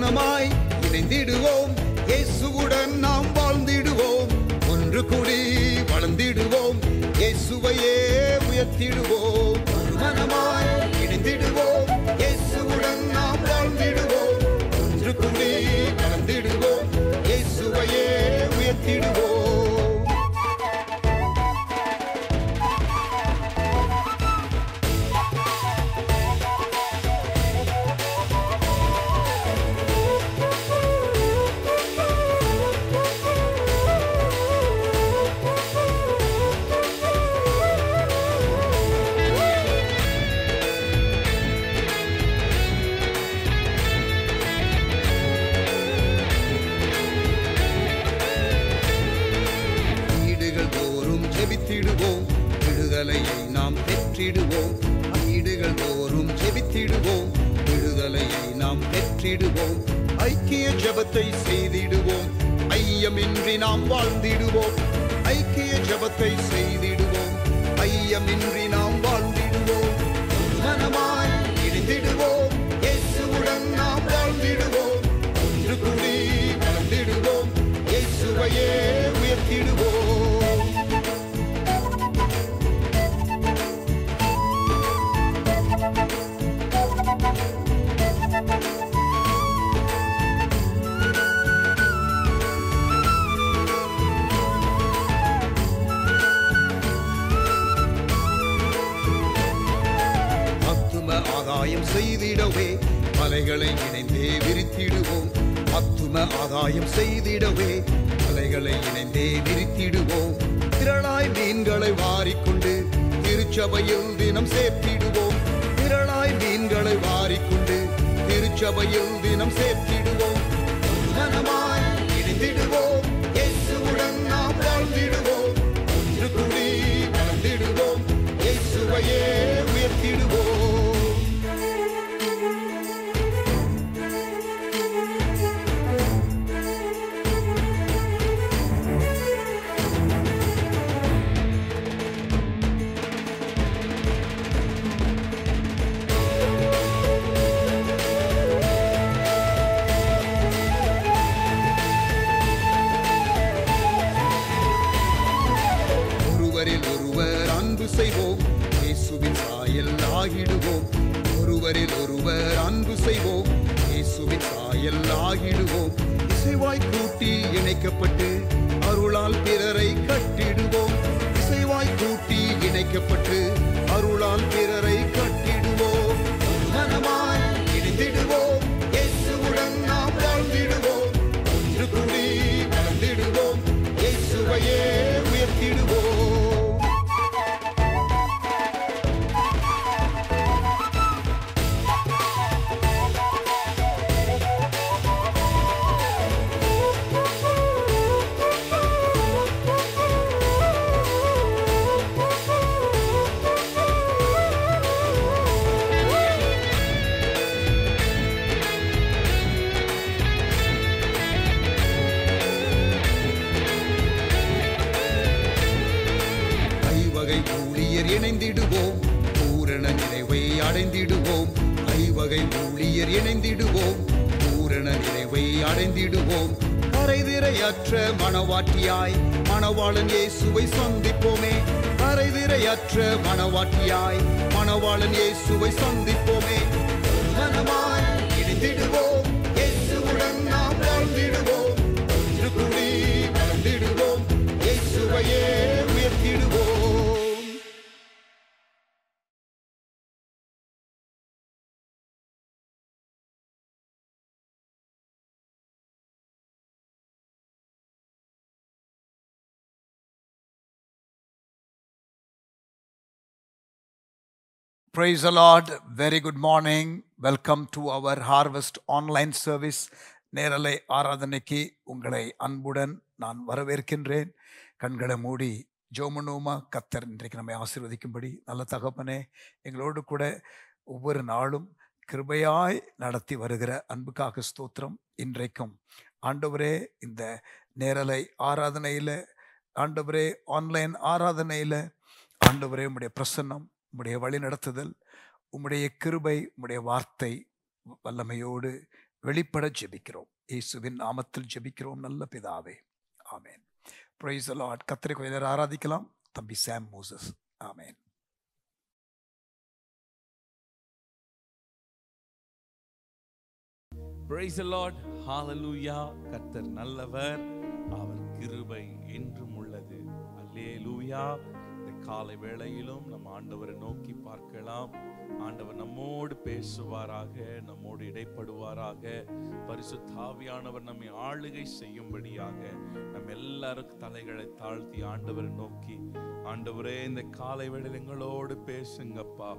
மனமாய் இணைந்திடுவோம் இயேசுவுடன் நாம் வாழ்ந்திடுவோம் ஒன்று கூடி வளர்ந்திடுவோம் இயேசுவையே உயர்த்திடுவோம் ஒரு மனமாய் இணைந்திடுவோம் இயேசுவுடன் நாம் வாழ்ந்திடுவோம் ஒன்று கூடி வளர்ந்திடுவோம் இயேசுவையே உயர்த்திடுவோம் வீடுகள் தோறும் ஜெபித்திடுவோம் விடுதலையை நாம் பெற்றிடுவோம் வீடுகள் தோறும் ஜெபித்திடுவோம் விடுதலையை நாம் பெற்றிடுவோம் ஐக்கிய ஜெபத்தை செய்திடுவோம் ஐயமின்றி நாம் வாழ்ந்திடுவோம் ஐக்கிய ஜெபத்தை செய்திடுவோம் ஐயமின்றி நாம் வாழ்ந்திடுவோம் ஒரு மனமாய் இணைந்திடுவோம் இயேசுவுடன் நாம் வாழ்ந்திடுவோம் ஒன்று கூடி வளர்ந்திடுவோம் இயேசுவையே உயர்த்திடுவோம் அத்தும ஆதாயம் செய்திடவே மலைகளை இணைந்தே விரித்திடுவோம் அத்தும ஆதாயம் செய்திடவே மலைகளை இணைந்தே விரித்திடுவோம் திரளாய் மீன்களை வாரிக்கொண்டு திருச்சபையில் தினம் சேர்த்திடுவோம் திரளாய் மீன்களை வாரிக்கொண்டு திருச்சபையில் தினம் சேர்த்திடுவோம் ஒரு மனமாய் இணைந்திடுவோம் இயேசுவுடன் நாம் வாழ்ந்திடுவோம் ஒன்று கூடி வளர்ந்திடுவோம் இயேசுவையே உயர்த்திடுவோம் ஒருவரில் ஒருவர் அன்பு செய்வோம் இயேசுவின் சாயல் ஆகிடுவோம் ஒருவரில் ஒருவர் அன்பு செய்வோம் இயேசுவின் சாயல் ஆகிடுவோம் இசைவாய் கூட்டி இணைக்கப்பட்டு அருளால் பிறரை கட்டிடுவோம் இசைவாய் கூட்டி இணைக்கப்பட்டு அருளால் பிறரை கட்டிடுவோம் ஒரு மனமாய் இணைந்திடுவோம் இயேசுவுடன் நாம் வாழ்ந்திடுவோம் ஒன்று கூடி வளர்ந்திடுவோம் இயேசுவையே உயர்த்திடுவோம் ஐவகை ஊழியர் இணைந்திடுவோம் பூரண நிறைவை அடைந்திடுவோம் ஐவகை ஊழியர் இணைந்திடுவோம் பூரண நிறைவை அடைந்திடுவோம் கரைதிரையற்ற மணவாட்டியாய் மணவாளன் இயேசுவை சந்திப்போமே கரைதிரையற்ற மணவாட்டியாய் மணவாளன் இயேசுவை சந்திப்போமே ஒரு மனமாய் இணைந்திடுவோம் இயேசுவுடன் நாம் வாழ்ந்திடுவோம் ஒன்று கூடி வளர்ந்திடுவோம் இயேசுவையே உயர்த்திடுவோம் Praise the Lord. Very good morning. Welcome to our Harvest online service. நேரலை ஆராதனைக்கு உங்களை அன்புடன் நான் வரவேற்கின்றேன் கண்களை மூடி ஜோமனோமா கத்தர் இன்றைக்கு நம்மை ஆசீர்வதிக்கும்படி நல்ல தகப்பனே எங்களோடு கூட ஒவ்வொரு நாளும் கிருபையாய் நடத்தி வருகிற அன்புக்காக ஸ்தோத்திரம் இன்றைக்கும் ஆண்டவரே இந்த நேரலை ஆராதனையில் ஆண்டவரே ஆன்லைன் ஆராதனையில் ஆண்டவரே உம்முடைய பிரசன்னம் உம்முடைய வழி நடத்துதல் உம்முடைய கிருபை உம்முடைய வார்த்தை வல்லமையோடு வெளிப்பட ஜெபிக்கிறோம் இயேசுவின் நாமத்தில் ஜெபிக்கிறோம் நல்ல பிதாவே ஆமென் பிரைஸ் லார்ட் கத்திரை கொஞ்ச நேரம் ஆராதிக்கலாம் தம்பி Sam Moses amen Praise the Lord. Hallelujah. கர்த்தர் நல்லவர் அவர் கிருபை என்றும் உள்ளது அல்லேலூயா இந்த காலை வேளையிலும் நம்ம ஆண்டவரை நோக்கி பார்க்கலாம் ஆண்டவர் நம்மோடு பேசுவாராக நம்மோடு இடைப்படுவாராக பரிசுத்தாவியானவர் நம்மை ஆளுகை செய்யும்படியாக நம்ம எல்லாருக்கும் தலைகளை தாழ்த்தி ஆண்டவரை நோக்கி ஆண்டவரே இந்த காலை வேளையில் எங்களோடு பேசுங்கப்பா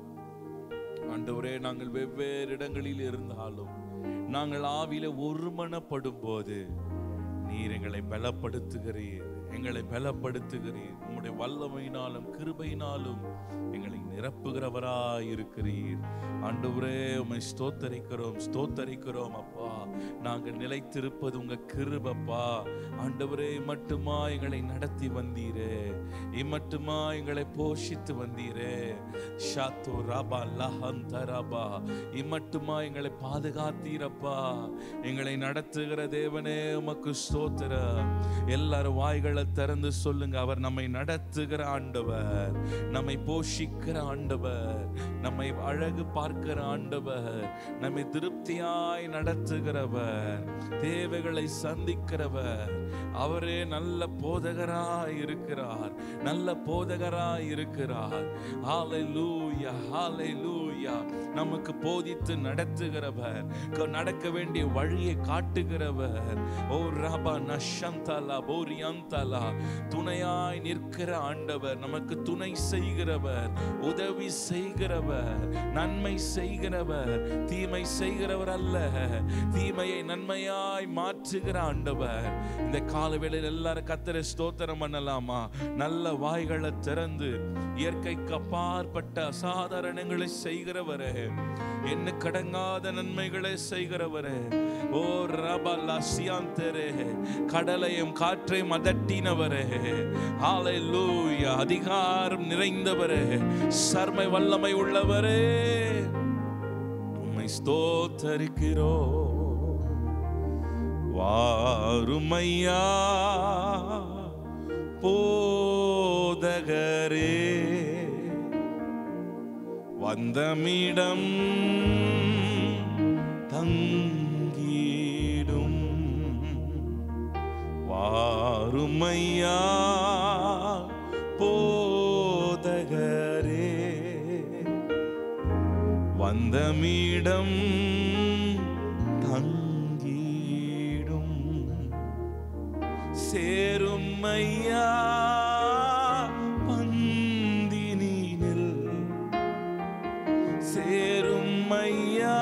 ஆண்டவரே நாங்கள் வெவ்வேறு இடங்களில் இருந்தாலும் நாங்கள் ஆவியில ஒருமனப்படும் போது நீர் எங்களை பலப்படுத்துகிறீர் எங்களை பலப்படுத்துகிறீர் உம்முடைய வல்லமையினாலும் கிருபையினாலும் எங்களை நிரப்புகிறவராய் இருக்கிறீர் ஆண்டவரே உம்மை ஸ்தோத்தரிக்கிறோம் ஸ்தோத்தரிக்கிறோம் அப்பா நாங்கள் நிலைத்திருப்பது உங்க கிருபப்பா ஆண்டவரே மட்டுமா எங்களை நடத்தி வந்தீரே இம்மட்டுமா எங்களை போஷித்து வந்தீரே ஷாத்தோ ராபா லஹம் தராபா இம்மட்டுமா எங்களை பாதுகாத்தீரப்பா எங்களை நடத்துகிற தேவனே உமக்கு ஸ்தோத்திரம் எல்லாரும் வாய்களை திறந்து சொல்லுங்க அவர் நம்மை நடத்துகிற ஆண்டவர் நம்மை போஷிக்கிற ஆண்டவர் நம்மை அழகு பார்க்கிற ஆண்டவர் நம்மை திருப்தியாய் நடத்துகிறவர் தேவைகளை சந்திக்கிறவர் அவரே நல்ல போதகராய் இருக்கிறார் நல்ல போதகராய் இருக்கிறார் ஹalleluya ஹalleluya நமக்கு போதித்து நடத்துகிறவர் க- நடக்க வேண்டிய வழியை காட்டுகிறவர் ஓ ரபா நஷந்தலா போரியந்தலா துணையாய் நிற்கிற ஆண்டவர் நமக்கு துணை செய்கிறவர் உதவி செய்கிறவர் நன்மை செய்கிறவர் தீமை செய்கிறவர் அல்ல தீமையை நன்மையாய் மாற்றுகிற ஆண்டவர் இந்த காலவேளையில் எல்லாரும் கத்தரை ஸ்தோத்திரம் பண்ணலாமா நல்ல வாய்களை திறந்து இயற்கைக்கு அப்பாற்பட்ட அசாதாரணங்களை செய்கிறவரே என்ன கடங்காத நன்மைகளை செய்கிறவரே ஓ ரபா லசியாந்தரே கடலையும் காற்றையும் அதட்டினவரே ஹalleluya அதிகாரம் நிறைந்தவரே சர்மை வல்லமை உள்ளவரே உம்மை ஸ்தோத்தரிக்கிறோ வாருமையா போதகரே வந்தமிடம் தங்கீடும் வாருமையா போதகரே வந்தமிடம் தங்கீடும் சேரும் ஐயா பந்தினில் சேரும் ஐயா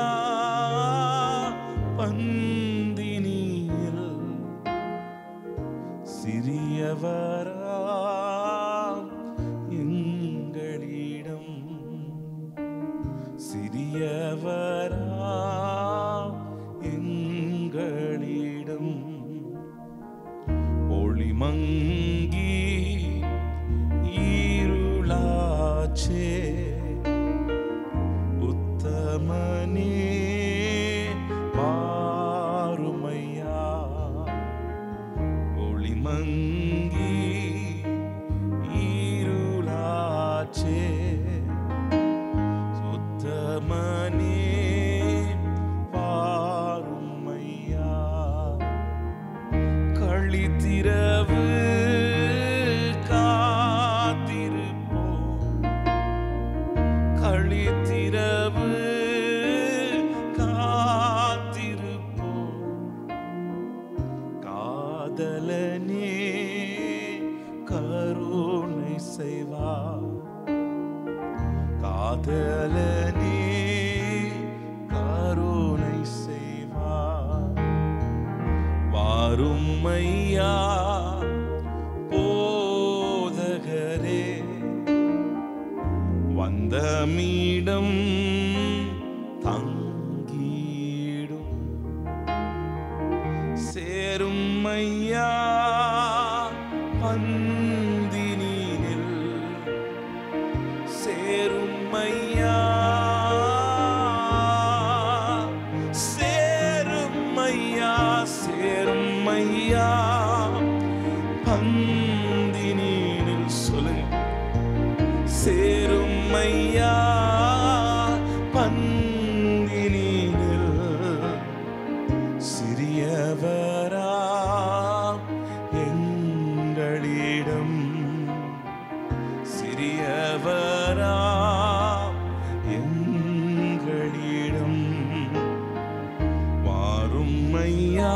பந்தினில் சிறியவராம் எங்களிடம் சிறியவராம் எங்களிடம் ஒளிமங்கி ஈருளாச்சே உத்தமனே பாருமையா ஒளிமங்கி ஈருளாச்சே சுத்தமனே பாருமையா களித்திரவு காத்திருப்போம் களித்திரவு காத்திருப்போம் காதலனே கருணை செய்வார் காதலனே கருணை செய்வார் வாரும் ஐயா போதகரே வந்தமீடம் தங்கீடும் சேரும் ஐயா பந்தினில் சேரும் ஐயா சேரும் ஐயா சேரும் ஐயா பந்தினில் சொல்லுங்க சேரும் ஐயா பந்தினில் சிறியவரா எங்களிடம் சிறியவரா எங்களிடம் வாரும் ஐயா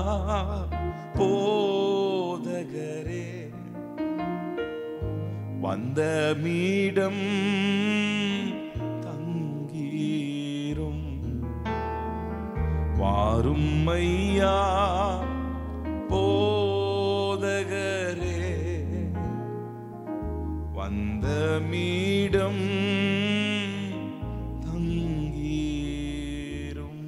போதகரே வந்த மீடம் தங்கீரும் வாரும் ஐயா போதகரே வந்த மீடம் தங்கீரும்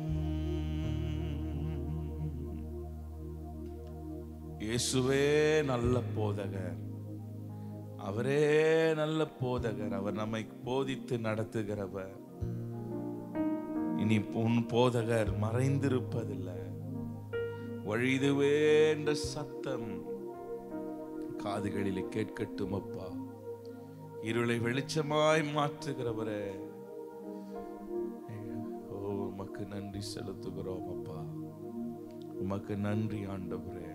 இயேசுவே நல்ல போதகர் அவரே நல்ல போதகர் அவர் நம்மை போதித்து நடத்துகிறவர் இனி உன் போதகர் மறைந்திருப்பதில்லை வழிதுவே என்ற சத்தம் காதுகளிலே கேட்கட்டும் அப்பா இருளை வெளிச்சமாய் மாற்றுகிறவரே ஓ உமக்கு நன்றி செலுத்துகிறோம் அப்பா உமக்கு நன்றி ஆண்டவரே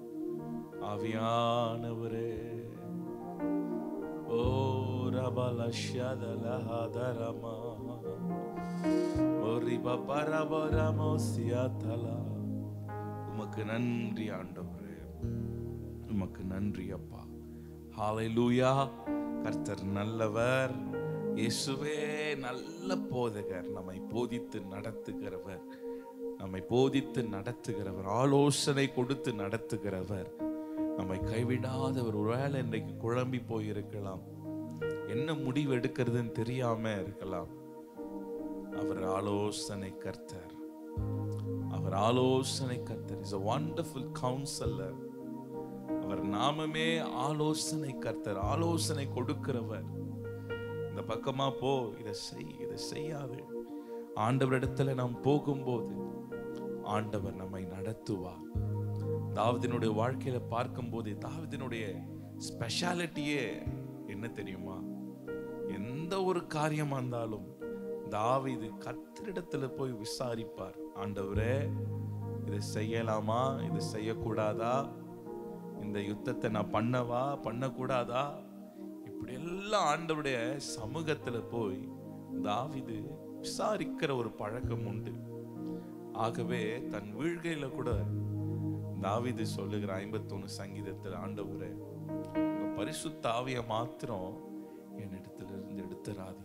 ஆவியானவரே ஓ ரபல ஷதலஹதரமா ஓரி பபரபரமோ சியாதலா உமக்கு நன்றி ஆண்டவரே உமக்கு நன்றி அப்பா ஹalleluya கர்த்தர் நல்லவர் இயேசுவே நல்ல போதகர் நம்மை போதித்து நடத்துகிறவர் நம்மை போதித்து நடத்துகிறவர் ஆலோசனை கொடுத்து நடத்துகிறவர் நம்மை கைவிடாதவர் ஒருவேளை இன்றைக்கு குழம்பி போயிருக்கலாம் என்ன முடிவு எடுக்கிறதுன்னு தெரியாம இருக்கலாம் அவர் ஆலோசனை கர்த்தர் அவர் ஆலோசனை கர்த்தர் இஸ் a wonderful counselor அவர் நாமமே ஆலோசனை கர்த்தர் ஆலோசனை கொடுக்கிறவர் இந்த பக்கமா போ இதை செய் இதை செய்யாது ஆண்டவரிடத்துல நாம் போகும்போது ஆண்டவர் நம்மை நடத்துவார் தாவதினுடைய வாழ்க்கையில பார்க்கும்போது தாவதினுடைய ஸ்பெஷாலிட்டியே என்ன தெரியுமா எந்த ஒரு காரியமா இருந்தாலும் தாவீது கர்த்தரிடத்துல போய் விசாரிப்பார் ஆண்டவரே இதை செய்யலாமா இதை செய்யக்கூடாதா இந்த யுத்தத்தை நான் பண்ணவா பண்ணக்கூடாதா இப்படி எல்லாம் ஆண்டவருடைய சமூகத்துல போய் தாவீது விசாரிக்கிற ஒரு பழக்கம் உண்டு ஆகவே தன் வீழ்கையில கூட தாவீது சொல்லுகிற ஐம்பத்தொன்னு சங்கீதத்தில் ஆண்டவரே உங்க பரிசுத்த ஆவிய மாத்திரம் என்னிடத்துல இருந்து எடுத்துறாதீங்க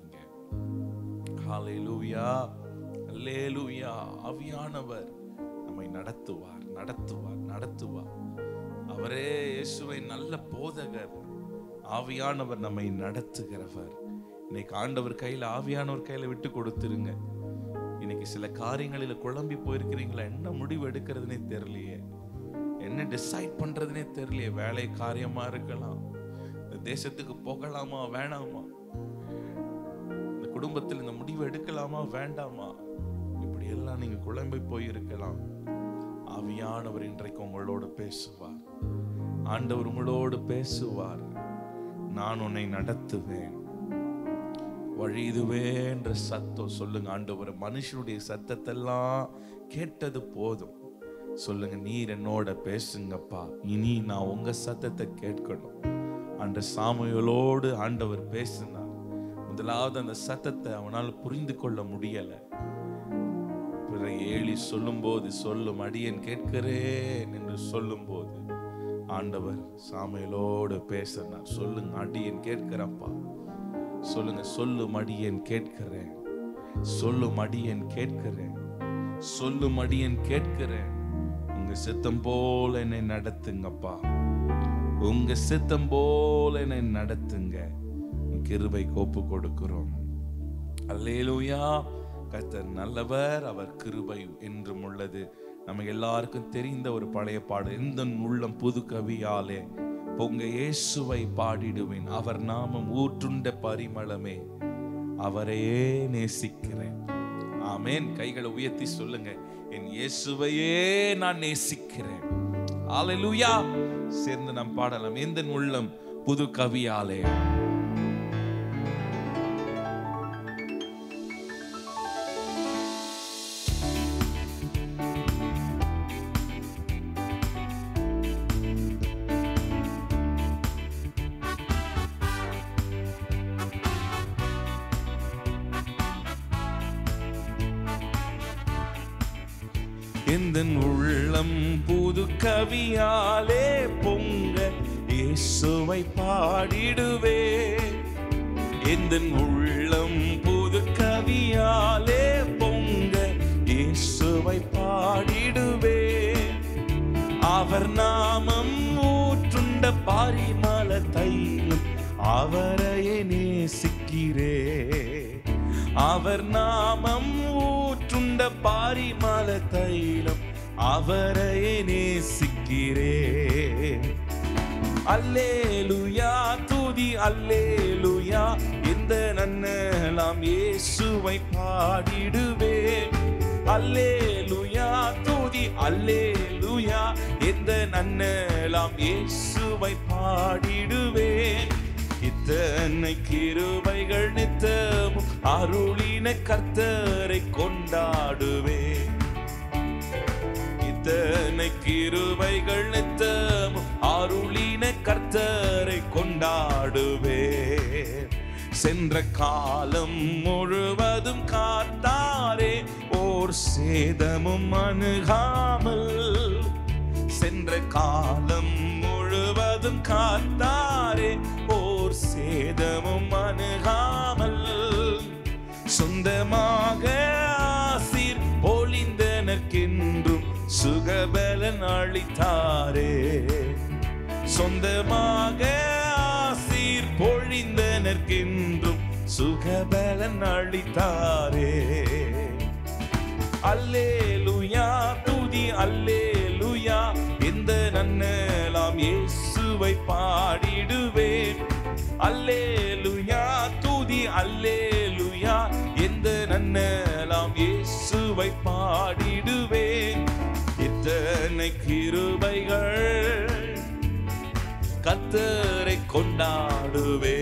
ஹalleluya அல்லேலூயா ஆவியானவர் நம்மை நடத்துவார் நடத்துவார் நடத்துவார் அவரே இயேசுவை நல்ல போதகர் ஆவியானவர் நம்மை நடத்துகிறவர் இன்னைக்கு ஆண்டவர் கையில ஆவியானவர் கையில விட்டு கொடுத்துருங்க இன்னைக்கு சில காரியங்களில் குழம்பி போயிருக்கிறீங்களா என்ன முடிவு எடுக்கிறதுனே தெரியலையே என்ன டிசைட் பண்றதுனே தெரியலையே வேலை காரியமா இருக்கலாம் இந்த தேசத்துக்கு போகலாமா வேணாமா இந்த குடும்பத்தில் இந்த முடிவு எடுக்கலாமா வேண்டாமா இப்படி எல்லாம் நீங்க குழம்பி போயிருக்கலாம் ஆவியானவர் இன்றைக்கு உங்களோடு பேசுவார் ஆண்டவர் உங்களோடு பேசுவார் நான் உன்னை நடத்துவேன் வழி இதுவே என்ற சத்தம் சொல்லுங்க ஆண்டவர் மனுஷனுடைய சத்தத்தெல்லாம் கேட்டது போதும் சொல்லுங்க நீர் என்னோட பேசுங்கப்பா இனி நான் உங்க சத்தத்தை கேட்கணும் அன்ற சாமுவேலோடு ஆண்டவர் பேசினார் முதலாவது அந்த சத்தத்தை அவனால் புரிந்து கொள்ள முடியல பிறகு ஏழி சொல்லும்போது சொல்லும் அடியேன் கேட்கிறேன் என்று சொல்லும்போது ஆண்டவர் சாமுவேலோடு பேசினார் சொல்லுங்க அடியேன் கேட்கிறப்பா சொல்லுங்க சொல்லும் அடியேன் கேட்கிறேன் சொல்லும் அடியேன் கேட்கிறேன் சொல்லும் அடியேன் கேட்கிறேன் உங்க சித்தம் போல என்னை நடத்துங்கப்பா உங்க சித்தம் போல என்னை நடத்துங்க உங்க கிருபை கோப்பு கொடுக்கிறோம் அல்லேலூயா கர்த்தர் நல்லவர் அவர் கிருபை என்றும் உள்ளது நம்ம எல்லாருக்கும் தெரிந்த ஒரு பழைய பாடு எந்த உள்ளம் புது கவியாலே பொங்க இயேசுவை பாடிடுவேன் அவர் நாமம் ஊற்றுண்ட பரிமளமே அவரையே நேசிக்கிறேன் ஆமென் கைகளை உயர்த்தி சொல்லுங்க என் என் இயேசுவையே நான் நேசிக்கிறேன் ஹalleluya சேர்ந்து நாம் பாடலாம் எந்த உள்ளம் புது கவியாலே எந்த உள்ளம் புது கவியாலே பொங்க இயேசுவை பாடிடுவே எந்த உள்ளம் புது கவியாலே பொங்க இயேசுவை பாடிடுவே அவர் நாமம் ஊற்றுண்ட பாரிமல தைலம் அவரையே நேசிக்கிறே அவர் நாமம் ஊற்றுண்ட பாரிமல தைலம் அவரையே நேசிக்கிறே அல்லேலுயா துதி அல்லேலுயா இந்த நன்னலாம் இயேசுவை பாடிடுவே அல்லேலுயா துதி அல்லேலுயா இந்த நன்னலாம் இயேசுவை பாடிடுவே இத்தனை கிருபைகள் நித்தமும் அருளின கர்த்தரை கொண்டாடுவே இத்தனை கிருபைகள் நித்தமும் அருளின கர்த்தரை கொண்டாடுவே சென்ற காலம் முழுவதும் காத்தாரே ஓர் சேதமும் அணுகாமல் சென்ற காலம் முழுவதும் காத்தாரே ஓர் சேதமும் அணுகாமல் சொந்தமாக ஆசீர் பொழிந்தனர்க்கென்றும் சுகபலன் அளித்தாரே சொந்தமாக ஆசீர் பொழிந்தனர்க்கென்றும் சுகபலன் அளித்தாரே அல்லேலுயா துதி அல்லேலுயா இந்த நன்னலாம் இயேசுவை பாடிடுவேன் அல்லேலுயா துதி அல்லேலுயா எந்த நன்னலாம் இயேசுவை பாடிடுவேன் இத்தனை கிருபைகள் கத்தரை கொண்டாடுவே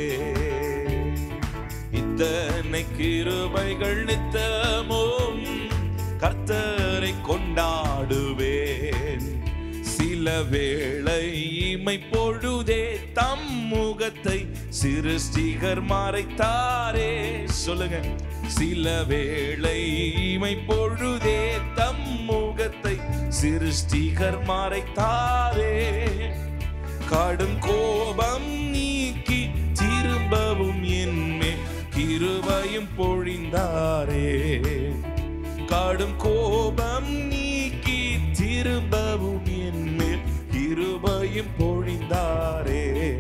இத்தனை கிருபைகள் நித்தமும் கர்த்தரை கொண்டாடுவேன் சில வேளை இமை பொழுதே தம் முகத்தை சிருஷ்டிகர் மறைத்தாரே சொல்லுங்க சில வேளை இமை பொழுதே தம் முகத்தை சிருஷ்டிகர் மறைத்தாரே கடும் கோபம் நீக்கி திரும்பவும் என்மே கிருபையும் பொழிந்தாரே கடும் கோபம் நீக்கி திரும்பவும் என்மேல் கிருபையும் பொழிந்தாரே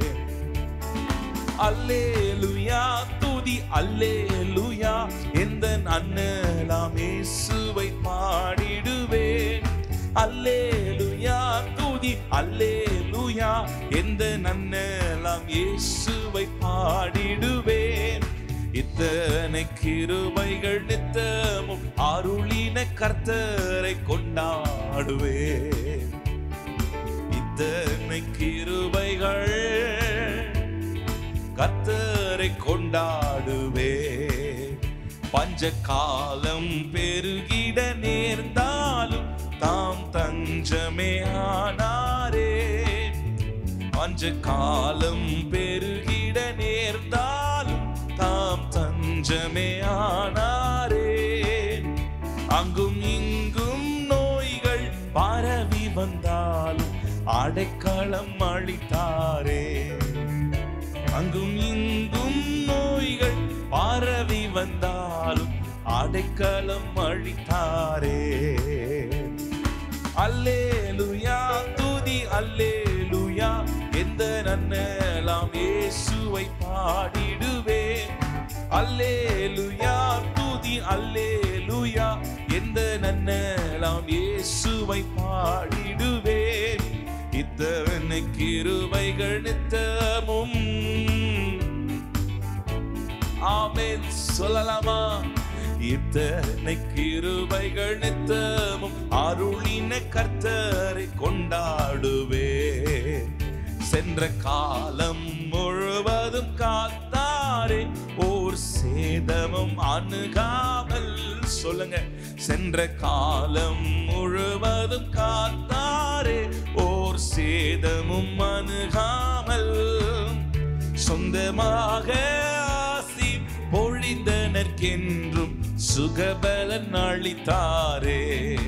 அல்லேலுயா துதி அல்லேலுயா எந்த அண்ணலாம் இயேசுவை பாடிடுவேன் அல்லேலுயா துதி அல்லேலுயா எந்த நன்னலாம் இயேசுவை பாடிடுவேன் இத்தனை கிருபைகள் நித்தமும் அருளின கர்த்தரை கொண்டாடுவேன் இத்தனை கிருபைகள் கர்த்தரை கொண்டாடுவே பஞ்ச காலம் பெருகிட நேர்ந்தாலும் தாம் தஞ்சமே ஆனாரே பஞ்ச காலம் பெருகிட நேர்ந்தாலும் தாம் தஞ்சமே ஆனாரே அங்கும் இங்கும் நோய்கள் பரவி வந்தாலும் அடைக்கலம் அளித்தாரே அங்கும் இங்கும் நோய்கள் பரவி வந்தாலும் அடைக்கலம் அளித்தாரே அல்லேலுயா துதி அல்லேலுயா எந்த நன்னலாம் இயேசுவை பாடிடுவேன் அல்லேலுயா துதி அல்லேலுயா எந்த நன்னலாம் இயேசுவை பாடிடுவேன் இத்தனை கிருபைகள் நித்தமும் ஆமென் சொல்லலாமா இத்த இத்தனை கிருபைகள் நித்தமும் அருளின கர்த்தரை கொண்டாடுவே சென்ற காலம் முழுவதும் காத்தாரே ஓர் சேதமும் அணுகாமல் சொல்லுங்க சென்ற காலம் முழுவதும் காத்தாரே ஓர் சேதமும் அணுகாமல் சொந்தமாக ஆசி பொழிந்தனர்க்கென்றும் சுகபலன் அளித்தாரே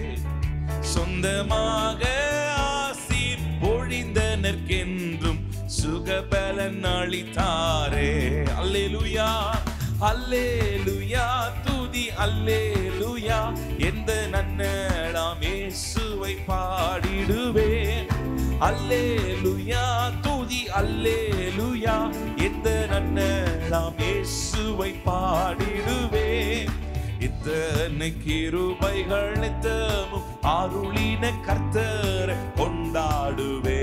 சொந்தமாக ஆசி பொழிந்தனர்க்கென்றும் சுகபலன் அளித்தாரே அல்லேலுயா அல்லேலுயா துதி அல்லேலுயா எந்த நன்னலாம் இயேசுவை பாடிடுவேன் அல்லேலுயா துதி அல்லேலுயா எந்த நன்னலாம் இயேசுவை பாடிடுவேன் இத்தனை கிருபைகள் நித்தமும் அருளின கர்த்தரை கொண்டாடுவே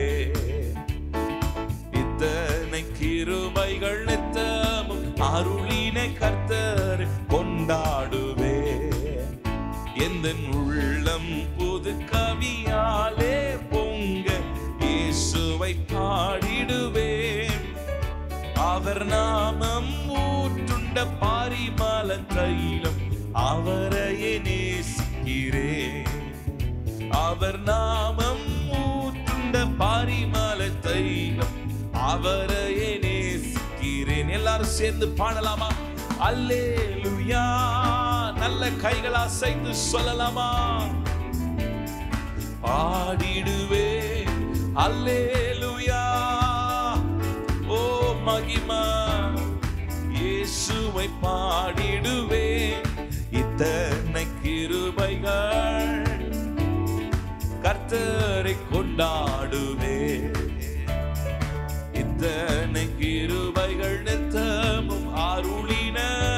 இத்தனை கிருபைகள் நித்தமும் அருளின கர்த்தரை கொண்டாடுவே எந்த உள்ளம் புது கவியாலே பொங்க இயேசுவை பாடிடுவேன் அவர் நாமம் ஊற்றுண்ட பாரிமல தைலம் அவரையே நேசிக்கிறேன் அவர் நாமம் ஊற்றுண்ட பாரிமல தைலம் அவரையே நேசிக்கிறேன் எல்லாரும் சேர்ந்து பாடலாமா அல்லேலுயா நல்ல கைகள் அசைந்து சொல்லலாமா பாடிடுவே அல்லேலுயா ஓ மகிமா இயேசுவை பாடிடுவே இத்தனை கிருபைகள் கர்த்தரை கொண்டாடுவே இத்தனை கிருபைகள் நித்தமும் அருளின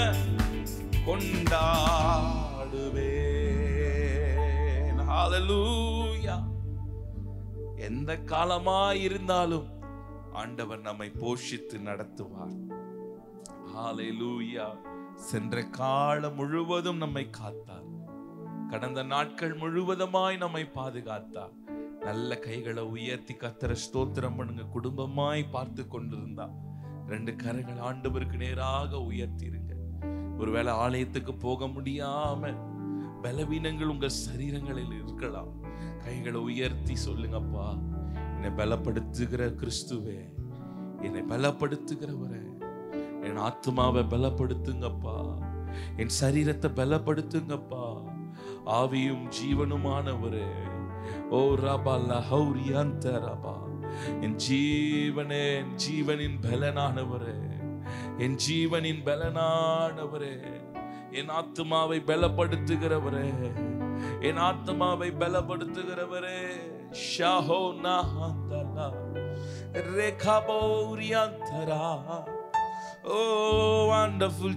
கொண்டாடுவேன் ஹalleluya எந்த காலமாய் இருந்தாலும் ஆண்டவர் நம்மை போஷித்து நடத்துவார் ஹalleluya சென்ற காலம் முழுவதும் நம்மை காத்தார் கடந்த நாட்கள் முழுவதுமாய் நம்மை பாதுகாத்தார் நல்ல கைகளை உயர்த்தி கத்தர ஸ்தோத்திரம் பண்ணுங்க குடும்பமாய் பார்த்து கொண்டிருந்தா ரெண்டு கரங்கள் ஆண்டவருக்கு நேராக உயர்த்திருங்க ஒருவேளை ஆலயத்துக்கு போக முடியாம பலவீனங்கள் உங்க சரீரங்களில் இருக்கலாம் கைகளை உயர்த்தி சொல்லுங்கப்பா என்னை பலப்படுத்துகிற கிறிஸ்துவே என்னை பலப்படுத்துகிறவரே என் ஆத்மாவை பலப்படுத்துங்கப்பா என் சரீரத்தை பலப்படுத்துங்கப்பா ஆவியும் ஜீவனுமானவரே ஓ ரபா லஹௌரி அந்த ரபா என் ஜீவனே என் ஜீவனின் பலனானவரே என் ஜீவனின் பலனானவரே என் ஆத்மாவை பலப்படுத்துகிறவரே என் ஆத்மாவை பலப்படுத்துகிறவரே ஷாஹோ நாஹந்தலா ரேகாபௌரியாந்தரா ஓ wonderful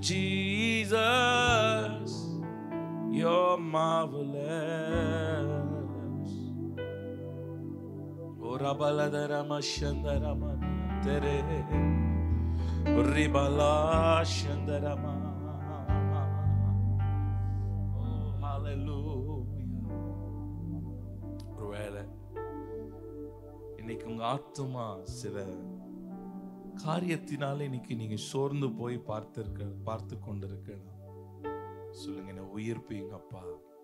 Jesus you're marvelous ஓ ரபலதரம சந்தரம தெரே ரிபலா சந்தரம ஓ ஹalleluya ஒருவேளை இன்னைக்கு உங்க ஆத்துமா சில காரியத்தினால இன்னைக்கு நீங்க சோர்ந்து போய் பார்த்திருக்க பார்த்து கொண்டிருக்கலாம் சொல்லுங்க என்ன உயிர்ப்பீங்கப்பா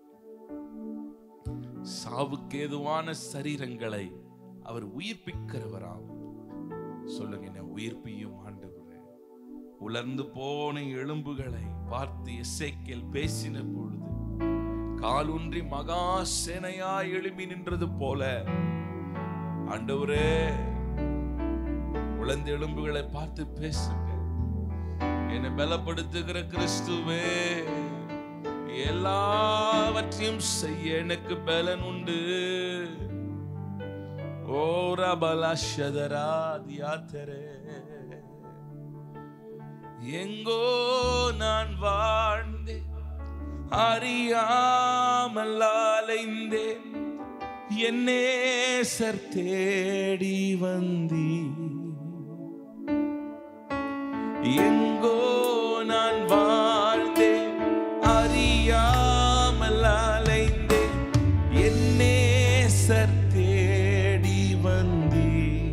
சாவுக்கு ஏதுவான சரீரங்களை அவர் உயிர்ப்பிக்கிறவராம் சொல்லுங்க என்ன உயிர்ப்பியும் ஆண்டவரே உலர்ந்து போன எலும்புகளை பார்த்து எசேக்கியேல் பேசின பொழுது காலூன்றி மகா சேனையா எழும்பி நின்றது போல ஆண்டவரே உலர்ந்த எலும்புகளை பார்த்து பேசுங்க என்னை பலப்படுத்துகிற கிறிஸ்துவே எல்லாவற்றையும் செய்ய எனக்கு பலன் உண்டு ஓ ரபலஷதரா தியாத்தரே எங்கோ நான் வாழ்ந்தேன் அறியாமல் அலைந்தேன் என் நேசர் தேடி வந்தீ எங்கோ நான் வாழ்ந்தேன் அறியா நேசர் தேடி வந்தீ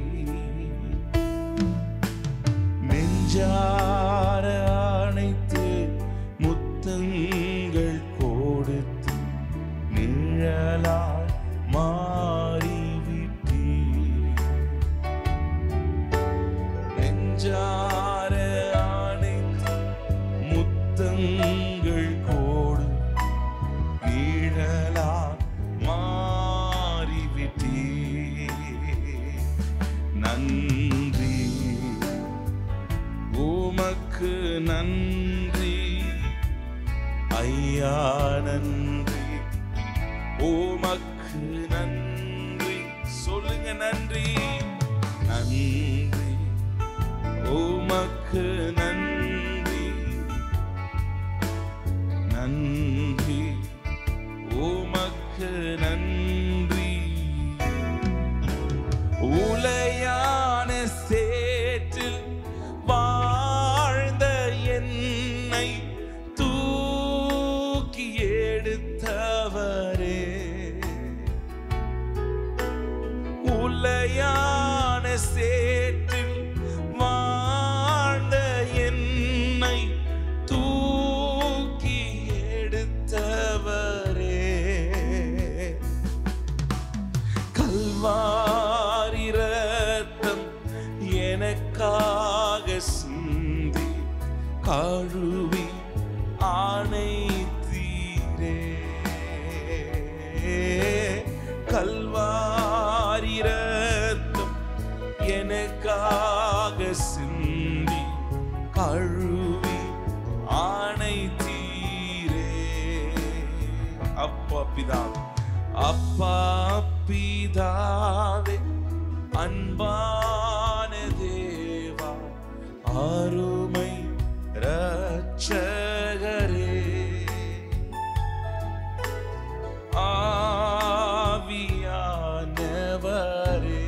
நெஞ்சார அணைத்து முத்தங்கள் கொடுத்து நிழலால் மாறிவிட்டீ நெஞ்சார அணைத்து முத்தங்கள் கோடு நிழலால் மாறிவிட்டீ நன்றி உமக்கு நன்றி ஐயா நன்றி உமக்கு நன்றி சொல்லுங்க நன்றி நன்றி உமக்கு நன்றி நன்றி உமக்கு நன்றி உலையான சேற்றில் வாழ்ந்த என்னை தூக்கி எடுத்தவரே உலையான சேற்றில் வாழ்ந்த என்னை தூக்கி எடுத்தவரே கல்வாரி ரத்தம் எனக்காக சிந்தி கழுவி ஆணைத்தீரே கல்வாரி ரத்தம் எனக்காக சிந்தி கழுவி ஆணைத்தீரே அப்பா பிதாவே அப்பா பிதாவே அன்பான தேவா அருமை ரட்சகரே ஆவியானவரே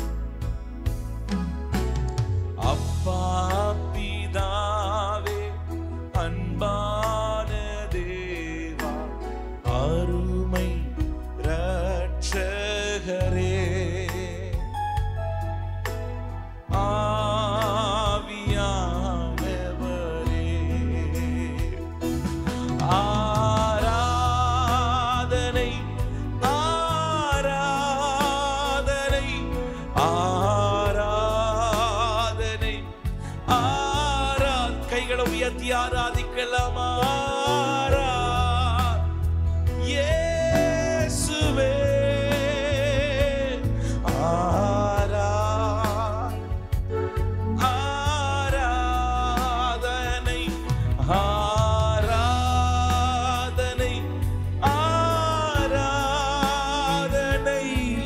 அப்பா பிதாவே அன்பான தேவா அருமை ரட்சகரே ஆவியானவரே ஆராதனை ஆராதனை ஆராதனை ஆரா கைகளை உயர்த்தி ஆராதிக்கலாம் ஆரா இயேசுவே ஆரா ஆராதனை ஆராதனை ஆராதனை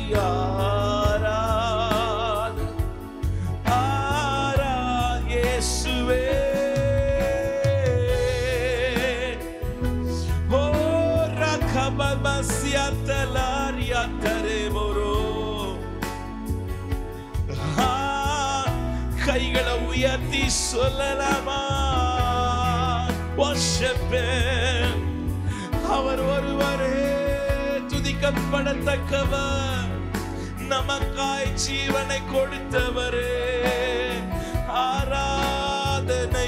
ஆராத ஆரா இயேசுவே ஓ ரகபமசியத்தலாரியா தரேமோரோ ஆ, கைகளை உயர்த்தி சொல்லலாமா worship him. அவர் ஒருவரே துதிக்கப்படத்தக்கவர் நமக்காய் ஜீவனை கொடுத்தவரே ஆராதனை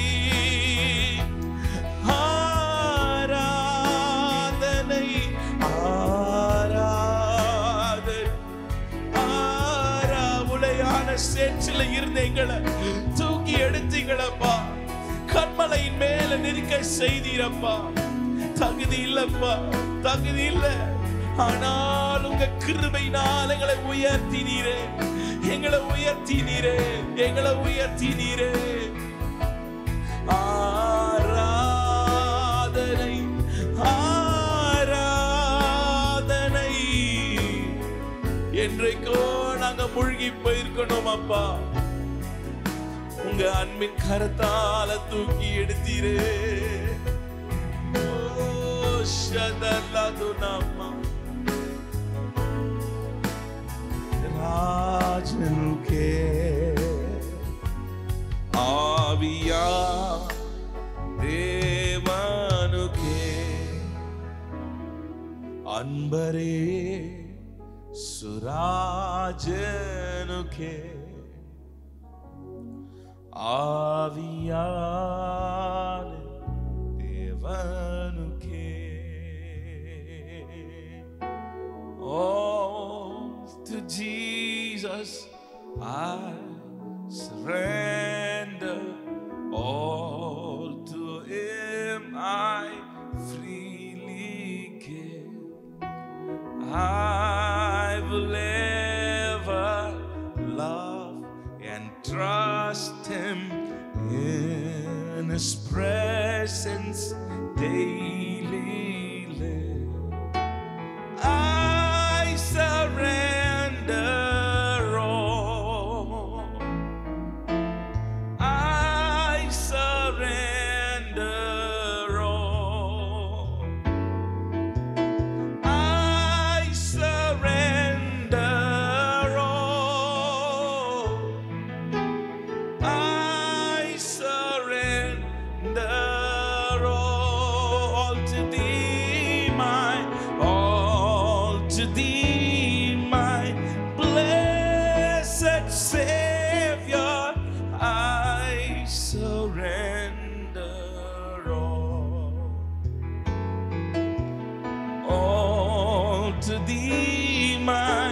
ஆராதனை ஆராதனை ஆரா உலையான சேற்றில இருந்த எங்களை தூக்கி எடுத்தீங்களப்பா கண்மலையின் மேல நிற்க செய்தீரப்பா தகுதி இல்லப்பா தகுதி இல்ல ஆனால் உங்க கிருபையினால் எங்களை உயர்த்தினீரே எங்களை உயர்த்தினீரே எங்களை உயர்த்தினீரே ஆராதனை ஆராதனை என்றைக்கோ நாங்க மூழ்கி போயிருக்கணும் அப்பா உங்க அன்பின் கரத்தால தூக்கி எடுத்தீரே ஓ, ஷதல்லது நாமா. ராஜனுக்கே ஆவியா தேவனுக்கே அன்பரே சுராஜனுக்கே ஆவியாலே தேவனுக்கே Oh, to Jesus I surrender. All to Him I freely give. I will ever love and trust Him in His presence daily live. I surrender all. I surrender all. I surrender all. I surrender all to thee, my all to thee, my blessed Savior. I surrender all all to thee, my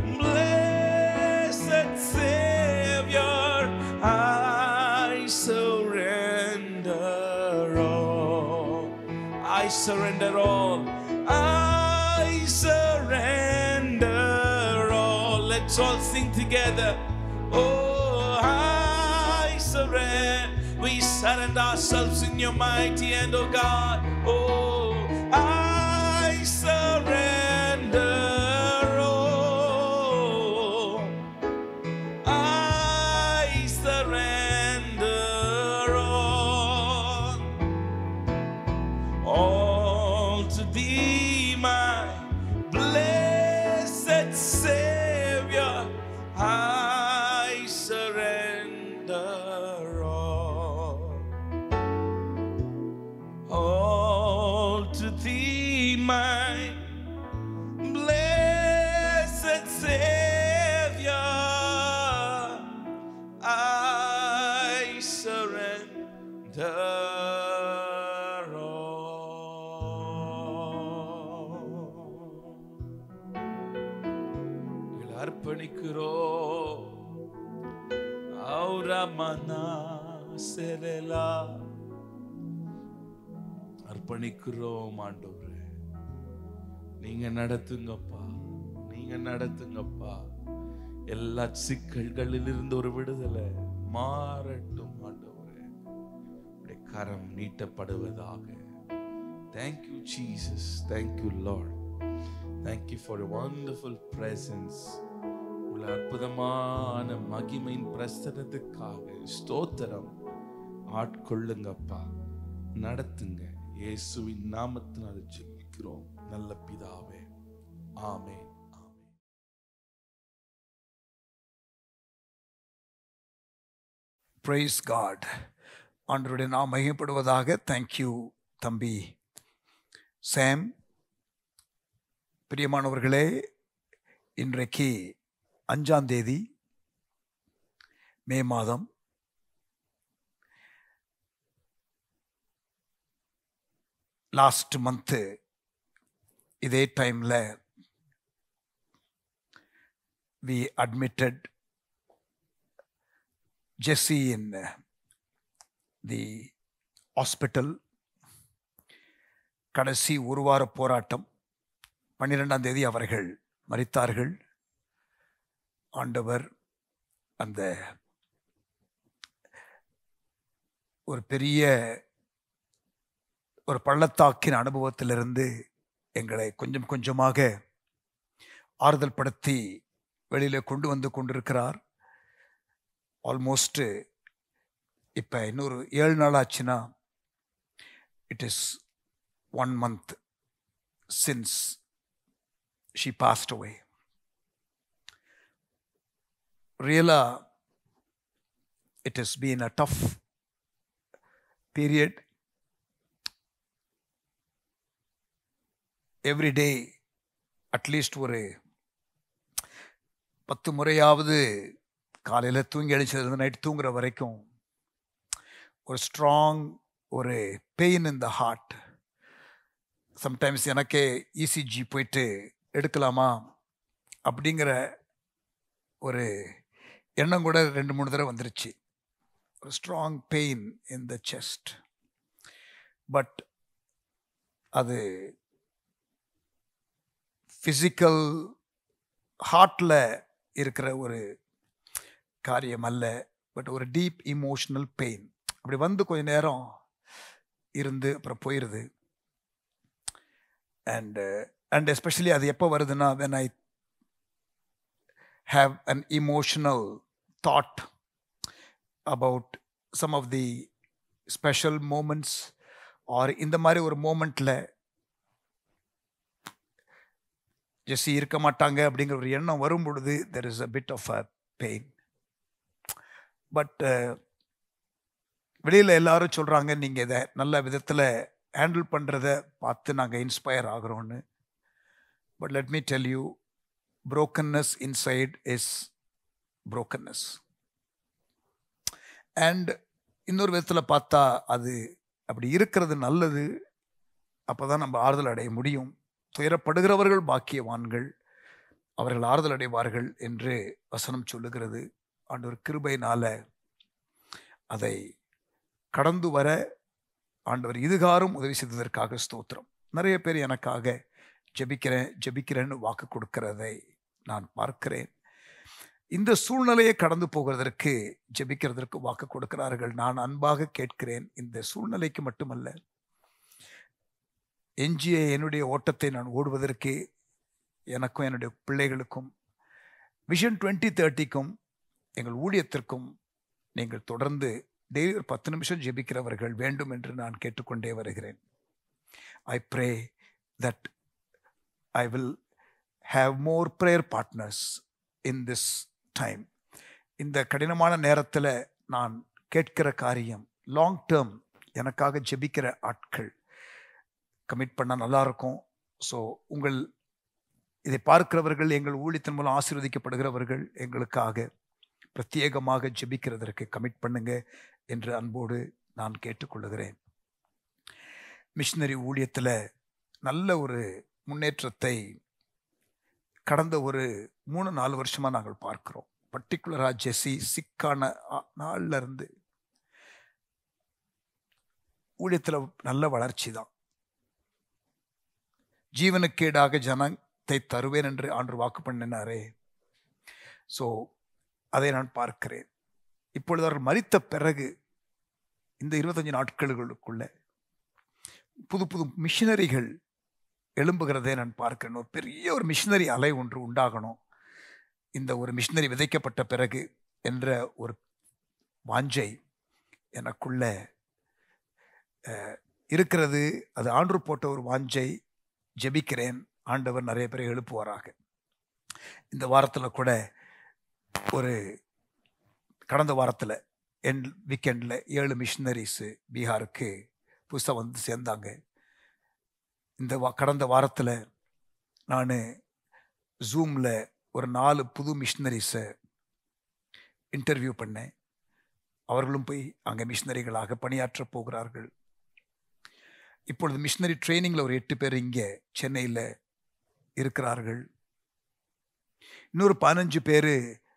blessed Savior. I surrender all. I surrender all. I surrender all. Let's all sing together. Oh, I surrender. We surrender ourselves in your mighty hand, oh God. Oh, I surrender all. I surrender all. All to thee, my blessed Savior. I surrender all. All to thee, my blessed Savior. I surrender all. எங்களை அர்ப்பணிக்கிறோம் ஔரமனா செரலா அர்ப்பணிக்கிறோம் ஆண்டவரே நீங்க நடத்துங்கப்பா நீங்க நடத்துங்கப்பா எல்லா சிக்கல்களில் இருந்து ஒரு விடுதலை மாறட்டும் ஆண்டவரே உடைய கரம் நீட்டப்படுவதாக thank you Jesus thank you Lord thank you for wonderful presence உள்ள அற்புதமான மகிமையின் பிரசனத்துக்காக ஸ்தோத்திரம் ஆட்கொள்ளுங்கப்பா நடத்துங்க இயேசுவின் நாமத்தினால் ஜெபிக்கிறோம் நல்ல பிதாவே ஆமென் ஆமென் பிரைஸ் காட் ஆண்டருடைய நாம் மையப்படுவதாக தேங்க்யூ தம்பி சாம் பிரியமானவர்களே இன்றைக்கு அஞ்சாம் தேதி மே மாதம் லாஸ்ட் மந்த்து இதே டைமில் we admitted Jessie in the hospital கடைசி ஒரு வார போராட்டம் பன்னிரெண்டாம் தேதி அவர்கள் மரித்தார்கள் ஆண்டவர் அந்த ஒரு பெரிய ஒரு பள்ளத்தாக்கின் அனுபவத்திலிருந்து எங்களை கொஞ்சம் கொஞ்சமாக ஆறுதல் படுத்தி வெளியில் கொண்டு வந்து கொண்டிருக்கிறார் ஆல்மோஸ்ட் இப்போ இன்னொரு ஏழு நாள் ஆச்சுன்னா it is one month since she passed away ரியலாக it is been a tough period every day at least ஒரு பத்து முறையாவது காலையில் தூங்கி எழுச்சதுலேருந்து நைட் தூங்குற வரைக்கும் ஒரு ஸ்ட்ராங் ஒரு pain in the heart sometimes எனக்கே இசிஜி போயிட்டு எடுக்கலாமா அப்படிங்கிற ஒரு எண்ணம் கூட ரெண்டு மூணு தடவை வந்துருச்சு ஒரு strong pain in the chest but அது ஃபிசிக்கல் ஹார்ட்டில் இருக்கிற ஒரு காரியம் அல்ல பட் ஒரு டீப் இமோஷனல் பெயின் அப்படி வந்து கொஞ்ச நேரம் இருந்து அப்புறம் போயிடுது அண்ட் அண்ட் எஸ்பெஷலி அது எப்போ வருதுன்னா when I have an emotional thought about some of the special moments or இந்த மாதிரி ஒரு மூமெண்ட்ல ஜெஸ்ஸி இருக்க மாட்டாங்க அப்படிங்கிற ஒரு எண்ணம் வரும் பொழுது there is a bit of a pain but வெளியில் எல்லாரும் சொல்கிறாங்க நீங்கள் இதை நல்ல விதத்தில் ஹேண்டில் பண்ணுறத பார்த்து நாங்கள் இன்ஸ்பயர் ஆகிறோன்னு but let me tell you brokenness inside is brokenness and இன்னொரு விதத்தில் பார்த்தா அது அப்படி இருக்கிறது நல்லது அப்போ தான் நம்ம ஆறுதல் அடைய முடியும் துயரப்படுகிறவர்கள் பாக்கியவான்கள் அவர்கள் ஆறுதல் அடைவார்கள் என்று வசனம் சொல்லுகிறது ஆண்டவர் கிருபையினால அதை கடந்து வர ஆண்டவர் இதுகாரும் உதவி செய்ததற்காக ஸ்தோத்திரம் நிறைய பேர் எனக்காக ஜெபிக்கிறேன் ஜெபிக்கிறேன்னு வாக்கு கொடுக்கிறதை நான் பார்க்கிறேன் இந்த சூழ்நிலையை கடந்து போகிறதற்கு ஜெபிக்கிறதற்கு வாக்கு கொடுக்கிறார்கள் நான் அன்பாக கேட்கிறேன் இந்த சூழ்நிலைக்கு மட்டுமல்ல எஞ்சிய என்னுடைய ஓட்டத்தை நான் ஓடுவதற்கு எனக்கும் என்னுடைய பிள்ளைகளுக்கும் விஷன் டுவெண்ட்டி தேர்ட்டிக்கும் எங்கள் ஊழியத்திற்கும் நீங்கள் தொடர்ந்து டெய்லி ஒரு பத்து நிமிஷம் ஜெபிக்கிறவர்கள் வேண்டும் என்று நான் கேட்டுக்கொண்டே வருகிறேன் I pray that I will have more prayer partners in this time. இந்த கடினமான நேரத்தில் நான் கேட்கிற காரியம் லாங் டேர்ம் எனக்காக ஜெபிக்கிற ஆட்கள் கமிட் பண்ணால் நல்லாயிருக்கும் ஸோ உங்கள் இதை பார்க்கிறவர்கள் எங்கள் ஊழியத்தின் மூலம் ஆசீர்வதிக்கப்படுகிறவர்கள் எங்களுக்காக பிரத்யேகமாக ஜெபிக்கிறதற்கு கமிட் பண்ணுங்க என்று அன்போடு நான் கேட்டுக்கொள்ளுகிறேன் மிஷினரி ஊழியத்தில் நல்ல ஒரு முன்னேற்றத்தை கடந்த ஒரு மூணு நாலு வருஷமாக நாங்கள் பார்க்கிறோம் பர்டிகுலராக ஜெஸ்ஸி சிக்கான நாள்ல இருந்து ஊழியத்தில் நல்ல வளர்ச்சி தான் ஜீவனுக்கேடாக ஜனத்தை தருவேன் என்று ஆண்டு வாக்கு பண்ணினாரே ஸோ அதை நான் பார்க்கிறேன் இப்பொழுது அவர்கள் மறித்த பிறகு இந்த இருபத்தஞ்சு நாட்களுக்குள்ள புது புது மிஷினரிகள் எழும்புகிறதை நான் பார்க்கிறேன் ஒரு பெரிய ஒரு மிஷினரி அலை ஒன்று உண்டாகணும் இந்த ஒரு மிஷினரி விதைக்கப்பட்ட பிறகு என்ற ஒரு வாஞ்சை எனக்குள்ள இருக்கிறது அது ஆண்டு போட்ட ஒரு வாஞ்சை ஜெபிக்கிறேன் ஆண்டவர் நிறைய பேரை எழுப்புவாராக இந்த வாரத்தில் கூட ஒரு கடந்த வாரத்தில் என் வீக்கெண்டில் ஏழு மிஷினரிஸு பீகாருக்கு புதுசாக வந்து சேர்ந்தாங்க இந்த வா கடந்த வாரத்தில் நான் ஜூமில் ஒரு நாலு புது மிஷினரிஸை இன்டர்வியூ பண்ணேன் அவர்களும் போய் அங்கே மிஷினரிகளாக பணியாற்ற போகிறார்கள் இப்பொழுது மிஷினரி ட்ரைனிங்கில் ஒரு எட்டு பேர் இங்கே சென்னையில் இருக்கிறார்கள் இன்னொரு பதினஞ்சு பேர்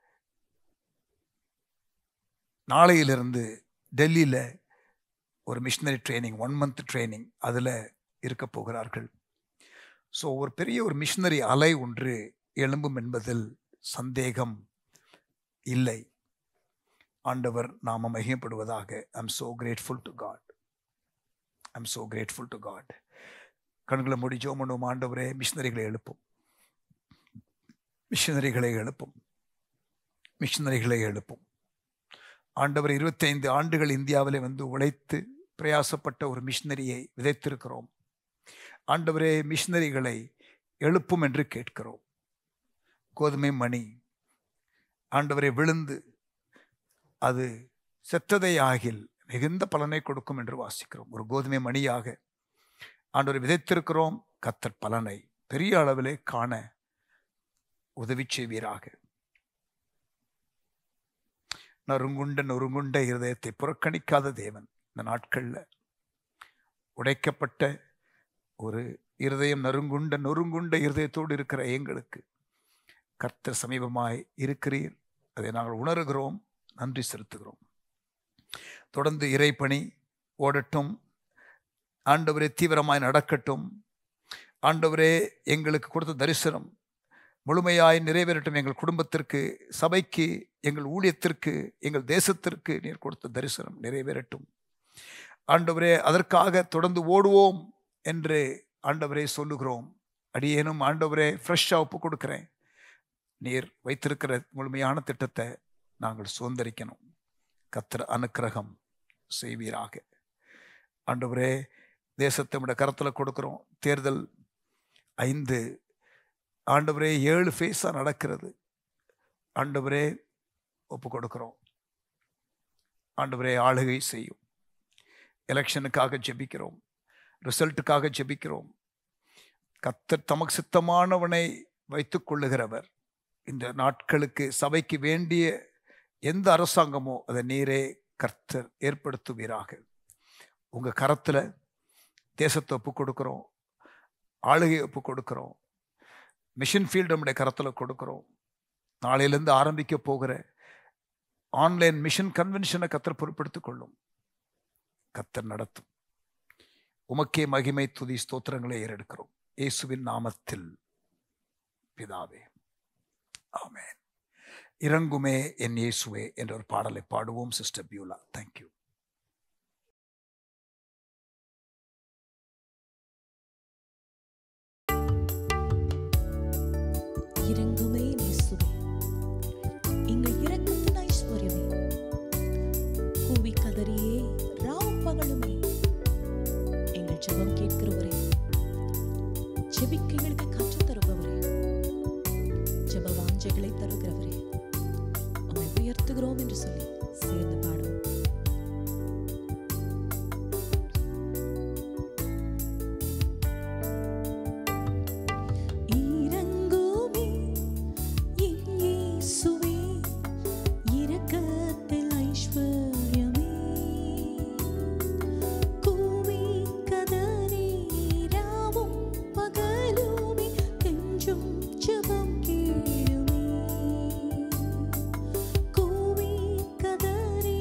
நாளையிலிருந்து டெல்லியில் ஒரு missionary training one month training அதில் இருக்க போகிறார்கள் ஸோ ஒரு பெரிய ஒரு மிஷினரி அலை ஒன்று எழும்பும் என்பதில் சந்தேகம் இல்லை ஆண்டவர் நாம மகிமைப்படுவதாக I'm so grateful to God I'm so grateful to God கண்களை மூடி ஜோ பண்ணுவோம் ஆண்டவரே மிஷினரிகளை எழுப்பும் மிஷினரிகளை எழுப்பும் மிஷினரிகளை எழுப்பும் ஆண்டவர் இருபத்தைந்து ஆண்டுகள் இந்தியாவிலே வந்து உழைத்து பிரயாசப்பட்ட ஒரு மிஷினரியை விதைத்திருக்கிறோம் ஆண்டவரே மிஷினரிகளை எழுப்பும் என்று கேட்கிறோம் கோதுமை மணி ஆண்டவரை விழுந்து அது செத்ததை ஆகில் மிகுந்த பலனை கொடுக்கும் என்று வாசிக்கிறோம் ஒரு கோதுமை மணியாக ஆண்டவரை விதைத்திருக்கிறோம் கத்தர் பலனை பெரிய அளவிலே காண உதவி செய்வீராக நறுங்குண்ட நொறுங்குண்ட இருதயத்தை புறக்கணிக்காத தேவன் இந்த நாட்கள்ல உடைக்கப்பட்ட ஒரு இருதயம் நறுங்குண்ட நொறுங்குண்ட இருதயத்தோடு இருக்கிற எங்களுக்கு கர்த்தர் சமீபமாய் இருக்கிறீர் அதை நாங்கள் உணர்கிறோம் நன்றி செலுத்துகிறோம் தொடர்ந்து இறைப்பணி ஓடட்டும் ஆண்டவரே தீவிரமாய் நடக்கட்டும் ஆண்டவரே எங்களுக்கு கொடுத்த தரிசனம் முழுமையாய் நிறைவேறட்டும் எங்கள் குடும்பத்திற்கு சபைக்கு எங்கள் ஊழியத்திற்கு எங்கள் தேசத்திற்கு நீர் கொடுத்த தரிசனம் நிறைவேறட்டும் ஆண்டவரே அதற்காக தொடர்ந்து ஓடுவோம் என்று ஆண்டவரே சொல்லுகிறோம் அடியேனும் ஆண்டவரே ஃப்ரெஷ்ஷாக ஒப்பு கொடுக்குறேன் நீர் வைத்திருக்கிற முழுமையான திட்டத்தை நாங்கள் சுதந்திரிக்கணும் கத்திர அனுக்கிரகம் செய்வீராக ஆண்டவரே தேசத்தை விட கரத்தில் கொடுக்குறோம் தேர்தல் ஐந்து ஆண்டவரே ஏழு ஃபேஸாக நடக்கிறது ஆண்டவரே ஒப்பு கொடுக்குறோம் ஆண்டவரே ஆளுகை செய்யும் எலெக்ஷனுக்காக ஜெபிக்கிறோம் ரிசல்ட்டுக்காக ஜெபிக்கிறோம் கத்தர் தமக்கு சித்தமானவனை வைத்துக் கொள்ளுகிறவர் இந்த நாட்களுக்கு சபைக்கு வேண்டிய எந்த அரசாங்கமோ அதை நீரே கர்த்தர் ஏற்படுத்துவீராக உங்க கரத்துல தேசத்தை ஒப்பு கொடுக்கிறோம் ஆளுகை ஒப்பு கொடுக்கிறோம் மிஷின் ஃபீல்டு நம்முடைய கரத்தில் கொடுக்கிறோம் நாளையிலேருந்து ஆரம்பிக்க போகிற ஆன்லைன் மிஷன் கன்வென்ஷனை கத்தர் பொறுப்படுத்திக் கொள்ளும் கத்தர் நடத்தும் உமக்கே மகிமை துதி ஸ்தோத்திரங்களை ஏறெடுக்கிறோம் இயேசுவின் நாமத்தில் பிதாவே ஆமென் இறங்குமே என் இயேசுவே என்ற ஒரு பாடலை பாடுவோம் சிஸ்டர் பியூலா தேங்க்யூ இறங்குமே இயேசுவே எங்கள் இரக்கத்தின் ஐஸ்வர்யமே கூவி கதறியே ராவும் பகலுமே எங்கள் ஜெபம் கேட்கிறவரே ஜெபிக்க எங்களுக்கு கற்றுத் தருபவரே ஜெப வாஞ்சைகளை தருகிறவரே உம்மை உயர்த்துகிறோம் என்று சொல்லி சேர்ந்து பாடுவோம் இறங்குமே என் இயேசுவே இரக்கத்தில் ஐஸ்வர்யமே கூவி கதறி ராவும் பகலுமே கெஞ்சும் ஜெபம் கேளுமே கூவி கதறி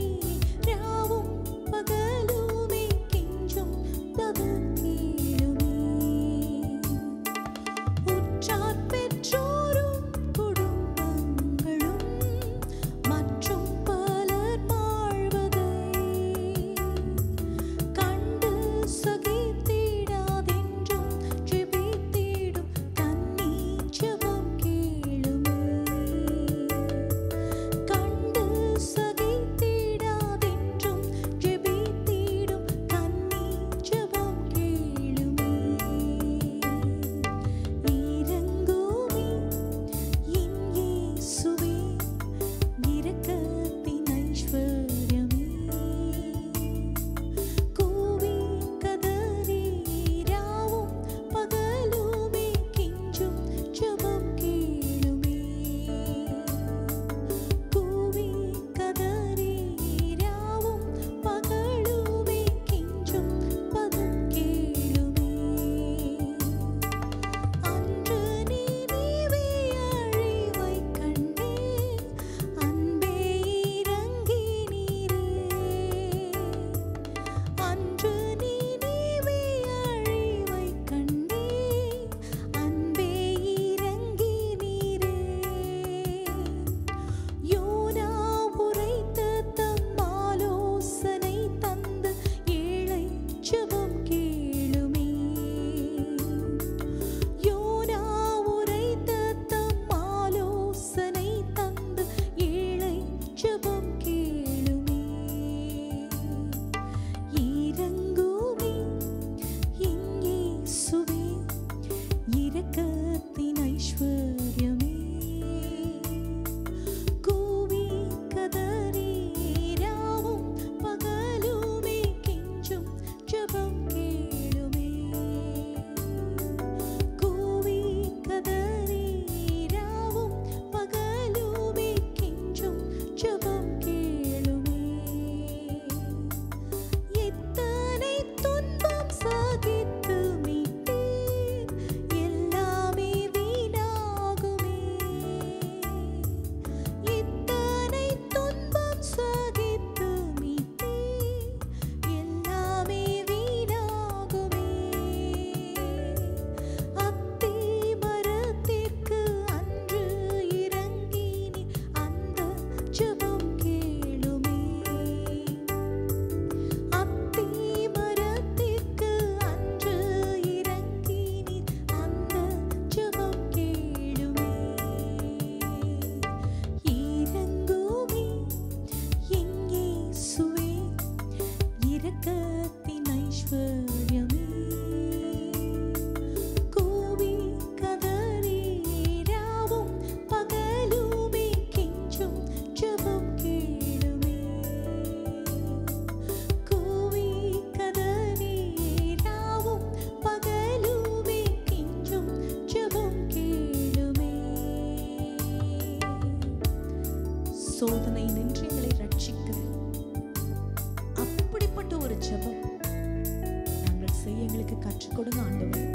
சோதனை நின்று எங்களை ரட்சிக்கிற அப்படிப்பட்ட ஒரு ஜெபம் நாங்கள் செய்ய எங்களுக்கு கற்றுக் கொடுங்க ஆண்டவரே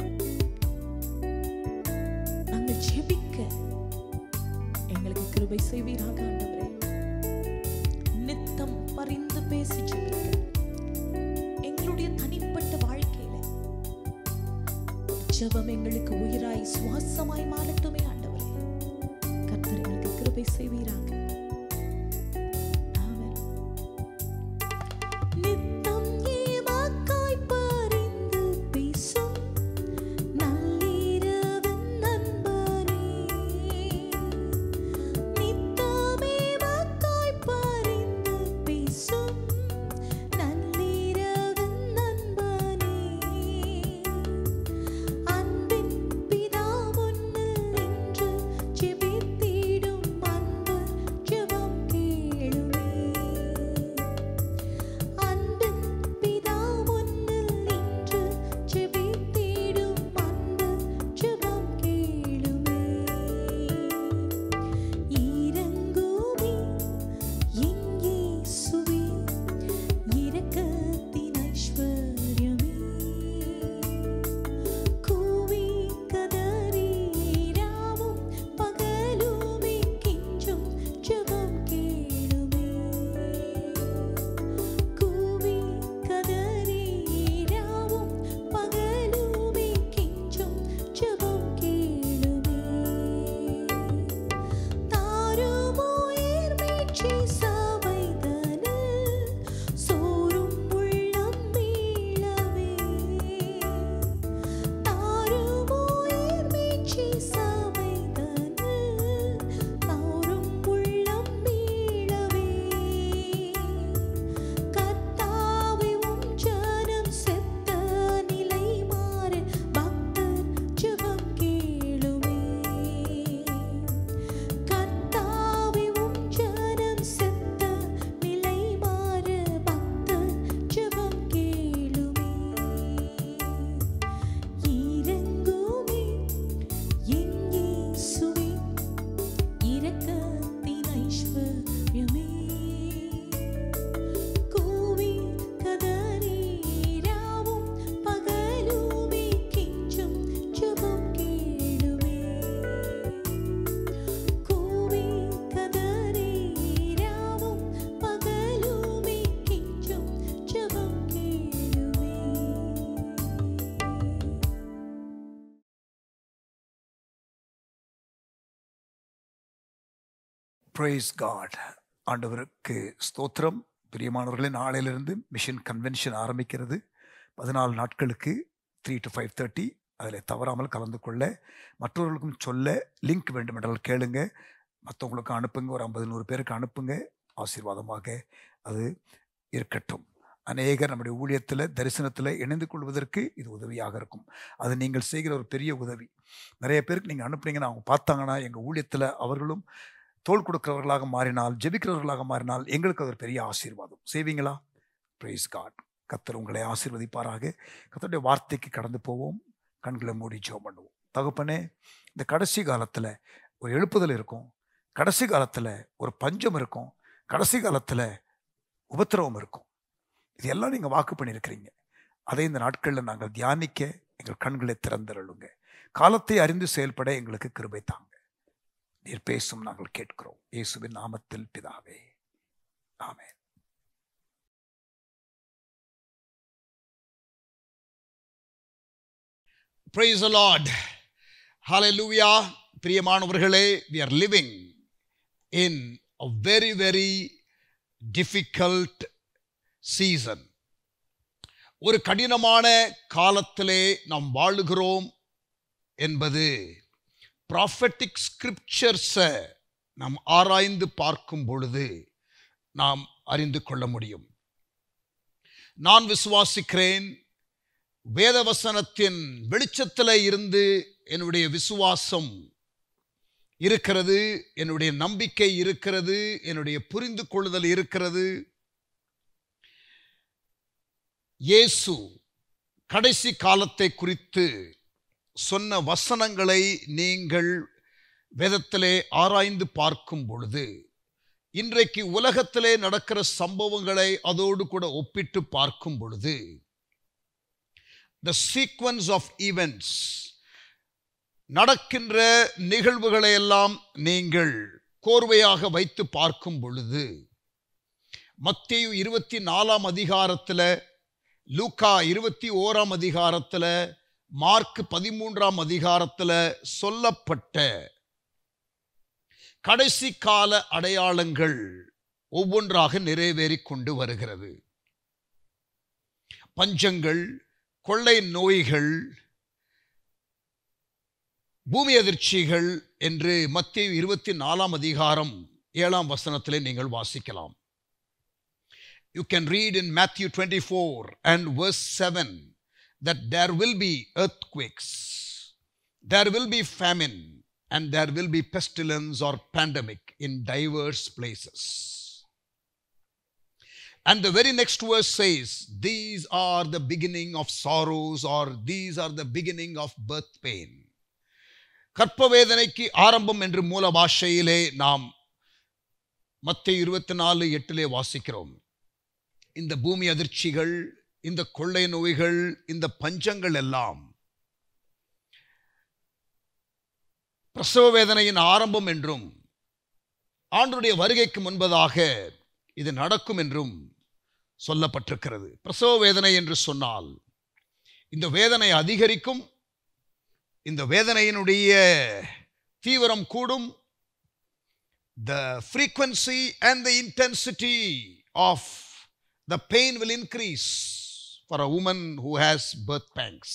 நாங்கள் ஜெபிக்க எங்களுக்கு கிருபை செய்வீராக ஆண்டவரே நித்தம் பரிந்து பேசி ஜெபிக்க எங்களுடைய தனிப்பட்ட வாழ்க்கையில ஜெபம் எங்களுக்கு உயிராய் சுவாசமாய் மாறட்டுமே ஆண்டவரே கர்த்தர் எங்களுக்கு கிருபை செய்வீராக ஆமென் நித்தம் ஏமாக்காய் பரிந்து பேசும் நள்ளிரவின் நண்பனே நித்தமே வாக்காய் பரிந்து பேசும் நள்ளிரவின் நண்பனே அன்பின் பிதா முன்னில் நின்று ஜெபித்திடும் அன்பு ஜெபம் கேளுமே அன்பின் பிதா முன்னில் நின்று ஜெபித்திடும் அன்பு ஜெபம் கேளுமே இரங்குமே என் இயேசுவே இரக்கத்தின் ஐஸ்வர்யமே கூவி கதறீராவும் பகலுமே கெஞ்சும் ஜெபம் கேளுமே கூவி கதறீராவும் பகலுமே கெஞ்சும் ஜெபம் கேளுமே தாருமோயிர் மீட்சி சபைதனில் சோரும் உள்ளம் மீளவே தாருமோயிர் மீட்சி சபைதனில் சோரும் உள்ளம் மீளவே கர்த்தாவே உம் ஜனம் செத்த நிலை மாற பக்தர் ஜெபம் கேளுமே கர்த்தாவே உம் ஜனம் செத்த நிலை மாற பக்தர் ஜெபம் கேளுமே இரங்குமே என் இயேசுவே இரக்கத்தின் ஐஸ்வர்யமே கூவி கதறீராவும் பகலுமே கெஞ்சும் ஜெபம் கேளுமே கூவி கதறீராவும் பகலுமே கெஞ்சும் ஜெபம் கேளுமே praise God ஆண்டவருக்கு ஸ்தோத்திரம் பிரியமானவர்களே நாளையிலிருந்து மிஷன் கன்வென்ஷன் ஆரம்பிக்கிறது பதினாலு நாட்களுக்கு த்ரீ டு ஃபைவ் தேர்ட்டி அதில் தவறாமல் கலந்து கொள்ள மற்றவர்களுக்கும் சொல்ல லிங்க் வேண்டுமென்றால் கேளுங்க மற்றவங்களுக்கு அனுப்புங்க ஒரு ஐம்பது நூறு பேருக்கு அனுப்புங்க ஆசீர்வாதமாக அது இருக்கட்டும் அநேகர் நம்முடைய ஊழியத்தில் தரிசனத்தில் இணைந்து கொள்வதற்கு இது உதவியாக இருக்கும் அது நீங்கள் செய்கிற ஒரு பெரிய உதவி நிறைய பேருக்கு நீங்கள் அனுப்புனீங்கன்னா அவங்க பார்த்தாங்கன்னா எங்கள் ஊழியத்தில் அவர்களும் தோள் கொடுக்கிறவர்களாக மாறினால் ஜெபிக்கிறவர்களாக மாறினால் எங்களுக்கு அது ஒரு பெரிய ஆசீர்வாதம் செய்வீங்களா பிரைஸ் காட் கத்தர் உங்களை ஆசீர்வதிப்பாராக கத்தருடைய வார்த்தைக்கு கடந்து போவோம் கண்களை மூடி ஜெபம் பண்ணுவோம் தகப்பனே இந்த கடைசி காலத்தில் ஒரு எழுப்புதல் இருக்கும் கடைசி காலத்தில் ஒரு பஞ்சம் இருக்கும் கடைசி காலத்தில் உபத்திரவம் இருக்கும் இது எல்லாம் நீங்கள் வாக்கு பண்ணியிருக்கிறீங்க அதை இந்த நாட்களில் நாங்கள் தியானிக்க எங்கள் கண்களை திறந்திரளுங்க காலத்தை அறிந்து செயல்பட எங்களுக்கு கிருபை தாங்க நீர் பேசும் நாங்கள் கேட்கிறோம் இயேசுவின் நாமத்தில் பிதாவே ஆமென் Praise the Lord. Hallelujah. பிரியமானவர்களே we are living in a very very difficult season ஒரு கடினமான காலத்திலே நாம் வாழுகிறோம் என்பது ப்ராஃபட்டிக் ஸ்கிரிப்சர்ஸை நாம் ஆராய்ந்து பார்க்கும் பொழுது நாம் அறிந்து கொள்ள முடியும் நான் விசுவாசிக்கிறேன் வேதவசனத்தின் வெளிச்சத்தில் இருந்து என்னுடைய விசுவாசம் இருக்கிறது என்னுடைய நம்பிக்கை இருக்கிறது என்னுடைய புரிந்து கொள்ளுதல் இருக்கிறது இயேசு கடைசி காலத்தை குறித்து சொன்ன வசனங்களை நீங்கள் வேதத்திலே ஆராய்ந்து பார்க்கும் பொழுது இன்றைக்கு உலகத்திலே நடக்கிற சம்பவங்களை அதோடு கூட ஒப்பிட்டு பார்க்கும் பொழுது த சீக்வன்ஸ் ஆஃப் ஈவெண்ட்ஸ் நடக்கின்ற நிகழ்வுகளை எல்லாம் நீங்கள் கோர்வையாக வைத்து பார்க்கும் பொழுது மத்தேயு இருபத்தி நாலாம் அதிகாரத்தில் லூக்கா இருபத்தி ஓராம் அதிகாரத்தில் மார்க் பதிமூன்றாம் அதிகாரத்தில் சொல்லப்பட்ட கடைசி கால அடையாளங்கள் ஒவ்வொன்றாக நிறைவேறிக் கொண்டு வருகிறது பஞ்சங்கள் கொள்ளை நோய்கள் பூமி அதிர்ச்சிகள் என்று மத்திய இருபத்தி நாலாம் அதிகாரம் ஏழாம் வசனத்திலே நீங்கள் வாசிக்கலாம் you can read in Matthew twenty four and verse seven that there will be earthquakes, there will be famine, and there will be pestilence or pandemic in diverse places. And the very next verse says, These are the beginning of sorrows, or these are the beginning of birth pain. கற்பவேதனைக்கு ஆரம்பம் என்று மூல பாஷையிலே நாம் மத்திய இருபத்தி நாலு எட்டிலே வாசிக்கிறோம் இந்த பூமி அதிர்ச்சிகள் இந்த கொள்ளை நோய்கள் இந்த பஞ்சங்கள் எல்லாம் பிரசவ வேதனையின் ஆரம்பம் என்றும் ஆண்டுடைய வருகைக்கு முன்பதாக இது நடக்கும் என்றும் சொல்லப்பட்டிருக்கிறது பிரசவ வேதனை என்று சொன்னால் இந்த வேதனை அதிகரிக்கும் இந்த வேதனையினுடைய தீவிரம் கூடும் the frequency and the intensity of the pain will increase for a woman who has birth pangs.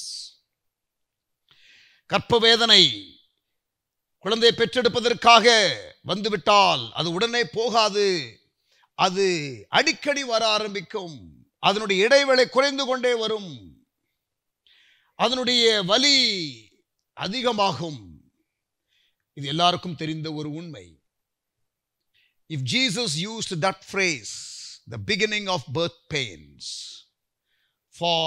கற்ப வேதனை குழந்தை பெற்றெடுப்பதற்காக வந்துவிட்டால் அது உடனே போகாது அது அடிக்கடி வர ஆரம்பிக்கும் அதனுடைய இடைவேளை குறைந்து கொண்டே வரும் அதனுடைய வலி அதிகமாகும் இது எல்லாருக்கும் தெரிந்த ஒரு உண்மை if Jesus used that phrase the beginning of birth pains for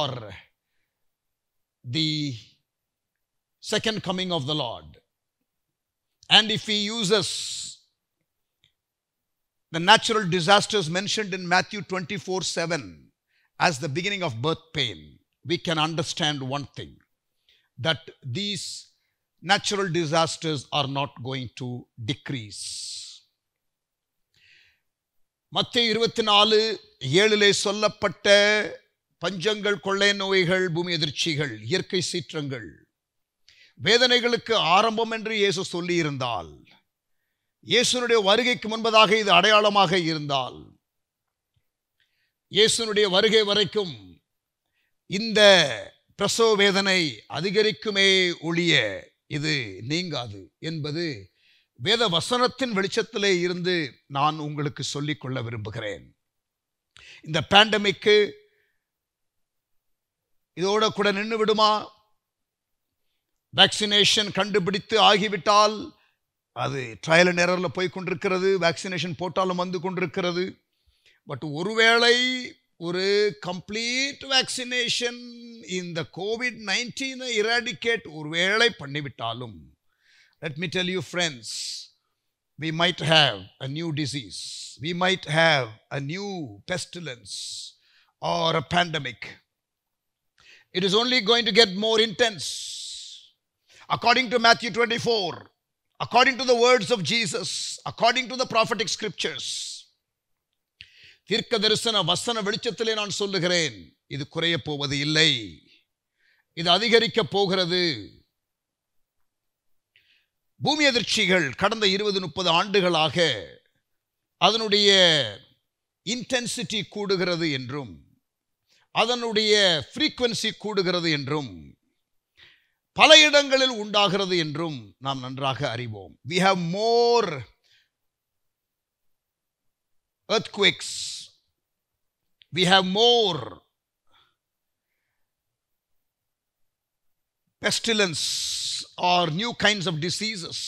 the second coming of the Lord. And if he uses the natural disasters mentioned in Matthew 24 7 as the beginning of birth pain, we can understand one thing that these natural disasters are not going to decrease. மத்திய இருபத்தி நாலு ஏழிலே சொல்லப்பட்ட பஞ்சங்கள் கொள்ளை நோய்கள் பூமி எதிர்ச்சிகள் இயற்கை சீற்றங்கள் வேதனைகளுக்கு ஆரம்பம் என்று இயேசு சொல்லியிருந்தால் இயேசுனுடைய வருகைக்கு முன்பதாக இது அடையாளமாக இருந்தால் இயேசுனுடைய வருகை வரைக்கும் இந்த பிரசவ வேதனை அதிகரிக்குமே ஒழிய இது நீங்காது என்பது வேத வசனத்தின் வெளிச்சத்திலே இருந்து நான் உங்களுக்கு சொல்லிக் கொள்ள விரும்புகிறேன் இந்த பேண்டமிக்கு இதோட கூட நின்று விடுமா வேக்சினேஷன் கண்டுபிடித்து ஆகிவிட்டால் அது ட்ரையல் அண்ட் எரரில் போய் கொண்டிருக்கிறது வேக்சினேஷன் போட்டாலும் வந்து கொண்டிருக்கிறது பட் ஒருவேளை ஒரு கம்ப்ளீட் வேக்சினேஷன் இந்த கோவிட் நைன்டீனை இராடிகேட் ஒருவேளை பண்ணிவிட்டாலும் let me tell you, friends, we might have a new disease, we might have a new pestilence or a pandemic. It is only going to get more intense. According to Matthew 24, according to the words of Jesus, according to the prophetic scriptures, தீர்க்க தரிசன வசன வெளிச்சத்திலே நான் சொல்லுகிறேன் இது குறைய போவது இல்லை இது அதிகரிக்க போகிறது பூமி அதிர்ச்சிகள் கடந்த இருபது முப்பது ஆண்டுகளாக அதனுடைய இன்டென்சிட்டி கூடுகிறது என்றும் அதனுடைய ஃப்ரீக்வன்சி கூடுகிறது என்றும் பல இடங்களில் உண்டாகிறது என்றும் நாம் நன்றாக அறிவோம் we have more earthquakes we have more pestilence or new kinds of diseases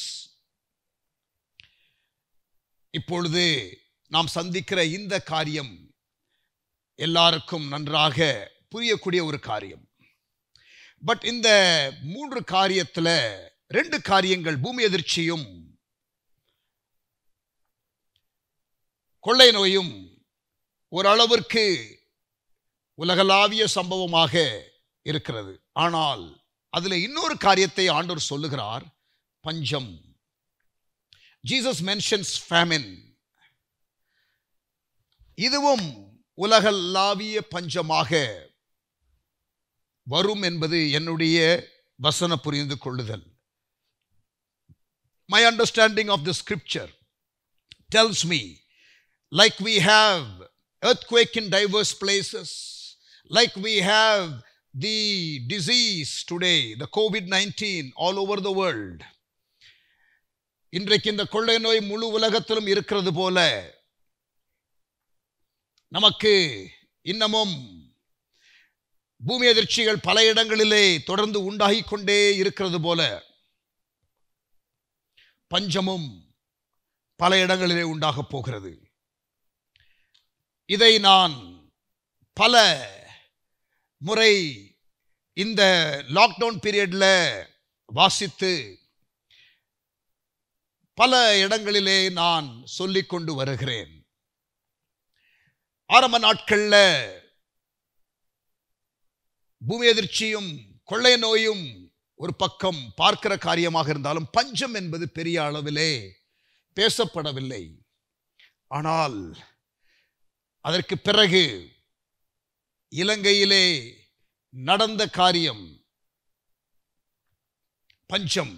இப்பொழுது நாம் சந்திக்கிற இந்த காரியம் எல்லாருக்கும் நன்றாக புரியக்கூடிய ஒரு காரியம் பட் இந்த மூன்று காரியத்தில் ரெண்டு காரியங்கள் பூமி எதிர்ச்சியும் கொள்ளை நோயும் ஓரளவிற்கு உலகளாவிய சம்பவமாக இருக்கிறது ஆனால் அதுல இன்னொரு காரியத்தை ஆண்டவர் சொல்லுகிறார் பஞ்சம் ஜீசஸ் மென்ஷன்ஸ் ஃபேமின் இதுவும் உலகளாவிய பஞ்சமாக வரும் என்பது என்னுடைய வசன புரிந்து கொள்ளுதல் my understanding of the scripture tells me like we have earthquake in diverse places like we have the disease today the covid-19 all over the world இன்றைக்கு இந்த கொள்ளை நோய் முழு உலகத்திலும் இருக்கிறது போல நமக்கு இன்னமும் பூமி அதிர்ச்சிகள் பல இடங்களிலே தொடர்ந்து உண்டாகிக் கொண்டே இருக்கிறது போல பஞ்சமும் பல இடங்களிலே உண்டாகப் போகிறது இதை நான் பல முறை இந்த லாக்டவுன் பீரியட்ல வாசித்து பல இடங்களிலே நான் சொல்லிக் கொண்டு வருகிறேன் ஆரம்ப நாட்கள்ல பூமி அதிர்ச்சியும் கொள்ளை நோயும் ஒரு பக்கம் பார்க்கிற காரியமாக இருந்தாலும் பஞ்சம் என்பது பெரிய அளவிலே பேசப்படவில்லை ஆனால் அதற்கு பிறகு இலங்கையிலே நடந்த காரியம் பஞ்சம்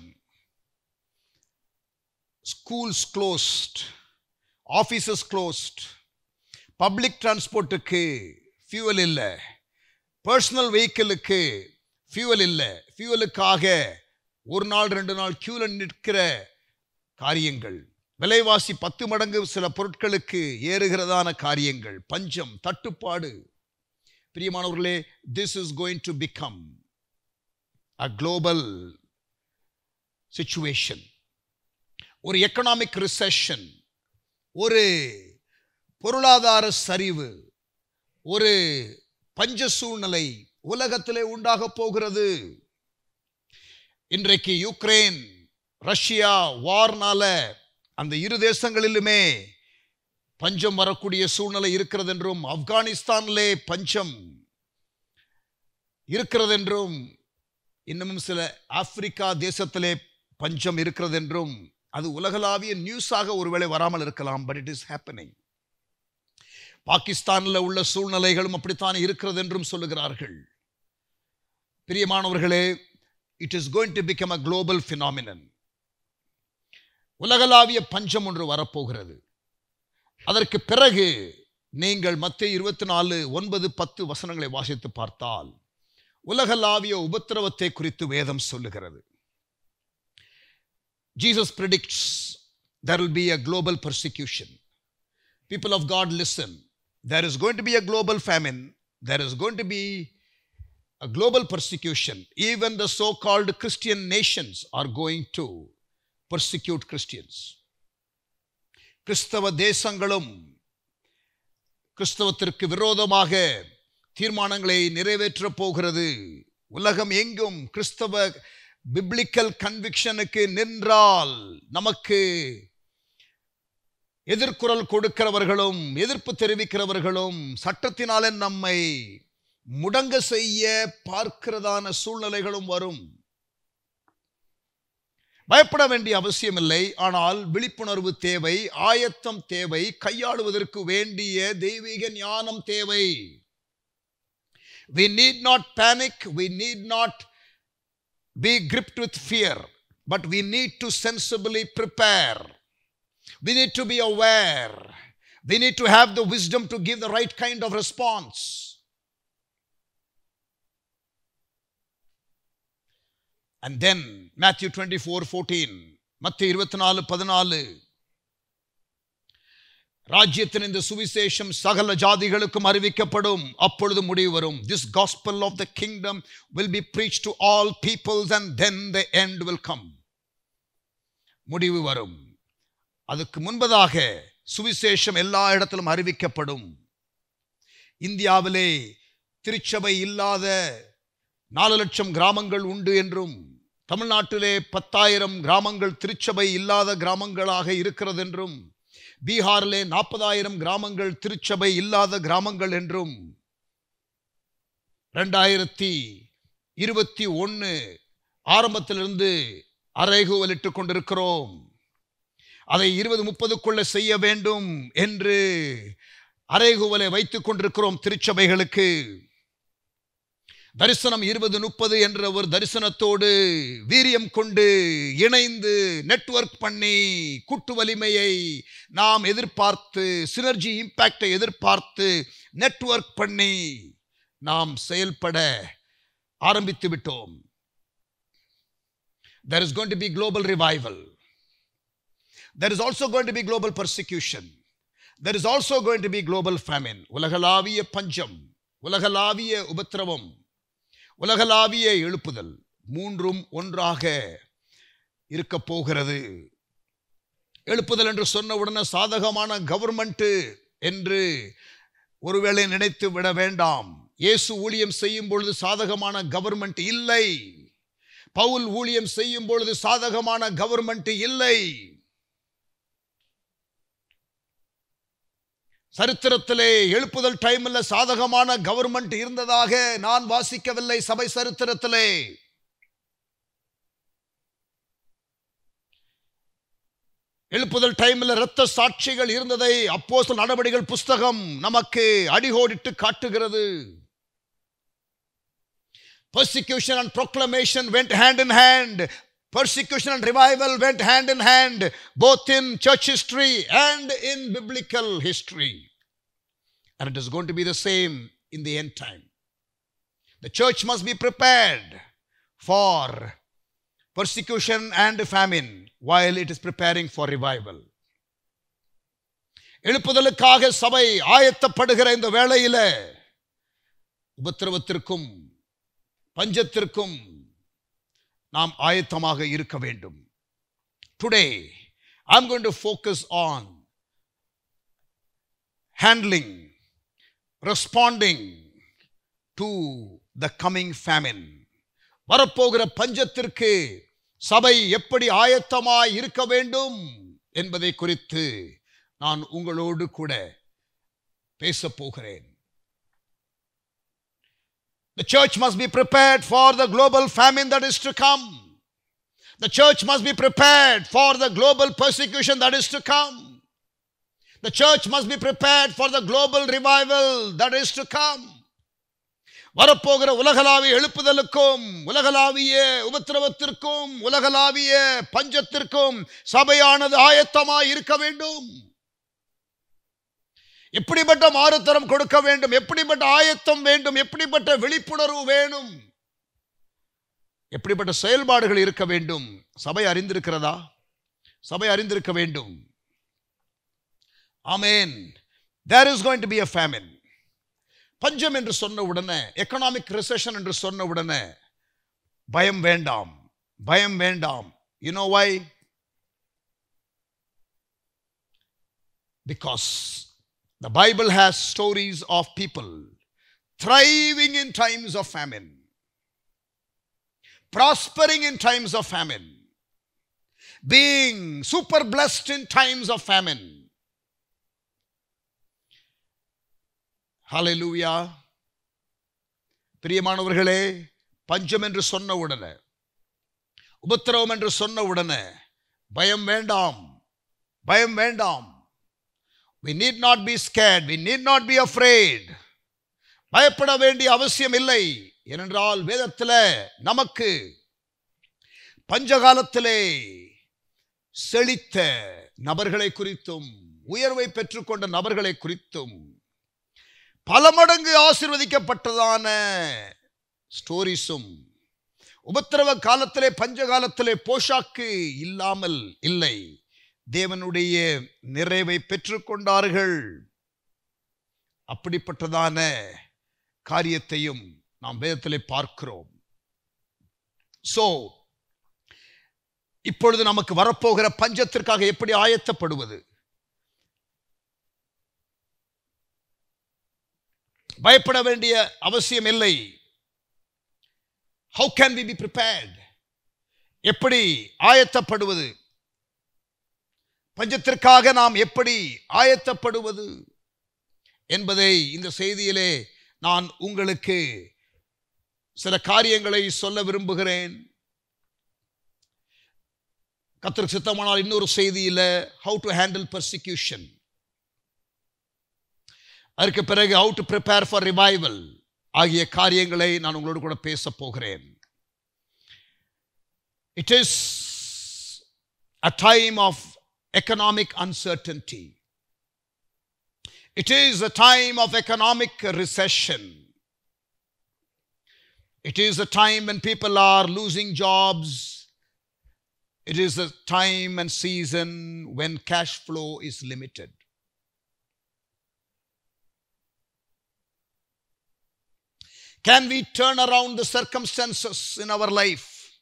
schools closed offices closed public டிரான்ஸ்போர்ட்டுக்கு ஃபியூவல் இல்லை பர்சனல் வெஹிக்கிளுக்கு ஃபியூவல் இல்லை ஃபியூவலுக்காக ஒரு நாள் ரெண்டு நாள் கியூவில் நிற்கிற காரியங்கள் விலைவாசி பத்து மடங்கு சில பொருட்களுக்கு ஏறுகிறதான காரியங்கள் பஞ்சம் தட்டுப்பாடு பிரியமானவர்களே this is going to become a global situation ஒரு எக்கனாமிக் ரிசெஷன் ஒரு பொருளாதார சரிவு ஒரு பஞ்ச சூழ்நிலை உலகத்திலே உண்டாக போகிறது இன்றைக்கு யுக்ரைன் ரஷ்யா வார்னால அந்த இரு தேசங்களிலுமே பஞ்சம் வரக்கூடிய சூழ்நிலை இருக்கிறது என்றும் ஆப்கானிஸ்தானிலே பஞ்சம் இருக்கிறது என்றும் இன்னமும் சில ஆப்பிரிக்கா தேசத்திலே பஞ்சம் இருக்கிறது என்றும் அது உலகளாவிய நியூஸாக ஒருவேளை வராமல் இருக்கலாம் பட் இட் இஸ் ஹேப்பனிங் பாகிஸ்தானில் உள்ள சூழ்நிலைகளும் அப்படித்தான் இருக்கிறது என்றும் சொல்லுகிறார்கள் பிரியமானவர்களே it is going to become a global phenomenon உலகளாவிய பஞ்சம் ஒன்று வரப்போகிறது அதற்கு பிறகு நீங்கள் மத்திய இருபத்தி நாலு ஒன்பது பத்து வசனங்களை வாசித்து பார்த்தால் உலகளாவிய உபத்திரவத்தை குறித்து வேதம் சொல்லுகிறது Jesus predicts there will be a global persecution. People of God, listen. There is going to be a global famine. There is going to be a global persecution. Even the so called Christian nations are going to persecute Christians. கிறிஸ்தவ தேசங்களும் கிறிஸ்தவத்திற்கு விரோதமாக தீர்மானங்களை நிறைவேற்றப் போகிறது உலகம் எங்கும் கிறிஸ்தவ biblical கன்விக்ஷனுக்கு நின்றால் நமக்கு எதிர்குரல் கொடுக்கிறவர்களும் எதிர்ப்பு தெரிவிக்கிறவர்களும் சட்டத்தினாலே நம்மை முடங்க செய்ய பார்க்கிறதான சூழ்நிலைகளும் வரும் பயப்பட வேண்டிய அவசியமில்லை ஆனால் விழிப்புணர்வு தேவை ஆயத்தம் தேவை கையாளுவதற்கு வேண்டிய தெய்வீக ஞானம் தேவை we need not panic we need not be gripped with fear but we need to sensibly prepare we need to be aware we need to have the wisdom to give the right kind of response and then matthew 24 14 மத்திய இருபத்தி நாலு பதினாலு ராஜ்யத்தின் இந்த சுவிசேஷம் சகல ஜாதிகளுக்கும் அறிவிக்கப்படும் அப்பொழுது முடிவு வரும் this gospel of the kingdom will be preach to all peoples and then the end will come முடிவு வரும் அதுக்கு முன்பதாக சுவிசேஷம் எல்லா இடத்திலும் அறிவிக்கப்படும் இந்தியாவிலே திருச்சபை இல்லாத நாலு லட்சம் கிராமங்கள் உண்டு என்றும் தமிழ்நாட்டிலே பத்தாயிரம் கிராமங்கள் திருச்சபை இல்லாத கிராமங்களாக இருக்கிறது என்றும் பீகாரிலே நாற்பதாயிரம் கிராமங்கள் திருச்சபை இல்லாத கிராமங்கள் என்றும் ரெண்டாயிரத்தி இருபத்தி ஒன்று ஆரம்பத்திலிருந்து அறைகூவலிட்டுக் கொண்டிருக்கிறோம் அதை இருபது முப்பதுக்குள்ள செய்ய வேண்டும் என்று அறைகூவலை வைத்துக் கொண்டிருக்கிறோம் திருச்சபைகளுக்கு தரிசனம் இருபது முப்பது என்ற ஒரு தரிசனத்தோடு வீரியம் கொண்டு இணைந்து நெட்வொர்க் பண்ணி கூட்டு வலிமையை நாம் எதிர்பார்த்து சினர்ஜி இம்பாக்டை எதிர்பார்த்து நெட்வொர்க் பண்ணி நாம் செயல்பட ஆரம்பித்து விட்டோம் there is going to be global revival there is also going to be global persecution there is also going to be global famine உலகளாவிய பஞ்சம் உலகளாவிய உபத்திரவம் உலகளாவிய எழுப்புதல் மூன்றும் ஒன்றாக இருக்க போகிறது எழுப்புதல் என்று சொன்ன உடனே சாதகமான கவர்மெண்ட் என்று ஒருவேளை நினைத்து விட வேண்டாம் இயேசு ஊழியம் செய்யும் பொழுது சாதகமான கவர்மெண்ட் இல்லை பவுல் ஊழியம் செய்யும் பொழுது சாதகமான கவர்மெண்ட் இல்லை சரித்திரத்திலே எழுப்புதல் டைம்ல சாதகமான கவர்மெண்ட் இருந்ததாக நான் வாசிக்கவில்லை சபை சரித்திரத்திலே எழுப்புதல் டைம்ல இரத்த சாட்சிகள் இருந்ததை அப்போஸ்தலர் நடவடிக்கைகள் புஸ்தகம் நமக்கு அடிகோடிட்டு காட்டுகிறது persecution and proclamation went hand in hand persecution and revival went hand in hand both in church history and in biblical history and it is going to be the same in the end time the church must be prepared for persecution and famine while it is preparing for revival எழுப்புதலுக்காக சபை ஆயத்தப்படுகிற இந்த வேளையில உபத்திரவத்திற்கும் பஞ்சத்திற்கும் நாம் ஆயத்தமாக இருக்க வேண்டும் today I'm going to focus on handling responding to the coming famine வரப்போகிற பஞ்சத்திற்கு சபை எப்படி ஆயத்தமாய் இருக்க வேண்டும் என்பதை குறித்து நான் உங்களோடு கூட பேசப் போகிறேன் The church must be prepared for the global famine that is to come. The church must be prepared for the global persecution that is to come. The church must be prepared for the global revival that is to come. வரப்போகிற உலகளாவிய எழுப்புதலுக்கும் உலகளாவிய உபத்திரவத்திற்கும் உலகளாவிய பஞ்சத்திற்கும் சபையானது ஆயத்தமாய் இருக்க வேண்டும் எப்படிப்பட்ட மாறுத்தரம் கொடுக்க வேண்டும் எப்படிப்பட்ட ஆயத்தம் வேண்டும் எப்படிப்பட்ட விழிப்புணர்வு வேணும் எப்படிப்பட்ட செயல்பாடுகள் இருக்க வேண்டும் சபை அறிந்திருக்கிறதா சபை அறிந்திருக்க வேண்டும் amen there is going to be a famine பஞ்சம் என்று சொன்ன உடனே எக்கனாமிக் ரிசெஷன் என்று சொன்ன உடனே பயம் வேண்டாம் பயம் வேண்டாம் you know why because The Bible has stories of people thriving in times of famine, prospering in times of famine, being super blessed in times of famine. Hallelujah. பிரியமானவர்களே பஞ்சம் என்று சொன்ன உடனே உபத்திரவம் என்று சொன்ன உடனே பயம் வேண்டாம் பயம் வேண்டாம் We need not be scared. We need not be afraid. பயப்பட வேண்டிய அவசியம் இல்லை ஏனென்றால் வேதத்தில் நமக்கு பஞ்சகாலத்திலே செழித்த நபர்களை குறித்தும் உயர்வை பெற்றுக்கொண்ட நபர்களை குறித்தும் பல மடங்கு ஆசிர்வதிக்கப்பட்டதான ஸ்டோரிஸும் உபத்திரவ காலத்திலே பஞ்ச காலத்திலே போஷாக்கு இல்லாமல் இல்லை தேவனுடைய நிறைவை பெற்றுக்கொண்டார்கள் அப்படிப்பட்டதான காரியத்தையும் நாம் வேதத்திலே பார்க்கிறோம் சோ இப்பொழுது நமக்கு வரப்போகிற பஞ்சத்திற்காக எப்படி ஆயத்தப்படுவது பயப்பட வேண்டிய அவசியம் இல்லை how can we be prepared எப்படி ஆயத்தப்படுவது பஞ்சத்திற்காக நாம் எப்படி ஆயத்தப்படுவது என்பதை இந்த செய்தியிலே நான் உங்களுக்கு சில காரியங்களை சொல்ல விரும்புகிறேன் கத்திற்கு சித்தமானால் இன்னொரு செய்தியில் ஹவு டு ஹேண்டில் பர்சிக்யூஷன் அதற்கு பிறகு how to prepare for revival ஆகிய காரியங்களை நான் உங்களோடு கூட பேச போகிறேன் it is a time of economic uncertainty it is a time of economic recession It is a time when people are losing jobs. It is a time and season when cash flow is limited. Can we turn around the circumstances in our life?